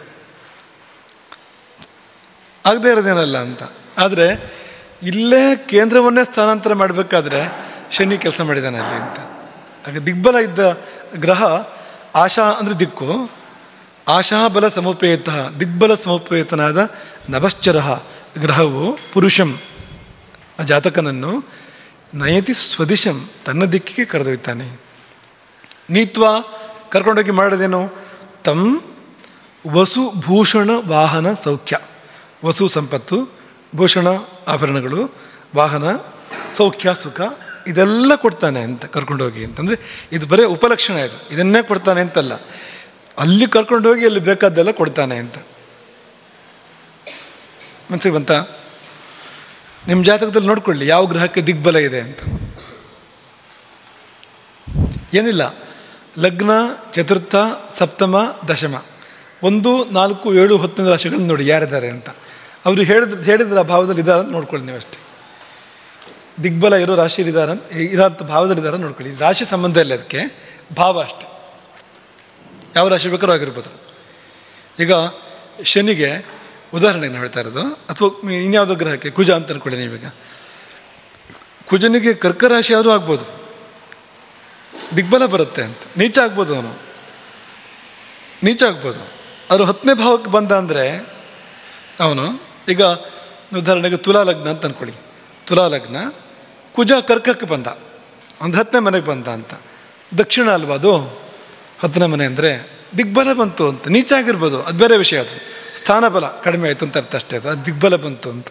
ಆಗದೇ ಇರೋದೇನಲ್ಲ ಅಂತ ಆದರೆ ಇಲ್ಲೇ ಕೇಂದ್ರವನ್ನೇ ಸ್ಥಾನಾಂತರ ಮಾಡಬೇಕಾದ್ರೆ ಶನಿ ಕೆಲಸ ಮಾಡಿದ್ದಾನೆ ಅಲ್ಲಿ ಅಂತ ಹಾಗೆ ದಿಗ್ಬಲ ಇದ್ದ ಗ್ರಹ ಆಶಾ ಅಂದರೆ ದಿಕ್ಕು ಆಶಾಬಲ ಸಮುಪೇತ ದಿಗ್ಬಲ ಸಮುಪೇತನಾದ ನಭಶ್ಚರ ಗ್ರಹವು ಪುರುಷಂ ಆ ಜಾತಕನನ್ನು ನಯತಿ ಸ್ವದಿಶಂ ತನ್ನ ದಿಕ್ಕಿಗೆ ಕರೆದೊಯ್ತಾನೆ ನೀತ್ವ ಕರ್ಕೊಂಡೋಗಿ ಮಾಡೋದೇನು ತಮ್ ವಸು ಭೂಷಣ ವಾಹನ ಸೌಖ್ಯ ವಸು ಸಂಪತ್ತು ಭೂಷಣ ಆಭರಣಗಳು ವಾಹನ ಸೌಖ್ಯ ಸುಖ ಇದೆಲ್ಲ ಕೊಡ್ತಾನೆ ಅಂತ ಕರ್ಕೊಂಡೋಗಿ ಅಂತಂದರೆ ಇದು ಬರೀ ಉಪಲಕ್ಷಣ ಇದು ಇದನ್ನೇ ಕೊಡ್ತಾನೆ ಅಂತಲ್ಲ ಅಲ್ಲಿ ಕರ್ಕೊಂಡೋಗಿ ಅಲ್ಲಿ ಬೇಕಾದ್ದೆಲ್ಲ ಕೊಡ್ತಾನೆ ಅಂತ ಮನಸ್ಸಿಗೆ ಬಂತ ನಿಮ್ಮ ಜಾತಕದಲ್ಲಿ ನೋಡ್ಕೊಳ್ಳಿ ಯಾವ ಗ್ರಹಕ್ಕೆ ದಿಗ್ಬಲ ಇದೆ ಅಂತ ಏನಿಲ್ಲ ಲಗ್ನ ಚತುರ್ಥ ಸಪ್ತಮ ದಶಮ ಒಂದು ನಾಲ್ಕು ಏಳು ಹತ್ತನೇ ರಾಶಿಗಳನ್ನು ನೋಡಿ ಯಾರಿದ್ದಾರೆ ಅಂತ ಅವರು ಹೇಳಿದ ಹೇಳಿದ ಭಾವದಲ್ಲಿ ಇದ್ದಾರೆ ಅಂತ ನೋಡ್ಕೊಳ್ಳಿ ನೀವು ಅಷ್ಟೇ ದಿಗ್ಬಲ ಇರೋ ರಾಶಿಯಲ್ಲಿ ಇದ್ದಾರೆ ಇರೋಂಥ ಭಾವದಲ್ಲಿ ಇದ್ದಾರೆ ನೋಡ್ಕೊಳ್ಳಿ ರಾಶಿ ಸಂಬಂಧ ಇಲ್ಲ ಅದಕ್ಕೆ ಭಾವ ಅಷ್ಟೆ ಯಾವ ರಾಶಿ ಬೇಕಾದ್ರೂ ಆಗಿರ್ಬೋದು ಈಗ ಶನಿಗೆ ಉದಾಹರಣೆಗೆ ನಾವು ಹೇಳ್ತಾ ಇರೋದು ಅಥವಾ ಇನ್ಯಾವುದೋ ಗ್ರಹಕ್ಕೆ ಕುಜ ಅಂತ ಅನ್ಕೊಳ್ಳಿ ನೀವೀಗ ಕುಜನಿಗೆ ಕರ್ಕರಾಶಿ ಆದರೂ ಆಗ್ಬೋದು ದಿಗ್ಬಲ ಬರುತ್ತೆ ಅಂತ ನೀಚ ಆಗ್ಬೋದು ಅವನು ನೀಚ ಆಗ್ಬೋದು ಅವರು ಹತ್ತನೇ ಭಾವಕ್ಕೆ ಬಂದ ಅಂದರೆ ಅವನು ಈಗ ಉದಾಹರಣೆಗೆ ತುಲಾ ಲಗ್ನ ಅಂತ ಅಂದ್ಕೊಳ್ಳಿ ತುಲಾ ಲಗ್ನ ಕುಜ ಕರ್ಕಕ್ಕೆ ಬಂದ ಒಂದು ಹತ್ತನೇ ಮನೆಗೆ ಬಂದ ಅಂತ ದಕ್ಷಿಣ ಅಲ್ವಾ ಅದು ಹತ್ತನೇ ಮನೆ ಅಂದರೆ ದಿಗ್ಬಲ ಬಂತು ಅಂತ ನೀಚ ಆಗಿರ್ಬೋದು ಅದು ಬೇರೆ ವಿಷಯ ಅದು ಸ್ಥಾನಬಲ ಕಡಿಮೆ ಆಯಿತು ಅಂತ ಅರ್ಥ ಅಷ್ಟೇ ಅದು ಅದು ದಿಗ್ಬಲ ಬಂತು ಅಂತ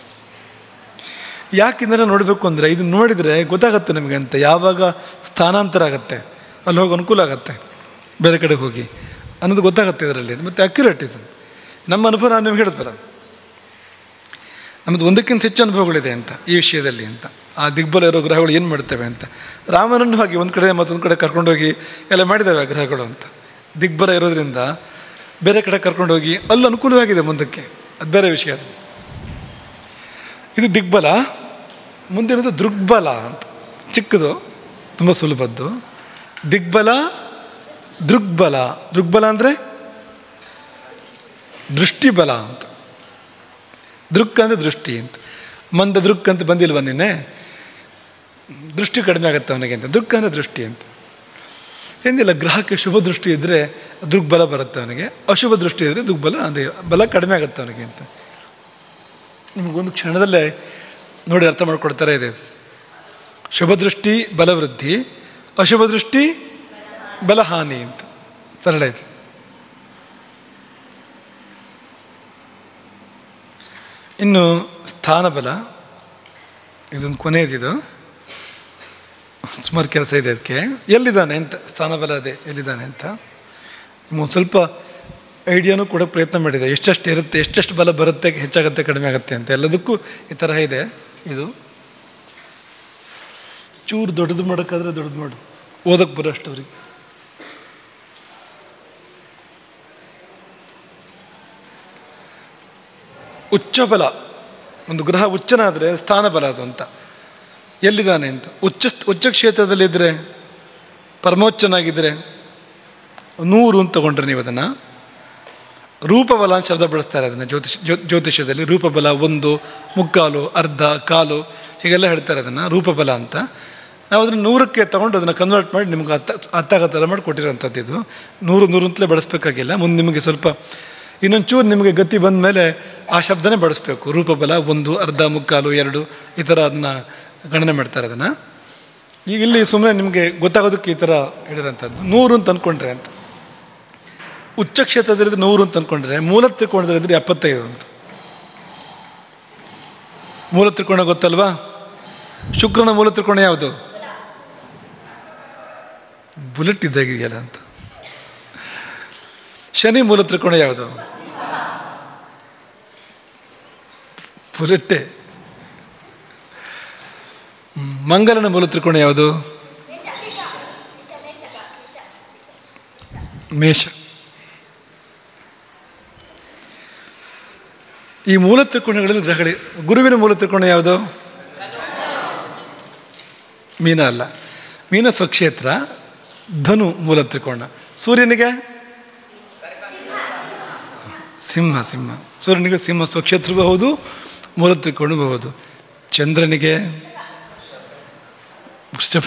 ಯಾಕೆ ಇದನ್ನೆಲ್ಲ ನೋಡಬೇಕು ಅಂದರೆ ಇದು ನೋಡಿದರೆ ಗೊತ್ತಾಗುತ್ತೆ ನಮಗೆ ಅಂತ ಯಾವಾಗ ಸ್ಥಾನಾಂತರ ಆಗುತ್ತೆ ಅಲ್ಲಿ ಹೋಗಿ ಅನುಕೂಲ ಆಗುತ್ತೆ ಬೇರೆ ಕಡೆ ಹೋಗಿ ಅನ್ನೋದು ಗೊತ್ತಾಗುತ್ತೆ ಇದರಲ್ಲಿ ಮತ್ತು ಅಕ್ಯುರೇಟ್ ಇದು ನಮ್ಮ ಅನುಭವ ನಾನು ನಿಮ್ಗೆ ಹೇಳಿದ್ಬರ ನಮ್ಮದು ಒಂದಕ್ಕಿಂತ ಹೆಚ್ಚು ಅನುಭವಗಳಿದೆ ಅಂತ ಈ ವಿಷಯದಲ್ಲಿ ಅಂತ ಆ ದಿಗ್ಬಲ ಇರೋ ಗ್ರಹಗಳು ಏನು ಮಾಡ್ತವೆ ಅಂತ ರಾಮನನ್ನು ಹಾಗೆ ಒಂದು ಕಡೆ ಮತ್ತೊಂದು ಕಡೆ ಕರ್ಕೊಂಡೋಗಿ ಎಲ್ಲ ಮಾಡಿದ್ದಾವೆ ಆ ಗ್ರಹಗಳು ಅಂತ ದಿಗ್ಬಲ ಇರೋದ್ರಿಂದ ಬೇರೆ ಕಡೆ ಕರ್ಕೊಂಡೋಗಿ ಅಲ್ಲಿ ಅನುಕೂಲವಾಗಿದೆ ಮುಂದಕ್ಕೆ ಅದು ಬೇರೆ ವಿಷಯ ಅದು ಇದು ದಿಗ್ಬಲ ಮುಂದಿನದು ದೃಗ್ಬಲ ಅಂತ ಚಿಕ್ಕದು ತುಂಬ ಸುಲಭದ್ದು ದಿಗ್ಬಲ ದೃಗ್ಬಲ ದೃಗ್ಬಲ ಅಂದರೆ ದೃಷ್ಟಿಬಲ ಅಂತ ದೃಕ್ ಅಂದರೆ ದೃಷ್ಟಿ ಅಂತ ಮಂದ ದೃಕ್ ಅಂತ ಬಂದಿಲ್ವ ನಿನ್ನೆ ದೃಷ್ಟಿ ಕಡಿಮೆ ಆಗುತ್ತೆ ಅವನಿಗೆ ಅಂತ ದೃಕ್ ಅಂದರೆ ದೃಷ್ಟಿ ಅಂತ ಏನಿಲ್ಲ ಗ್ರಹಕ್ಕೆ ಶುಭ ದೃಷ್ಟಿ ಇದ್ದರೆ ದೃಗ್ಬಲ ಬರುತ್ತೆ ಅವನಿಗೆ ಅಶುಭ ದೃಷ್ಟಿ ಇದ್ದರೆ ದುಗ್ಬಲ ಅಂದರೆ ಬಲ ಕಡಿಮೆ ಆಗುತ್ತೆ ಅವನಿಗೆ ಅಂತ ನಿಮಗೊಂದು ಕ್ಷಣದಲ್ಲೇ ನೋಡಿ ಅರ್ಥ ಮಾಡ್ಕೊಡ್ತಾರೆ ಇದೆ ಇದು ಶುಭ ದೃಷ್ಟಿ ಬಲವೃದ್ಧಿ ಅಶುಭ ದೃಷ್ಟಿ ಬಲಹಾನಿ ಅಂತ ಸರಳ ಇದೆ ಇನ್ನು ಸ್ಥಾನಬಲ ಇದೊಂದು ಕೊನೆಯದಿದು ಸುಮಾರು ಕೆಲಸ ಇದೆ ಅದಕ್ಕೆ ಎಲ್ಲಿದ್ದಾನೆ ಅಂತ ಸ್ಥಾನಬಲ ಅದೇ ಎಲ್ಲಿದ್ದಾನೆ ಅಂತ ನಿಮ್ಗೊಂದು ಸ್ವಲ್ಪ ಐಡಿಯಾನು ಕೂಡ ಪ್ರಯತ್ನ ಮಾಡಿದೆ ಎಷ್ಟೆಷ್ಟು ಇರುತ್ತೆ ಎಷ್ಟೆಷ್ಟು ಬಲ ಬರುತ್ತೆ ಹೆಚ್ಚಾಗುತ್ತೆ ಕಡಿಮೆ ಆಗುತ್ತೆ ಅಂತ ಎಲ್ಲದಕ್ಕೂ ಈ ಥರ ಇದೆ ಇದು ಚೂರು ದೊಡ್ಡದು ಮಾಡೋಕ್ಕಾದ್ರೆ ದೊಡ್ಡದು ಮಾಡು ಓದಕ್ಕೆ ಬರೋಷ್ಟು ಅವ್ರಿಗೆ ಉಚ್ಚ ಬಲ ಒಂದು ಗ್ರಹ ಉಚ್ಚನಾದರೆ ಸ್ಥಾನಬಲ ಅದು ಅಂತ ಎಲ್ಲಿದ್ದಾನೆ ಅಂತ ಉಚ್ಚ ಉಚ್ಚ ಕ್ಷೇತ್ರದಲ್ಲಿದ್ದರೆ ಪರಮೋಚ್ಚನಾಗಿದ್ದರೆ ನೂರು ಅಂತ ತಗೊಂಡ್ರೆ ನೀವು ಅದನ್ನು ರೂಪಬಲ ಅಂತ ಶಬ್ದ ಬಳಸ್ತಾರೆ ಅದನ್ನು ಜ್ಯೋತಿಷ್ ಜ್ಯೋ ಜ್ಯೋತಿಷ್ಯದಲ್ಲಿ ರೂಪಬಲ ಒಂದು ಮುಕ್ಕಾಲು ಅರ್ಧ ಕಾಲು ಹೀಗೆಲ್ಲ ಹೇಳ್ತಾರೆ ಅದನ್ನು ರೂಪಬಲ ಅಂತ ನಾವು ಅದನ್ನು ನೂರಕ್ಕೆ ತೊಗೊಂಡು ಅದನ್ನು ಕನ್ವರ್ಟ್ ಮಾಡಿ ನಿಮ್ಗೆ ಅರ್ಥ ಅರ್ಥ ಆಗೋ ಥರ ಮಾಡಿ ಕೊಟ್ಟಿರೋಂಥದ್ದು ಇದು ನೂರು ನೂರು ಅಂತಲೇ ಬಳಸಬೇಕಾಗಿಲ್ಲ ಮುಂದೆ ನಿಮಗೆ ಸ್ವಲ್ಪ ಇನ್ನೊಂದು ಚೂರು ನಿಮಗೆ ಗತಿ ಬಂದ ಮೇಲೆ ಆ ಶಬ್ದನೇ ಬಳಸಬೇಕು ರೂಪಬಲ ಒಂದು ಅರ್ಧ ಮುಕ್ಕಾಲು ಎರಡು ಈ ಥರ ಅದನ್ನು ಗಣನೆ ಮಾಡ್ತಾರೆ ಅದನ್ನು ಈಗ ಇಲ್ಲಿ ಸುಮ್ಮನೆ ನಿಮಗೆ ಗೊತ್ತಾಗೋದಕ್ಕೆ ಈ ಥರ ಹೇಳಿರೋಂಥದ್ದು ನೂರು ಅಂತ ಅಂದ್ಕೊಂಡ್ರೆ ಅಂತ ಉಚ್ಚ ಕ್ಷೇತ್ರದಲ್ಲಿದ್ದು ನೂರು ಅಂತ ಅಂದ್ಕೊಂಡ್ರೆ ಮೂಲ ತ್ರಿಕೋಣದಲ್ಲಿದ್ದರೆ ಎಪ್ಪತ್ತೈದು ಅಂತ ಮೂಲ ತ್ರಿಕೋಣ ಗೊತ್ತಲ್ವಾ ಶುಕ್ರನ ಮೂಲ ತ್ರಿಕೋಣ ಯಾವುದು ಬುಲೆಟ್ ಇದ್ದಾಗಿದೆಯಲ್ಲ ಅಂತ ಶನಿ ಮೂಲ ತ್ರಿಕೋಣ ಯಾವುದು ಬುಲೆಟ್ಟೆ ಹ್ಮ್. ಮಂಗಲನ ಮೂಲ ತ್ರಿಕೋಣ ಯಾವುದು ಮೇಷ ಈ ಮೂಲ ತ್ರಿಕೋಣಗಳಲ್ಲಿ ಗ್ರಹಗಳಿ ಗುರುವಿನ ಮೂಲ ತ್ರಿಕೋಣ ಯಾವುದು ಮೀನ ಅಲ್ಲ ಮೀನ ಸ್ವಕ್ಷೇತ್ರ ಧನು ಮೂಲ ತ್ರಿಕೋಣ ಸೂರ್ಯನಿಗೆ ಸಿಂಹ ಸಿಂಹ ಸೂರ್ಯನಿಗೆ ಸಿಂಹ ಸ್ವಕ್ಷೇತ್ರವೂ ಹೌದು ಮೂಲ ತ್ರಿಕೋಣವೂ ಹೌದು ಚಂದ್ರನಿಗೆ ವೃಷಭ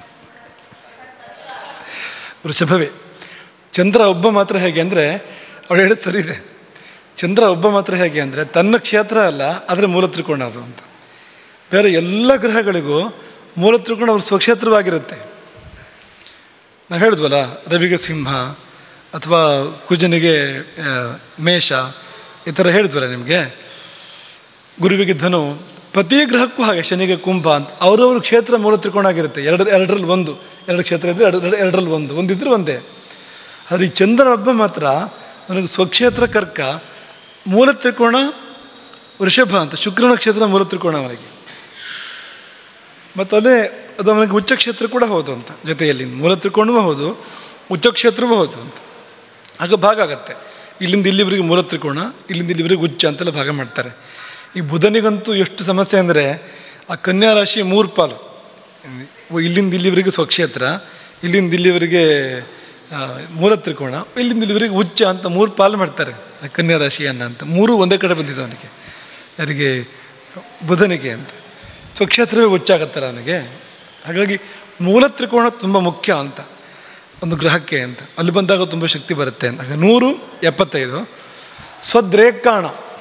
ವೃಷಭವೇ ಚಂದ್ರ ಒಬ್ಬ ಮಾತ್ರ ಹೇಗೆ ಅಂದರೆ ಅವಳು ಹೇಳಿದ ಸರಿ ಇದೆ ಚಂದ್ರ ಒಬ್ಬ ಮಾತ್ರ ಹೇಗೆ ಅಂದರೆ ತನ್ನ ಕ್ಷೇತ್ರ ಅಲ್ಲ ಆದರೆ ಮೂಲ ತ್ರಿಕೋಣ ಅದು ಅಂತ ಬೇರೆ ಎಲ್ಲ ಗ್ರಹಗಳಿಗೂ ಮೂಲ ತ್ರಿಕೋಣ ಅವ್ರ ಸ್ವಕ್ಷೇತ್ರವಾಗಿರುತ್ತೆ ನಾವು ಹೇಳಿದ್ವಲ್ಲ ರವಿಗೆ ಸಿಂಹ ಅಥವಾ ಕುಜನಿಗೆ ಆ, ಮೇಷ ಈ ಥರ ಹೇಳಿದ್ವಲ್ಲ ನಿಮಗೆ ಗುರುವಿಗೆ ಧನು ಪ್ರತಿ ಗ್ರಹಕ್ಕೂ ಹಾಗೆ ಶನಿಗೆ ಕುಂಭ ಅಂತ ಅವರವ್ರ ಕ್ಷೇತ್ರ ಮೂಲ ತ್ರಿಕೋಣ ಆಗಿರುತ್ತೆ ಎರಡು ಎರಡರಲ್ಲಿ ಒಂದು ಎರಡು ಕ್ಷೇತ್ರ ಇದ್ದರೆ ಎರಡು ಎರಡರಲ್ಲಿ ಒಂದು ಒಂದಿದ್ರೆ ಒಂದೇ ಆದರೆ ಈ ಚಂದ್ರನ ಹಬ್ಬ ಮಾತ್ರ ನನಗೆ ಸ್ವಕ್ಷೇತ್ರ ಕರ್ಕ ಮೂಲ ತ್ರಿಕೋಣ ವೃಷಭ ಅಂತ ಶುಕ್ರನ ಕ್ಷೇತ್ರ ಮೂಲ ತ್ರಿಕೋಣ ಅವನಿಗೆ ಮತ್ತು ಅದೇ ಅದು ಅವನಿಗೆ ಉಚ್ಚ ಕ್ಷೇತ್ರ ಕೂಡ ಹೌದು ಅಂತ ಜೊತೆಯಲ್ಲಿ ಮೂಲ ತ್ರಿಕೋಣವೂ ಹೌದು ಉಚ್ಚ ಕ್ಷೇತ್ರವೂ ಹೌದು ಅಂತ ಆಗ ಭಾಗ ಆಗತ್ತೆ ಇಲ್ಲಿಂದ ಇಲ್ಲಿವರೆಗೆ ಮೂಲ ತ್ರಿಕೋಣ ಇಲ್ಲಿಂದ ಇಲ್ಲಿವರೆಗೆ ಉಚ್ಚ ಅಂತೆಲ್ಲ ಭಾಗ ಮಾಡ್ತಾರೆ ಈ ಬುಧನಿಗಂತೂ ಎಷ್ಟು ಸಮಸ್ಯೆ ಅಂದರೆ ಆ ಕನ್ಯಾ ರಾಶಿ ಮೂರು ಪಾಲು ಇಲ್ಲಿಂದ ಇಲ್ಲಿವರೆಗೆ ಸ್ವಕ್ಷೇತ್ರ ಇಲ್ಲಿಂದ ಇಲ್ಲಿವರೆಗೆ ಆ, ಮೂಲ ತ್ರಿಕೋಣ ಇಲ್ಲಿಂದ ಇಲ್ಲಿವರೆಗೆ ಉಚ್ಚ ಅಂತ ಮೂರು ಪಾಲು ಮಾಡ್ತಾರೆ ಕನ್ಯಾ ರಾಶಿಯನ್ನು ಅಂತ ಮೂರು ಒಂದೇ ಕಡೆ ಬಂದಿದ್ದು ಅವನಿಗೆ ಯಾರಿಗೆ ಬುಧನಿಗೆ ಅಂತ ಸೊ ಕ್ಷೇತ್ರವೇ ಉಚ್ಚಾಗತ್ತಲ್ಲ ಅವನಿಗೆ ಹಾಗಾಗಿ ಮೂಲ ತ್ರಿಕೋಣ ತುಂಬ ಮುಖ್ಯ ಅಂತ ಒಂದು ಗ್ರಹಕ್ಕೆ ಅಂತ ಅಲ್ಲಿ ಬಂದಾಗ ತುಂಬ ಶಕ್ತಿ ಬರುತ್ತೆ ಅಂತ ಹಾಗೆ ನೂರು ಎಪ್ಪತ್ತೈದು ಸ್ವದ್ರೇಕಾಣ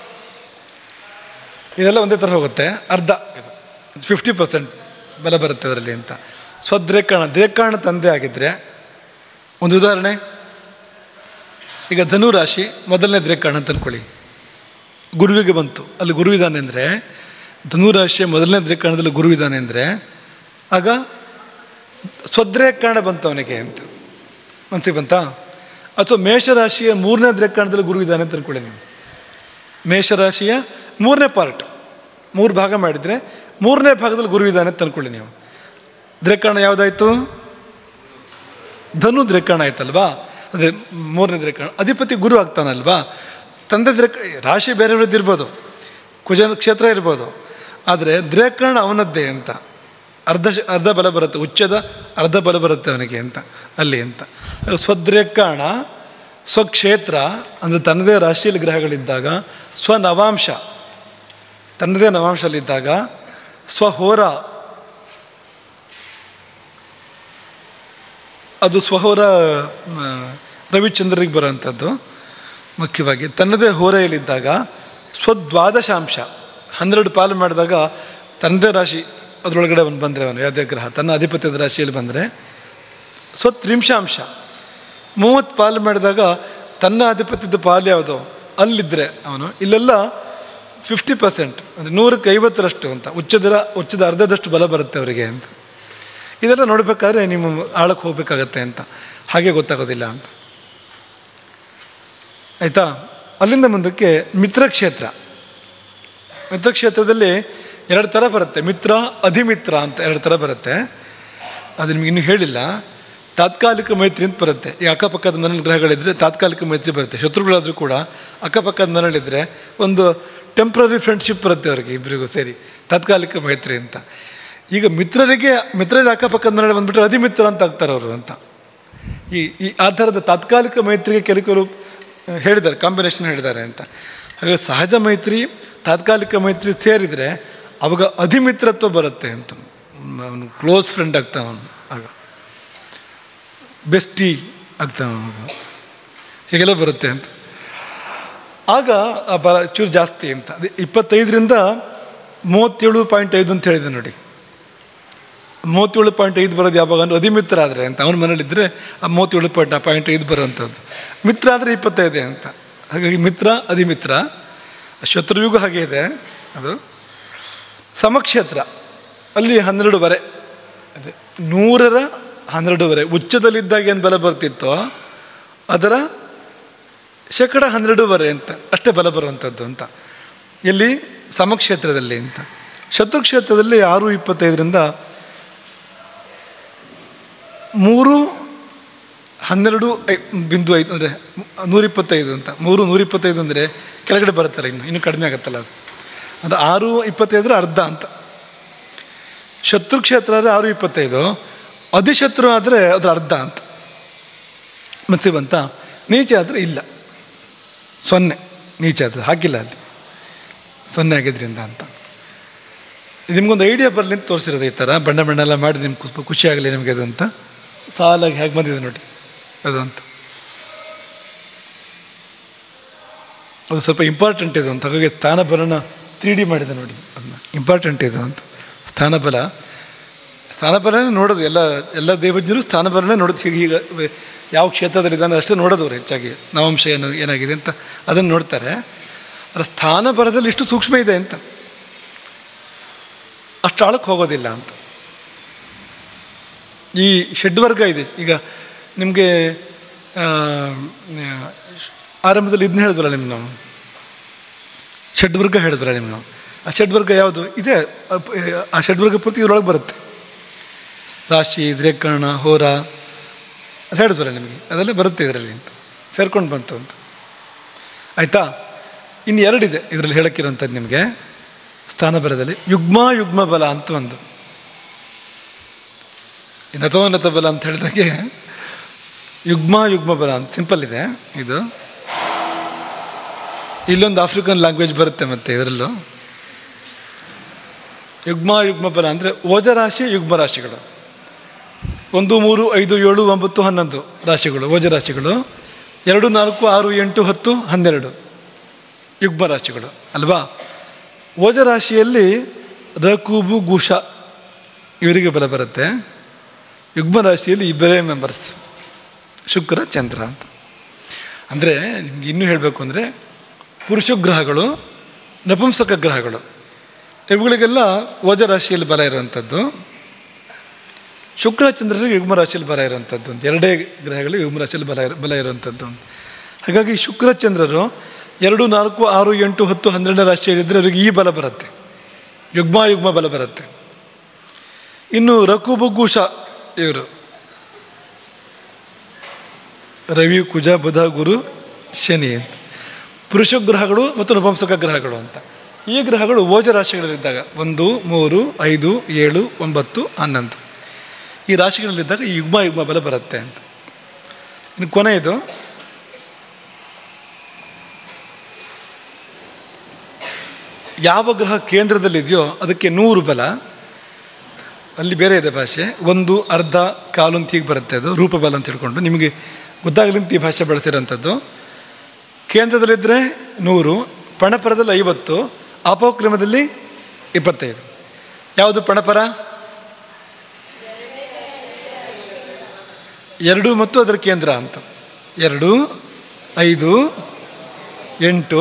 ಇದೆಲ್ಲ ಒಂದೇ ಥರ ಹೋಗುತ್ತೆ ಅರ್ಧ ಇದು ಫಿಫ್ಟಿ ಪರ್ಸೆಂಟ್ ಬಲ ಬರುತ್ತೆ ಅದರಲ್ಲಿ ಅಂತ ಸ್ವದ್ರೇಕಾಣ ದ್ರೇಕಾಣ ತಂದೆ ಆಗಿದ್ದರೆ ಒಂದು ಉದಾಹರಣೆ ಈಗ ಧನು ರಾಶಿ ಮೊದಲನೇ ದ್ರೇಕಾಣ ಅಂತ ಅನ್ಕೊಳ್ಳಿ ಗುರುವಿಗೆ ಬಂತು ಅಲ್ಲಿ ಗುರುವಿದ್ದಾನೆ ಅಂದರೆ ಧನು ರಾಶಿಯ ಮೊದಲನೇ ದ್ರೇಕಾಣದಲ್ಲಿ ಗುರುವಿದ್ದಾನೆ ಅಂದರೆ ಆಗ ಸ್ವದ್ರೇಕಾಣ ಬಂತು ಅವನಿಗೆ ಅಂತ ಮನಸ್ಸಿಗೆ ಬಂತಾ ಅಥವಾ ಮೇಷರಾಶಿಯ ಮೂರನೇ ದ್ರೇಕಾಣದಲ್ಲಿ ಗುರುವಿದ್ದಾನೆ ಅಂತ ಅನ್ಕೊಳ್ಳಿ ನೀವು ಮೇಷರಾಶಿಯ ಮೂರನೇ ಪಾರ್ಟ್ ಮೂರು ಭಾಗ ಮಾಡಿದರೆ ಮೂರನೇ ಭಾಗದಲ್ಲಿ ಗುರುವಿದ್ದಾನೆ ಅಂತ ಅನ್ಕೊಳ್ಳಿ ನೀವು ದ್ರೇಕಾಣ ಯಾವುದಾಯಿತು ಧನು ದ್ರೇಕಾಣ ಆಯ್ತಲ್ವಾ ಅಂದರೆ ಮೂರನೇ ದ್ರೇಕಾಣ ಅಧಿಪತಿ ಗುರು ಆಗ್ತಾನಲ್ವಾ ತಂದೆ ದ್ರೇಕ ರಾಶಿ ಬೇರೆಯವ್ರದ್ದು ಇರ್ಬೋದು ಕುಜನ ಕ್ಷೇತ್ರ ಇರ್ಬೋದು ಆದರೆ ದ್ರೇಕಾಣ ಅವನದ್ದೇ ಅಂತ ಅರ್ಧ ಶ- ಅರ್ಧ ಬಲ ಬರುತ್ತೆ ಉಚ್ಚದ ಅರ್ಧ ಬಲ ಬರುತ್ತೆ ಅವನಿಗೆ ಅಂತ ಅಲ್ಲಿ ಅಂತ ಸ್ವದ್ರೇಕಾಣ ಸ್ವಕ್ಷೇತ್ರ ಅಂದರೆ ತನ್ನದೇ ರಾಶಿಯಲ್ಲಿ ಗ್ರಹಗಳಿದ್ದಾಗ ಸ್ವನವಾಂಶ ತನ್ನದೇ ನವಾಂಶದಲ್ಲಿದ್ದಾಗ ಸ್ವಹೋರ ಅದು ಸ್ವಹೋರ ಮ, ರವಿಚಂದ್ರರಿಗೆ ಬರೋವಂಥದ್ದು ಮುಖ್ಯವಾಗಿ ತನ್ನದೇ ಹೋರೆಯಲ್ಲಿದ್ದಾಗ ಸ್ವದ್ವಾದಶಾಂಶ ಹನ್ನೆರಡು ಪಾಲು ಮಾಡಿದಾಗ ತನ್ನದೇ ರಾಶಿ ಅದರೊಳಗಡೆ ಅವನು ಬಂದರೆ ಅವನು ಯಾವುದೇ ಗ್ರಹ ತನ್ನ ಅಧಿಪತ್ಯದ ರಾಶಿಯಲ್ಲಿ ಬಂದರೆ ಸ್ವತ್ರಿಂಶಾಂಶ ಮೂವತ್ತು ಪಾಲು ಮಾಡಿದಾಗ ತನ್ನ ಅಧಿಪತ್ಯದ ಪಾಲು ಯಾವುದು ಅಲ್ಲಿದ್ದರೆ ಅವನು ಇಲ್ಲೆಲ್ಲ ಫಿಫ್ಟಿ ಪರ್ಸೆಂಟ್ ಅಂದರೆ ನೂರಕ್ಕೆ ಐವತ್ತರಷ್ಟು ಅಂತ ಉಚ್ಚದ ಉಚ್ಚದ ಅರ್ಧದಷ್ಟು ಬಲ ಬರುತ್ತೆ ಅವರಿಗೆ ಅಂತ ಇದೆಲ್ಲ ನೋಡಬೇಕಾದ್ರೆ ನಿಮ್ಮ ಆಳಕ್ಕೆ ಹೋಗಬೇಕಾಗತ್ತೆ ಅಂತ ಹಾಗೆ ಗೊತ್ತಾಗೋದಿಲ್ಲ ಅಂತ ಆಯಿತಾ ಅಲ್ಲಿಂದ ಮುಂದಕ್ಕೆ ಮಿತ್ರಕ್ಷೇತ್ರ ಮಿತ್ರಕ್ಷೇತ್ರದಲ್ಲಿ ಎರಡು ಥರ ಬರುತ್ತೆ ಮಿತ್ರ ಅಧಿಮಿತ್ರ ಅಂತ ಎರಡು ಥರ ಬರುತ್ತೆ ಅದು ನಿಮ್ಗೆ ಇನ್ನೂ ಹೇಳಿಲ್ಲ ತಾತ್ಕಾಲಿಕ ಮೈತ್ರಿ ಅಂತ ಬರುತ್ತೆ ಈ ಅಕ್ಕಪಕ್ಕದ ಮನೇಲಿ ಗ್ರಹಗಳಿದ್ದರೆ ತಾತ್ಕಾಲಿಕ ಮೈತ್ರಿ ಬರುತ್ತೆ ಶತ್ರುಗಳಾದರೂ ಕೂಡ ಅಕ್ಕಪಕ್ಕದ ಮನೇಲಿದ್ದರೆ ಒಂದು ಟೆಂಪ್ರರಿ ಫ್ರೆಂಡ್ಶಿಪ್ ಬರುತ್ತೆ ಅವರಿಗೆ ಇಬ್ಬರಿಗೂ ಸೇರಿ ತಾತ್ಕಾಲಿಕ ಮೈತ್ರಿ ಅಂತ ಈಗ ಮಿತ್ರರಿಗೆ ಮಿತ್ರರ ಅಕ್ಕಪಕ್ಕದ ಮನೇಲಿ ಬಂದುಬಿಟ್ರೆ ಅಧಿಮಿತ್ರ ಅಂತ ಆಗ್ತಾರೆ ಅವರು ಅಂತ ಈ ಈ ಆ ಥರದ ತಾತ್ಕಾಲಿಕ ಮೈತ್ರಿಗೆ ಕೆಲವರು ಹೇಳಿದ್ದಾರೆ ಕಾಂಬಿನೇಷನ್ ಹೇಳಿದ್ದಾರೆ ಅಂತ ಹಾಗೆ ಸಹಜ ಮೈತ್ರಿ ತಾತ್ಕಾಲಿಕ ಮೈತ್ರಿ ಸೇರಿದರೆ ಅವಾಗ ಅಧಿಮಿತ್ರತ್ವ ಬರುತ್ತೆ ಅಂತ ಅವನು ಕ್ಲೋಸ್ ಫ್ರೆಂಡ್ ಆಗ್ತಾನೆ ಅವನು ಆಗ ಬೆಸ್ಟಿ ಆಗ್ತಾನೆ ಅವನು ಹೀಗೆಲ್ಲ ಬರುತ್ತೆ ಅಂತ ಆಗ ಆ ಬಲ ಚೂರು ಜಾಸ್ತಿ ಅಂತ ಅದೇ ಇಪ್ಪತ್ತೈದರಿಂದ ಮೂವತ್ತೇಳು ಪಾಯಿಂಟ್ ಐದು ಅಂತ ಹೇಳಿದೆ ನೋಡಿ ಮೂವತ್ತೇಳು ಪಾಯಿಂಟ್ ಐದು ಬರೋದು ಯಾವಾಗ ಅಂದ್ರೆ ಅಧಿಮಿತ್ರ ಆದರೆ ಅಂತ ಅವನ ಮನೇಲಿದ್ದರೆ ಆ ಮೂವತ್ತೇಳು ಪಾಯಿಂಟ್ ಪಾಯಿಂಟ್ ಐದು ಬರೋವಂಥದ್ದು ಮಿತ್ರ ಆದರೆ ಇಪ್ಪತ್ತೈದೇ ಅಂತ ಹಾಗಾಗಿ ಮಿತ್ರ ಅಧಿಮಿತ್ರ ಶತ್ರುವಿಗೂ ಹಾಗೆ ಇದೆ ಅದು ಸಮಕ್ಷೇತ್ರ ಅಲ್ಲಿ ಹನ್ನೆರಡುವರೆ ಅದೇ ನೂರರ ಹನ್ನೆರಡುವರೆ ಉಚ್ಚದಲ್ಲಿದ್ದಾಗ ಏನು ಬಲ ಬರ್ತಿತ್ತೋ ಅದರ ಶೇಕಡ ಹನ್ನೆರಡೂವರೆ ಅಂತ ಅಷ್ಟೇ ಬಲ ಬರುವಂಥದ್ದು ಅಂತ ಎಲ್ಲಿ ಸಮಕ್ಷೇತ್ರದಲ್ಲಿ ಅಂತ ಶತ್ರುಕ್ಷೇತ್ರದಲ್ಲಿ ಆರು ಇಪ್ಪತ್ತೈದರಿಂದ ಮೂರು ಹನ್ನೆರಡು ಐ ಬಿಂದು ಐದು ಅಂದರೆ ನೂರಿಪ್ಪತ್ತೈದು ಅಂತ ಮೂರು ನೂರಿಪ್ಪತ್ತೈದು ಅಂದರೆ ಕೆಳಗಡೆ ಬರುತ್ತಲ್ಲ ಇನ್ನು ಇನ್ನೂ ಕಡಿಮೆ ಆಗುತ್ತಲ್ಲ ಅದು ಅದು ಆರು ಇಪ್ಪತ್ತೈದರ ಅರ್ಧ ಅಂತ ಶತ್ರುಕ್ಷೇತ್ರ ಆದರೆ ಆರು ಇಪ್ಪತ್ತೈದು ಅಧಿಶತ್ರು ಆದರೆ ಅದರ ಅರ್ಧ ಅಂತ ಮತ್ತೆ ಬಂತ ನೀಚೆ ಆದರೆ ಇಲ್ಲ ಸೊನ್ನೆ ನೀಚೆ ಆದರೆ ಹಾಕಿಲ್ಲ ಅಲ್ಲಿ ಸೊನ್ನೆ ಆಗಿದ್ರಿಂದ ಅಂತ ನಿಮ್ಗೊಂದು ಐಡಿಯಾ ಬರಲಿ ಅಂತ ತೋರಿಸಿರೋದು ಈ ಥರ ಬಣ್ಣ ಬಣ್ಣ ಎಲ್ಲ ಮಾಡಿ ನಿಮ್ಗೆ ಸ್ವಲ್ಪ ಖುಷಿ ಆಗಲಿ ನಿಮಗೆ ಅದು ಅಂತ ಸಾಲಾಗಿ ಹೇಗೆ ಬಂದಿದೆ ನೋಡಿ ಅದು ಅಂತ ಅದು ಸ್ವಲ್ಪ ಇಂಪಾರ್ಟೆಂಟ್ ಇದು ಅಂತ ಹಾಗಾಗಿ ಸ್ಥಾನಬಲನ ತ್ರೀ ಡಿ ಮಾಡಿದೆ ನೋಡಿ ಅದನ್ನ ಇಂಪಾರ್ಟೆಂಟ್ ಇದು ಅಂತ ಸ್ಥಾನಬಲ ಸ್ಥಾನಬಲನೇ ನೋಡೋದು ಎಲ್ಲ ಎಲ್ಲ ದೇವಜ್ಞರು ಸ್ಥಾನಬಲನೇ ನೋಡೋದು ಈಗ ಈಗ ಯಾವ ಕ್ಷೇತ್ರದಲ್ಲಿದ್ದಾನೆ ಅಷ್ಟೇ ನೋಡೋದು ಅವ್ರು ಹೆಚ್ಚಾಗಿ ನವಾಂಶ ಏನು ಏನಾಗಿದೆ ಅಂತ ಅದನ್ನು ನೋಡ್ತಾರೆ ಅದರ ಸ್ಥಾನಬಲದಲ್ಲಿ ಇಷ್ಟು ಸೂಕ್ಷ್ಮ ಇದೆ ಅಂತ ಅಷ್ಟು ಆಳಕ್ಕೆ ಹೋಗೋದಿಲ್ಲ ಅಂತ ಈ ಷಡ್ವರ್ಗ ಇದೆ ಈಗ ನಿಮಗೆ ಆರಂಭದಲ್ಲಿ ಇದನ್ನ ಹೇಳಿದ್ವಲ್ಲ ನಿಮ್ಗೆ ನಾವು ಷಡ್ವರ್ಗ ಹೇಳಿದ್ವಲ್ಲ ನಿಮ್ಗೆ ನಾವು ಆ ಷಡ್ವರ್ಗ ಯಾವುದು ಇದೆ ಅಪ್- ಆ ಷಡ್ವರ್ಗ ಪೂರ್ತಿ ಇದ್ರೊಳಗೆ ಬರುತ್ತೆ ರಾಶಿ ದ್ರೇಕರ್ಣ ಹೋರ ಅದು ಹೇಳಿದ್ವಲ್ಲ ನಿಮಗೆ ಅದೆಲ್ಲ ಬರುತ್ತೆ ಇದರಲ್ಲಿ ಅಂತ ಸೇರ್ಕೊಂಡು ಬಂತು ಅಂತ ಆಯಿತಾ ಇನ್ನು ಎರಡಿದೆ ಇದರಲ್ಲಿ ಹೇಳಕ್ಕಿರೋಂಥದ್ದು ನಿಮಗೆ ಸ್ಥಾನಬಲದಲ್ಲಿ ಯುಗ್ಮ ಯುಗ್ಮ ಬಲ ಅಂತ ಒಂದು ಈ ನತೋನ್ನತ ಬಲ ಅಂತ ಹೇಳಿದಾಗೆ ಯುಗ್ಮ ಯುಗ್ಮ ಬಲ ಅಂತ ಸಿಂಪಲ್ ಇದೆ ಇದು ಇಲ್ಲೊಂದು ಆಫ್ರಿಕನ್ ಲ್ಯಾಂಗ್ವೇಜ್ ಬರುತ್ತೆ ಮತ್ತೆ ಇದರಲ್ಲೂ ಯುಗ್ಮ ಯುಗ್ಮ ಬಲ ಅಂದರೆ ಓಜರಾಶಿ ಯುಗ್ಮ ರಾಶಿಗಳು ಒಂದು ಮೂರು ಐದು ಏಳು ಒಂಬತ್ತು ಹನ್ನೊಂದು ರಾಶಿಗಳು ಓಜರಾಶಿಗಳು ಎರಡು ನಾಲ್ಕು ಆರು ಎಂಟು ಹತ್ತು ಹನ್ನೆರಡು ಯುಗ್ಮ ರಾಶಿಗಳು ಅಲ್ವಾ ಓಜರಾಶಿಯಲ್ಲಿ ರಕೂಬು ಗುಷ ಇವರಿಗೆ ಬಲ ಬರುತ್ತೆ ಯುಗ್ಮ ರಾಶಿಯಲ್ಲಿ ಇಬ್ಬರೇ ಮೆಂಬರ್ಸ್ ಶುಕ್ರ ಚಂದ್ರ ಅಂತ ಅಂದರೆ ನಿಮ್ಗೆ ಇನ್ನೂ ಹೇಳಬೇಕು ಅಂದರೆ ಪುರುಷ ಗ್ರಹಗಳು ನಪುಂಸಕ ಗ್ರಹಗಳು ಇವುಗಳಿಗೆಲ್ಲ ಓಜ ರಾಶಿಯಲ್ಲಿ ಬಲ ಇರುವಂಥದ್ದು ಶುಕ್ರ ಚಂದ್ರರಿಗೆ ಯುಗ್ಮ ರಾಶಿಯಲ್ಲಿ ಬಲ ಇರುವಂಥದ್ದು ಅಂತ ಎರಡೇ ಗ್ರಹಗಳು ಯುಗ್ಮ ರಾಶಿಯಲ್ಲಿ ಬಲ ಇರ- ಬಲ ಇರುವಂಥದ್ದು ಅಂತ ಹಾಗಾಗಿ ಶುಕ್ರ ಚಂದ್ರರು ಎರಡು ನಾಲ್ಕು ಆರು ಎಂಟು ಹತ್ತು ಹನ್ನೆರಡನೇ ರಾಶಿಯಲ್ಲಿದ್ದರೆ ಅವರಿಗೆ ಈ ಬಲ ಬರುತ್ತೆ ಯುಗ್ಮ ಯುಗ್ಮ ಬಲ ಬರುತ್ತೆ ಇನ್ನು ರಕುಬುಗುಷ ಇವರು ರವಿ ಕುಜ ಬುಧ ಗುರು ಶನಿ ಅಂತ ಪುರುಷ ಗ್ರಹಗಳು ಮತ್ತು ನಪುಂಸಕ ಗ್ರಹಗಳು ಅಂತ ಈ ಗ್ರಹಗಳು ಓಜ ರಾಶಿಗಳಲ್ಲಿದ್ದಾಗ ಒಂದು ಮೂರು ಐದು ಏಳು ಒಂಬತ್ತು ಹನ್ನೊಂದು ಈ ರಾಶಿಗಳಲ್ಲಿದ್ದಾಗ ಈ ಯುಗ್ಮ ಯುಗ್ಮ ಬಲ ಬರುತ್ತೆ ಅಂತ ಇನ್ನು ಕೊನೆಯದು ಯಾವ ಗ್ರಹ ಕೇಂದ್ರದಲ್ಲಿದೆಯೋ ಅದಕ್ಕೆ ನೂರು ಬಲ ಅಲ್ಲಿ ಬೇರೆ ಇದೆ ಭಾಷೆ ಒಂದು ಅರ್ಧ ಕಾಲು ಅಂತ ಹೀಗೆ ಬರುತ್ತೆ ಅದು ರೂಪಬಲ ಅಂತ ಹೇಳ್ಕೊಂಡು ನಿಮಗೆ ಗೊತ್ತಾಗಲಿ ಅಂತ ಈ ಭಾಷೆ ಬಳಸಿರೋಂಥದ್ದು ಕೇಂದ್ರದಲ್ಲಿದ್ದರೆ ನೂರು ಪಣಪರದಲ್ಲಿ ಐವತ್ತು ಅಪೋಕ್ರಮದಲ್ಲಿ ಇಪ್ಪತ್ತೈದು ಯಾವುದು ಪಣಪರ ಎರಡು ಮತ್ತು ಅದರ ಕೇಂದ್ರ ಅಂತ ಎರಡು ಐದು ಎಂಟು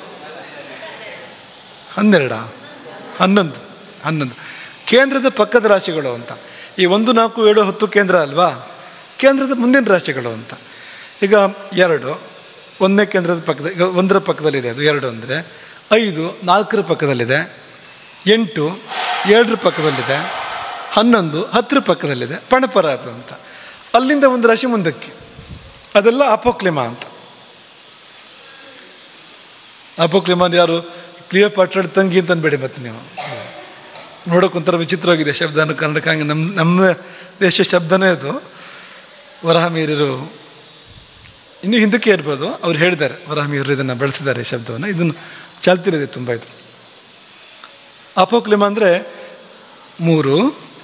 ಹನ್ನೆರಡ ಹನ್ನೊಂದು ಹನ್ನೊಂದು ಕೇಂದ್ರದ ಪಕ್ಕದ ರಾಶಿಗಳು ಅಂತ ಈ ಒಂದು ನಾಲ್ಕು ಏಳು ಹತ್ತು ಕೇಂದ್ರ ಅಲ್ವಾ ಕೇಂದ್ರದ ಮುಂದಿನ ರಾಶಿಗಳು ಅಂತ ಈಗ ಎರಡು ಒಂದನೇ ಕೇಂದ್ರದ ಪಕ್ಕದ ಈಗ ಒಂದರ ಪಕ್ಕದಲ್ಲಿದೆ ಅದು ಎರಡು ಅಂದರೆ ಐದು ನಾಲ್ಕರ ಪಕ್ಕದಲ್ಲಿದೆ ಎಂಟು ಏಳರ ಪಕ್ಕದಲ್ಲಿದೆ ಹನ್ನೊಂದು ಹತ್ತರ ಪಕ್ಕದಲ್ಲಿದೆ ಪಣಪರ ಅದು ಅಂತ ಅಲ್ಲಿಂದ ಒಂದು ರಾಶಿ ಮುಂದಕ್ಕೆ ಅದೆಲ್ಲ ಅಪೋಕ್ಲಿಮ ಅಂತ ಅಪೋಕ್ಲಿಮ ಯಾರು ಕ್ಲಿಯರ್ ಪಾಟ್ರಾಡ್ ತಂಗಿ ಅಂತ ಅನ್ಬೇಡಿ ಮತ್ತೆ ನೀವು ನೋಡೋಕೆ ಒಂಥರ ವಿಚಿತ್ರವಾಗಿದೆ ಶಬ್ದನ ಕನ್ನಡಕ್ಕೆ ಹಂಗೆ ನಮ್ಮ ನಮ್ಮ ದೇಶ ಶಬ್ದನೇ ಅದು ವರಹ ಮೀರಿರು ಇನ್ನೂ ಹಿಂದಕ್ಕೆ ಇರ್ಬೋದು ಅವ್ರು ಹೇಳಿದ್ದಾರೆ ವರಹ ಮೀರಿರು ಇದನ್ನು ಬಳಸಿದ್ದಾರೆ ಈ ಶಬ್ದವನ್ನು ಇದನ್ನು ಚಾಲ್ತಿರಿದೆ ತುಂಬ ಇದು ಅಪೋಕ್ಲಿಮ ಅಂದರೆ ಮೂರು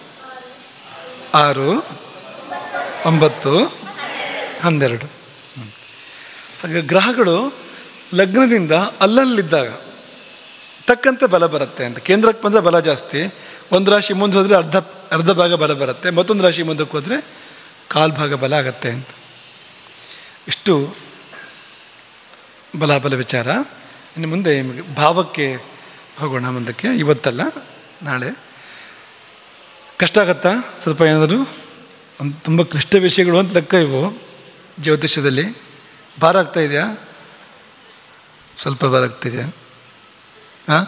ಆರು ಒಂಬತ್ತು ಹನ್ನೆರಡು ಹ್ಮ್. ಹಾಗೆ ಗ್ರಹಗಳು ಲಗ್ನದಿಂದ ಅಲ್ಲಲ್ಲಿದ್ದಾಗ ತಕ್ಕಂತೆ ಬಲ ಬರುತ್ತೆ ಅಂತ ಕೇಂದ್ರಕ್ಕೆ ಬಂದರೆ ಬಲ ಜಾಸ್ತಿ ಒಂದು ರಾಶಿ ಮುಂದೆ ಹೋದರೆ ಅರ್ಧ ಅರ್ಧ ಭಾಗ ಬಲ ಬರುತ್ತೆ ಮತ್ತೊಂದು ರಾಶಿ ಮುಂದಕ್ಕೆ ಹೋದರೆ ಕಾಲು ಭಾಗ ಬಲ ಆಗತ್ತೆ ಅಂತ ಇಷ್ಟು ಬಲ ಬಲ ವಿಚಾರ ಇನ್ನು ಮುಂದೆ ನಿಮಗೆ ಭಾವಕ್ಕೆ ಹೋಗೋಣ ಮುಂದಕ್ಕೆ ಇವತ್ತಲ್ಲ ನಾಳೆ ಕಷ್ಟ ಆಗತ್ತಾ ಸ್ವಲ್ಪ ಏನಾದರೂ ಒಂದು ತುಂಬ ಕ್ಲಿಷ್ಟ ವಿಷಯಗಳು ಅಂತ ಲೆಕ್ಕ ಇವು ಜ್ಯೋತಿಷ್ಯದಲ್ಲಿ ಭಾರ ಆಗ್ತಾ ಇದೆಯಾ ಸ್ವಲ್ಪ ಭಾರ ಆಗ್ತಿದೆಯಾ ಹಾಂ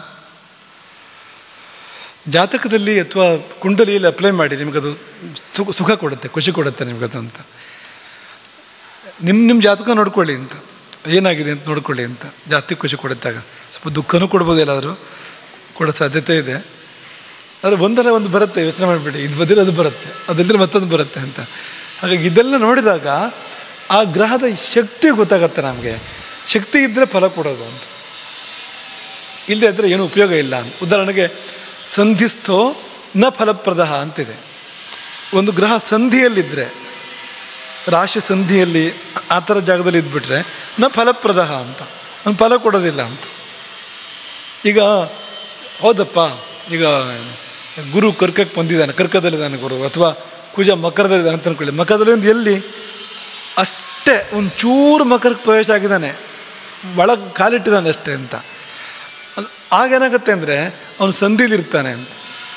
ಜಾತಕದಲ್ಲಿ ಅಥವಾ ಕುಂಡಲಿಯಲ್ಲಿ ಅಪ್ಲೈ ಮಾಡಿ ನಿಮಗದು ಸುಖ ಸುಖ ಕೊಡುತ್ತೆ ಖುಷಿ ಕೊಡುತ್ತೆ ನಿಮಗದು ಅಂತ ನಿಮ್ಮ ನಿಮ್ಮ ಜಾತಕ ನೋಡ್ಕೊಳ್ಳಿ ಅಂತ ಏನಾಗಿದೆ ಅಂತ ನೋಡ್ಕೊಳ್ಳಿ ಅಂತ ಜಾಸ್ತಿ ಖುಷಿ ಕೊಡುತ್ತಾಗ ಸ್ವಲ್ಪ ದುಃಖನೂ ಕೊಡ್ಬೋದು ಎಲ್ಲಾದರೂ ಕೊಡೋ ಸಾಧ್ಯತೆ ಇದೆ ಆದರೆ ಒಂದರ ಒಂದು ಬರುತ್ತೆ ಯೋಚನೆ ಮಾಡಿಬಿಡಿ ಇದು ಬದಿರ ಅದು ಬರುತ್ತೆ ಅದಿದ್ರೆ ಮತ್ತೊಂದು ಬರುತ್ತೆ ಅಂತ ಹಾಗಾಗಿ ಇದೆಲ್ಲ ನೋಡಿದಾಗ ಆ ಗ್ರಹದ ಶಕ್ತಿ ಗೊತ್ತಾಗತ್ತೆ ನಮಗೆ ಶಕ್ತಿ ಇದ್ದರೆ ಫಲ ಕೊಡೋದು ಅಂತ ಇಲ್ಲದೆ ಇದ್ದರೆ ಏನು ಉಪಯೋಗ ಇಲ್ಲ ಅಂತ ಉದಾಹರಣೆಗೆ ಸಂಧಿಸ್ಥೋ ನ ಫಲಪ್ರದ ಅಂತಿದೆ ಒಂದು ಗ್ರಹ ಸಂಧಿಯಲ್ಲಿದ್ದರೆ ರಾಶಿ ಸಂಧಿಯಲ್ಲಿ ಆ ಥರ ಜಾಗದಲ್ಲಿ ಇದ್ಬಿಟ್ರೆ ನ ಫಲಪ್ರದ ಅಂತ ಒಂದು ಫಲ ಕೊಡೋದಿಲ್ಲ ಅಂತ ಈಗ ಹೌದಪ್ಪ ಈಗ ಗುರು ಕರ್ಕಕ್ಕೆ ಬಂದಿದ್ದಾನೆ ಕರ್ಕದಲ್ಲಿದ್ದಾನೆ ಗುರು ಅಥವಾ ಕುಜ ಮಕರದಲ್ಲಿದ್ದಾನೆ ಅಂತ ಅನ್ಕೊಳ್ಳಿ ಮಕರದಲ್ಲಿ ಒಂದು ಎಲ್ಲಿ ಅಷ್ಟೇ ಒಂದು ಚೂರು ಮಕರಕ್ಕೆ ಪ್ರವೇಶ ಆಗಿದ್ದಾನೆ ಒಳಗೆ ಕಾಲಿಟ್ಟಿದ್ದಾನೆ ಅಷ್ಟೇ ಅಂತ ಅದ್- ಆಗೇನಾಗುತ್ತೆ ಅಂದರೆ ಅವನು ಸಂಧಿಲಿರ್ತಾನೆ ಅಂತ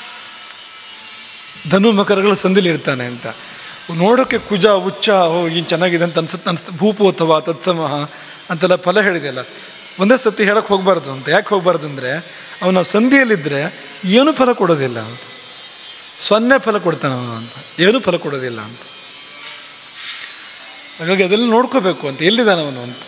ಧನು ಮಕರಗಳ ಸಂಧಿಲಿ ಇರ್ತಾನೆ ಅಂತ ನೋಡೋಕ್ಕೆ ಕುಜ ಉಚ್ಚ ಓ ಏನು ಚೆನ್ನಾಗಿದೆ ಅಂತ ಅನ್ಸುತ್ತೆ ಅನ್ಸುತ್ತೆ ಭೂಪು ಅಥವಾ ತತ್ಸಮಃ ಅಂತೆಲ್ಲ ಫಲ ಹೇಳಿದೆಯಲ್ಲ ಒಂದೇ ಸತಿ ಹೇಳಕ್ಕೆ ಹೋಗಬಾರ್ದು ಅಂತ ಯಾಕೆ ಹೋಗಬಾರ್ದು ಅಂದರೆ ಅವನ ಸಂಧಿಯಲ್ಲಿದ್ದರೆ ಏನೂ ಫಲ ಕೊಡೋದಿಲ್ಲ ಅಂತ ಸೊನ್ನೆ ಫಲ ಕೊಡ್ತಾನೆ ಅವನು ಅಂತ ಏನೂ ಫಲ ಕೊಡೋದಿಲ್ಲ ಅಂತ ಹಾಗಾಗಿ ಅದೆಲ್ಲ ನೋಡ್ಕೋಬೇಕು ಅಂತ ಎಲ್ಲಿದ್ದಾನೆ ಅವನು ಅಂತ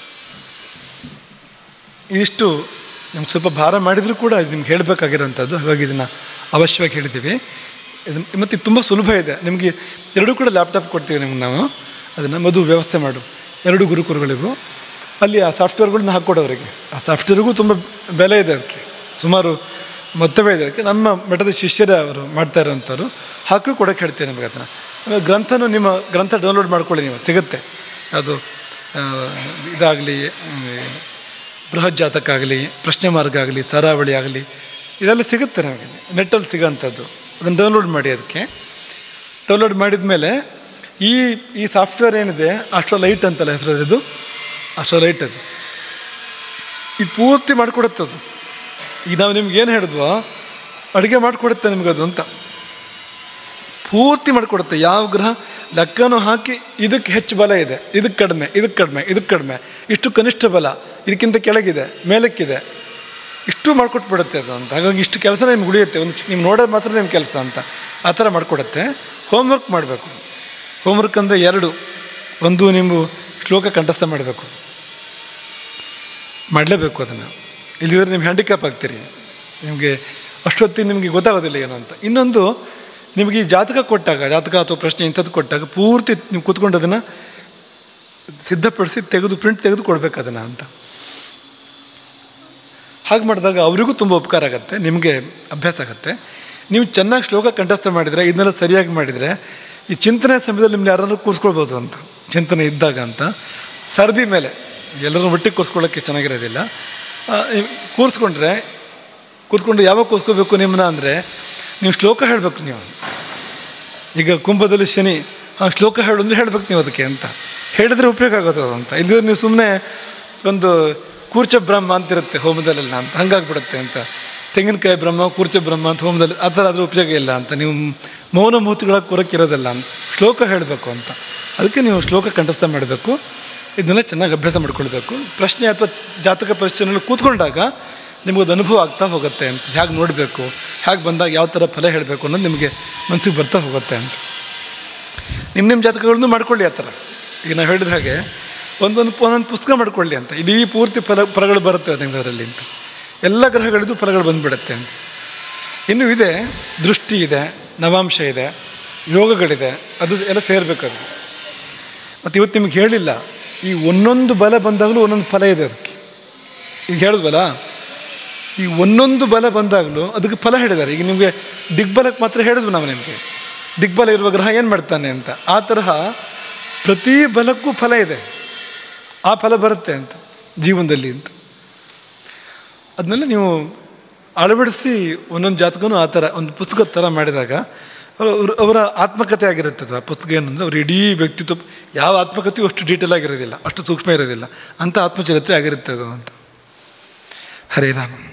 ಇದಿಷ್ಟು ನಮ್ಗೆ ಸ್ವಲ್ಪ ಭಾರ ಮಾಡಿದರೂ ಕೂಡ ಇದು ನಿಮ್ಗೆ ಹೇಳಬೇಕಾಗಿರೋಂಥದ್ದು ಹಾಗಾಗಿ ಇದನ್ನು ಅವಶ್ಯವಾಗಿ ಹೇಳಿದ್ದೀವಿ ಇದು ಮತ್ತು ಇದು ತುಂಬ ಸುಲಭ ಇದೆ ನಿಮಗೆ ಎರಡೂ ಕೂಡ ಲ್ಯಾಪ್ಟಾಪ್ ಕೊಡ್ತೀವಿ ನಿಮ್ಗೆ ನಾವು ಅದನ್ನು ಮಧು ವ್ಯವಸ್ಥೆ ಮಾಡು ಎರಡು ಗುರುಕುರುಗಳಿಗೂ ಅಲ್ಲಿ ಆ ಸಾಫ್ಟ್ವೇರ್ಗಳನ್ನ ಹಾಕ್ಕೊಡೋರಿಗೆ ಆ ಸಾಫ್ಟ್ವೇರ್ಗೂ ತುಂಬ ಬೆಲೆ ಇದೆ ಅದಕ್ಕೆ ಸುಮಾರು ಮೊತ್ತವೇ ಇದೆ ಅದಕ್ಕೆ ನಮ್ಮ ಮಠದ ಶಿಷ್ಯರ ಅವರು ಮಾಡ್ತಾ ಇರೋವಂಥವ್ರು ಹಾಕಿ ಕೊಡೋಕ್ಕೆ ಹೇಳ್ತೇನೆ ನಿಮಗೆ ಅದನ್ನು ಆಮೇಲೆ ಗ್ರಂಥನೂ ನಿಮ್ಮ ಗ್ರಂಥ ಡೌನ್ಲೋಡ್ ಮಾಡ್ಕೊಳ್ಳಿ ನೀವು ಸಿಗುತ್ತೆ ಅದು ಆ, ಇದಾಗಲಿ ಬೃಹತ್ ಜಾತಕ ಆಗಲಿ ಪ್ರಶ್ನೆ ಮಾರ್ಗ ಆಗಲಿ ಸರಾವಳಿ ಆಗಲಿ ಇದೆಲ್ಲ ಸಿಗುತ್ತೆ ನಮಗೆ ನೆಟ್ಟಲ್ಲಿ ಸಿಗೋಂಥದ್ದು ಅದನ್ನು ಡೌನ್ಲೋಡ್ ಮಾಡಿ ಅದಕ್ಕೆ ಡೌನ್ಲೋಡ್ ಮಾಡಿದ ಮೇಲೆ ಈ ಈ ಸಾಫ್ಟ್ವೇರ್ ಏನಿದೆ ಅಸ್ಟ್ರೋಲೈಟ್ ಅಂತಲ್ಲ ಹೆಸರು ಇದು ಅಸ್ಟ್ರೋಲೈಟ್ ಅದು ಇದು ಪೂರ್ತಿ ಮಾಡಿಕೊಡುತ್ತೆ ಅದು ಈಗ ನಾವು ನಿಮ್ಗೆ ಏನು ಹೇಳಿದ್ವೋ ಅಡುಗೆ ಮಾಡಿಕೊಡುತ್ತೆ ನಿಮ್ಗೆ ಅದು ಅಂತ ಪೂರ್ತಿ ಮಾಡಿಕೊಡುತ್ತೆ ಯಾವ ಗ್ರಹ ಲೆಕ್ಕನೂ ಹಾಕಿ ಇದಕ್ಕೆ ಹೆಚ್ಚು ಬಲ ಇದೆ ಇದಕ್ಕೆ ಕಡಿಮೆ ಇದಕ್ಕೆ ಕಡಿಮೆ ಇದಕ್ಕೆ ಕಡಿಮೆ ಇಷ್ಟು ಕನಿಷ್ಠ ಬಲ ಇದಕ್ಕಿಂತ ಕೆಳಗಿದೆ ಮೇಲಕ್ಕಿದೆ ಇಷ್ಟು ಮಾಡಿಕೊಟ್ಬಿಡುತ್ತೆ ಅದು ಅಂತ ಹಾಗಾಗಿ ಇಷ್ಟು ಕೆಲಸ ನಿಮ್ಗೆ ಉಳಿಯುತ್ತೆ ಒಂದು ನೀವು ನೋಡೋದು ಮಾತ್ರ ನಿಮ್ಮ ಕೆಲಸ ಅಂತ ಆ ಥರ ಮಾಡಿಕೊಡುತ್ತೆ ಹೋಮ್ವರ್ಕ್ ಮಾಡಬೇಕು ಹೋಮ್ವರ್ಕ್ ಅಂದರೆ ಎರಡು ಒಂದು ನೀವು ಶ್ಲೋಕ ಕಂಠಸ್ಥ ಮಾಡಬೇಕು ಮಾಡಲೇಬೇಕು ಅದನ್ನು ಇಲ್ಲಿದ್ರೆ ನೀವು ಹ್ಯಾಂಡಿಕ್ಯಾಪ್ ಆಗ್ತೀರಿ ನಿಮಗೆ ಅಷ್ಟೊತ್ತಿಗೆ ನಿಮಗೆ ಗೊತ್ತಾಗೋದಿಲ್ಲ ಏನು ಅಂತ ಇನ್ನೊಂದು ನಿಮಗೆ ಈ ಜಾತಕ ಕೊಟ್ಟಾಗ ಜಾತಕ ಅಥವಾ ಪ್ರಶ್ನೆ ಇಂಥದ್ದು ಕೊಟ್ಟಾಗ ಪೂರ್ತಿ ನೀವು ಕೂತ್ಕೊಂಡು ಅದನ್ನು ಸಿದ್ಧಪಡಿಸಿ ತೆಗೆದು ಪ್ರಿಂಟ್ ತೆಗೆದು ಕೊಡ್ಬೇಕು ಅದನ್ನು ಅಂತ ಹಾಗೆ ಮಾಡಿದಾಗ ಅವರಿಗೂ ತುಂಬ ಉಪಕಾರ ಆಗುತ್ತೆ ನಿಮಗೆ ಅಭ್ಯಾಸ ಆಗುತ್ತೆ ನೀವು ಚೆನ್ನಾಗಿ ಶ್ಲೋಕ ಕಂಠಸ್ಥ ಮಾಡಿದರೆ ಇದನ್ನೆಲ್ಲ ಸರಿಯಾಗಿ ಮಾಡಿದರೆ ಈ ಚಿಂತನೆ ಸಮಯದಲ್ಲಿ ನಿಮ್ಮನ್ನ ಯಾರನ್ನು ಕೂರಿಸ್ಕೊಳ್ಬೋದು ಅಂತ ಚಿಂತನೆ ಇದ್ದಾಗ ಅಂತ ಸರದಿ ಮೇಲೆ ಎಲ್ಲರನ್ನು ಒಟ್ಟಿಗೆ ಕೂರಿಸ್ಕೊಳ್ಳೋಕ್ಕೆ ಚೆನ್ನಾಗಿರೋದಿಲ್ಲ ಆ, ನೀವು ಕೂರಿಸ್ಕೊಂಡ್ರೆ ಕೂತ್ಕೊಂಡು ಯಾವಾಗ ಕೂರಿಸ್ಕೋಬೇಕು ನಿಮ್ಮನ್ನ ಅಂದರೆ ನೀವು ಶ್ಲೋಕ ಹೇಳಬೇಕು ನೀವು ಈಗ ಕುಂಭದಲ್ಲಿ ಶನಿ ಹಾಂ ಶ್ಲೋಕ ಹೇಳು ಅಂದರೆ ಹೇಳ್ಬೇಕು ನೀವು ಅದಕ್ಕೆ ಅಂತ ಹೇಳಿದ್ರೆ ಉಪಯೋಗ ಆಗೋದು ಅದು ಅಂತ ಇಲ್ಲದ್ರೆ ನೀವು ಸುಮ್ಮನೆ ಒಂದು ಕೂರ್ಚ ಬ್ರಹ್ಮ ಅಂತಿರುತ್ತೆ ಹೋಮದಲ್ಲೆಲ್ಲ ಅಂತ ಹಂಗಾಗ್ಬಿಡುತ್ತೆ ಅಂತ ತೆಂಗಿನಕಾಯಿ ಬ್ರಹ್ಮ ಕೂರ್ಚ ಬ್ರಹ್ಮ ಅಂತ ಹೋಮದಲ್ಲಿ ಆ ಥರ ಅದ್ರ ಉಪಯೋಗ ಇಲ್ಲ ಅಂತ ನೀವು ಮೌನ ಮೂರ್ತಿಗಳಾಗಿ ಕೂರಕ್ಕಿರೋದಿಲ್ಲ ಅಂತ ಶ್ಲೋಕ ಹೇಳಬೇಕು ಅಂತ ಅದಕ್ಕೆ ನೀವು ಶ್ಲೋಕ ಕಂಠಸ್ಥ ಮಾಡಬೇಕು ಇದನ್ನೆಲ್ಲ ಚೆನ್ನಾಗಿ ಅಭ್ಯಾಸ ಮಾಡ್ಕೊಳ್ಬೇಕು ಪ್ರಶ್ನೆ ಅಥವಾ ಜಾತಕ ಪ್ರಶ್ನೆಯಲ್ಲಿ ಕೂತ್ಕೊಂಡಾಗ ನಿಮಗದು ಅನುಭವ ಆಗ್ತಾ ಹೋಗುತ್ತೆ ಅಂತ ಹೇಗೆ ನೋಡಬೇಕು ಹೇಗೆ ಬಂದಾಗ ಯಾವ ಥರ ಫಲ ಹೇಳಬೇಕು ಅನ್ನೋದು ನಿಮಗೆ ಮನಸ್ಸಿಗೆ ಬರ್ತಾ ಹೋಗುತ್ತೆ ಅಂತ ನಿಮ್ಮ ನಿಮ್ಮ ಜಾತಕಗಳನ್ನು ಮಾಡ್ಕೊಳ್ಳಿ ಆ ಥರ ಈಗ ನಾವು ಹೇಳಿದ ಹಾಗೆ ಒಂದೊಂದು ಒಂದೊಂದು ಪುಸ್ತಕ ಮಾಡ್ಕೊಳ್ಳಿ ಅಂತ ಇಡೀ ಪೂರ್ತಿ ಫಲ ಫಲಗಳು ಬರುತ್ತೆ ನಿಮ್ಗೆ ಅದರಲ್ಲಿ ಅಂತ ಎಲ್ಲ ಗ್ರಹಗಳಿದ್ದು ಫಲಗಳು ಬಂದುಬಿಡುತ್ತೆ ಅಂತ ಇನ್ನು ಇದೆ ದೃಷ್ಟಿ ಇದೆ ನವಾಂಶ ಇದೆ ಯೋಗಗಳಿದೆ ಅದು ಎಲ್ಲ ಸೇರಬೇಕದು ಮತ್ತು ಇವತ್ತು ನಿಮ್ಗೆ ಹೇಳಿಲ್ಲ ಈ ಒಂದೊಂದು ಬಲ ಬಂದಾಗಲೂ ಒಂದೊಂದು ಫಲ ಇದೆ ಅದಕ್ಕೆ ಈಗ ಹೇಳಿದ್ವಲ್ಲ ಈ ಒಂದೊಂದು ಬಲ ಬಂದಾಗಲೂ ಅದಕ್ಕೆ ಫಲ ಹೇಳಿದ್ದಾರೆ ಈಗ ನಿಮಗೆ ದಿಗ್ಬಲಕ್ಕೆ ಮಾತ್ರ ಹೇಳಿದ್ವು ನಾವು ನಿಮಗೆ ದಿಗ್ಬಲ ಇರುವ ಗ್ರಹ ಏನು ಮಾಡ್ತಾನೆ ಅಂತ ಆ ತರಹ ಪ್ರತಿ ಬಲಕ್ಕೂ ಫಲ ಇದೆ ಆ ಫಲ ಬರುತ್ತೆ ಅಂತ ಜೀವನದಲ್ಲಿ ಅಂತ ಅದನ್ನೆಲ್ಲ ನೀವು ಅಳವಡಿಸಿ ಒಂದೊಂದು ಜಾತಕನೂ ಆ ಥರ ಒಂದು ಪುಸ್ತಕದ ಥರ ಮಾಡಿದಾಗ ಅವರು ಅವರ ಆತ್ಮಕತೆ ಆಗಿರುತ್ತೆ ಅದು ಆ ಪುಸ್ತಕ ಏನಂದರೆ ಅವ್ರ ಇಡೀ ವ್ಯಕ್ತಿತ್ವ ಯಾವ ಆತ್ಮಕತೆಯೂ ಅಷ್ಟು ಡೀಟೇಲ್ ಆಗಿರೋದಿಲ್ಲ ಅಷ್ಟು ಸೂಕ್ಷ್ಮ ಇರೋದಿಲ್ಲ ಅಂಥ ಆತ್ಮಚರಿತ್ರೆ ಆಗಿರುತ್ತೆ ಅದು ಅಂತ ಹರೇ ರಾಮ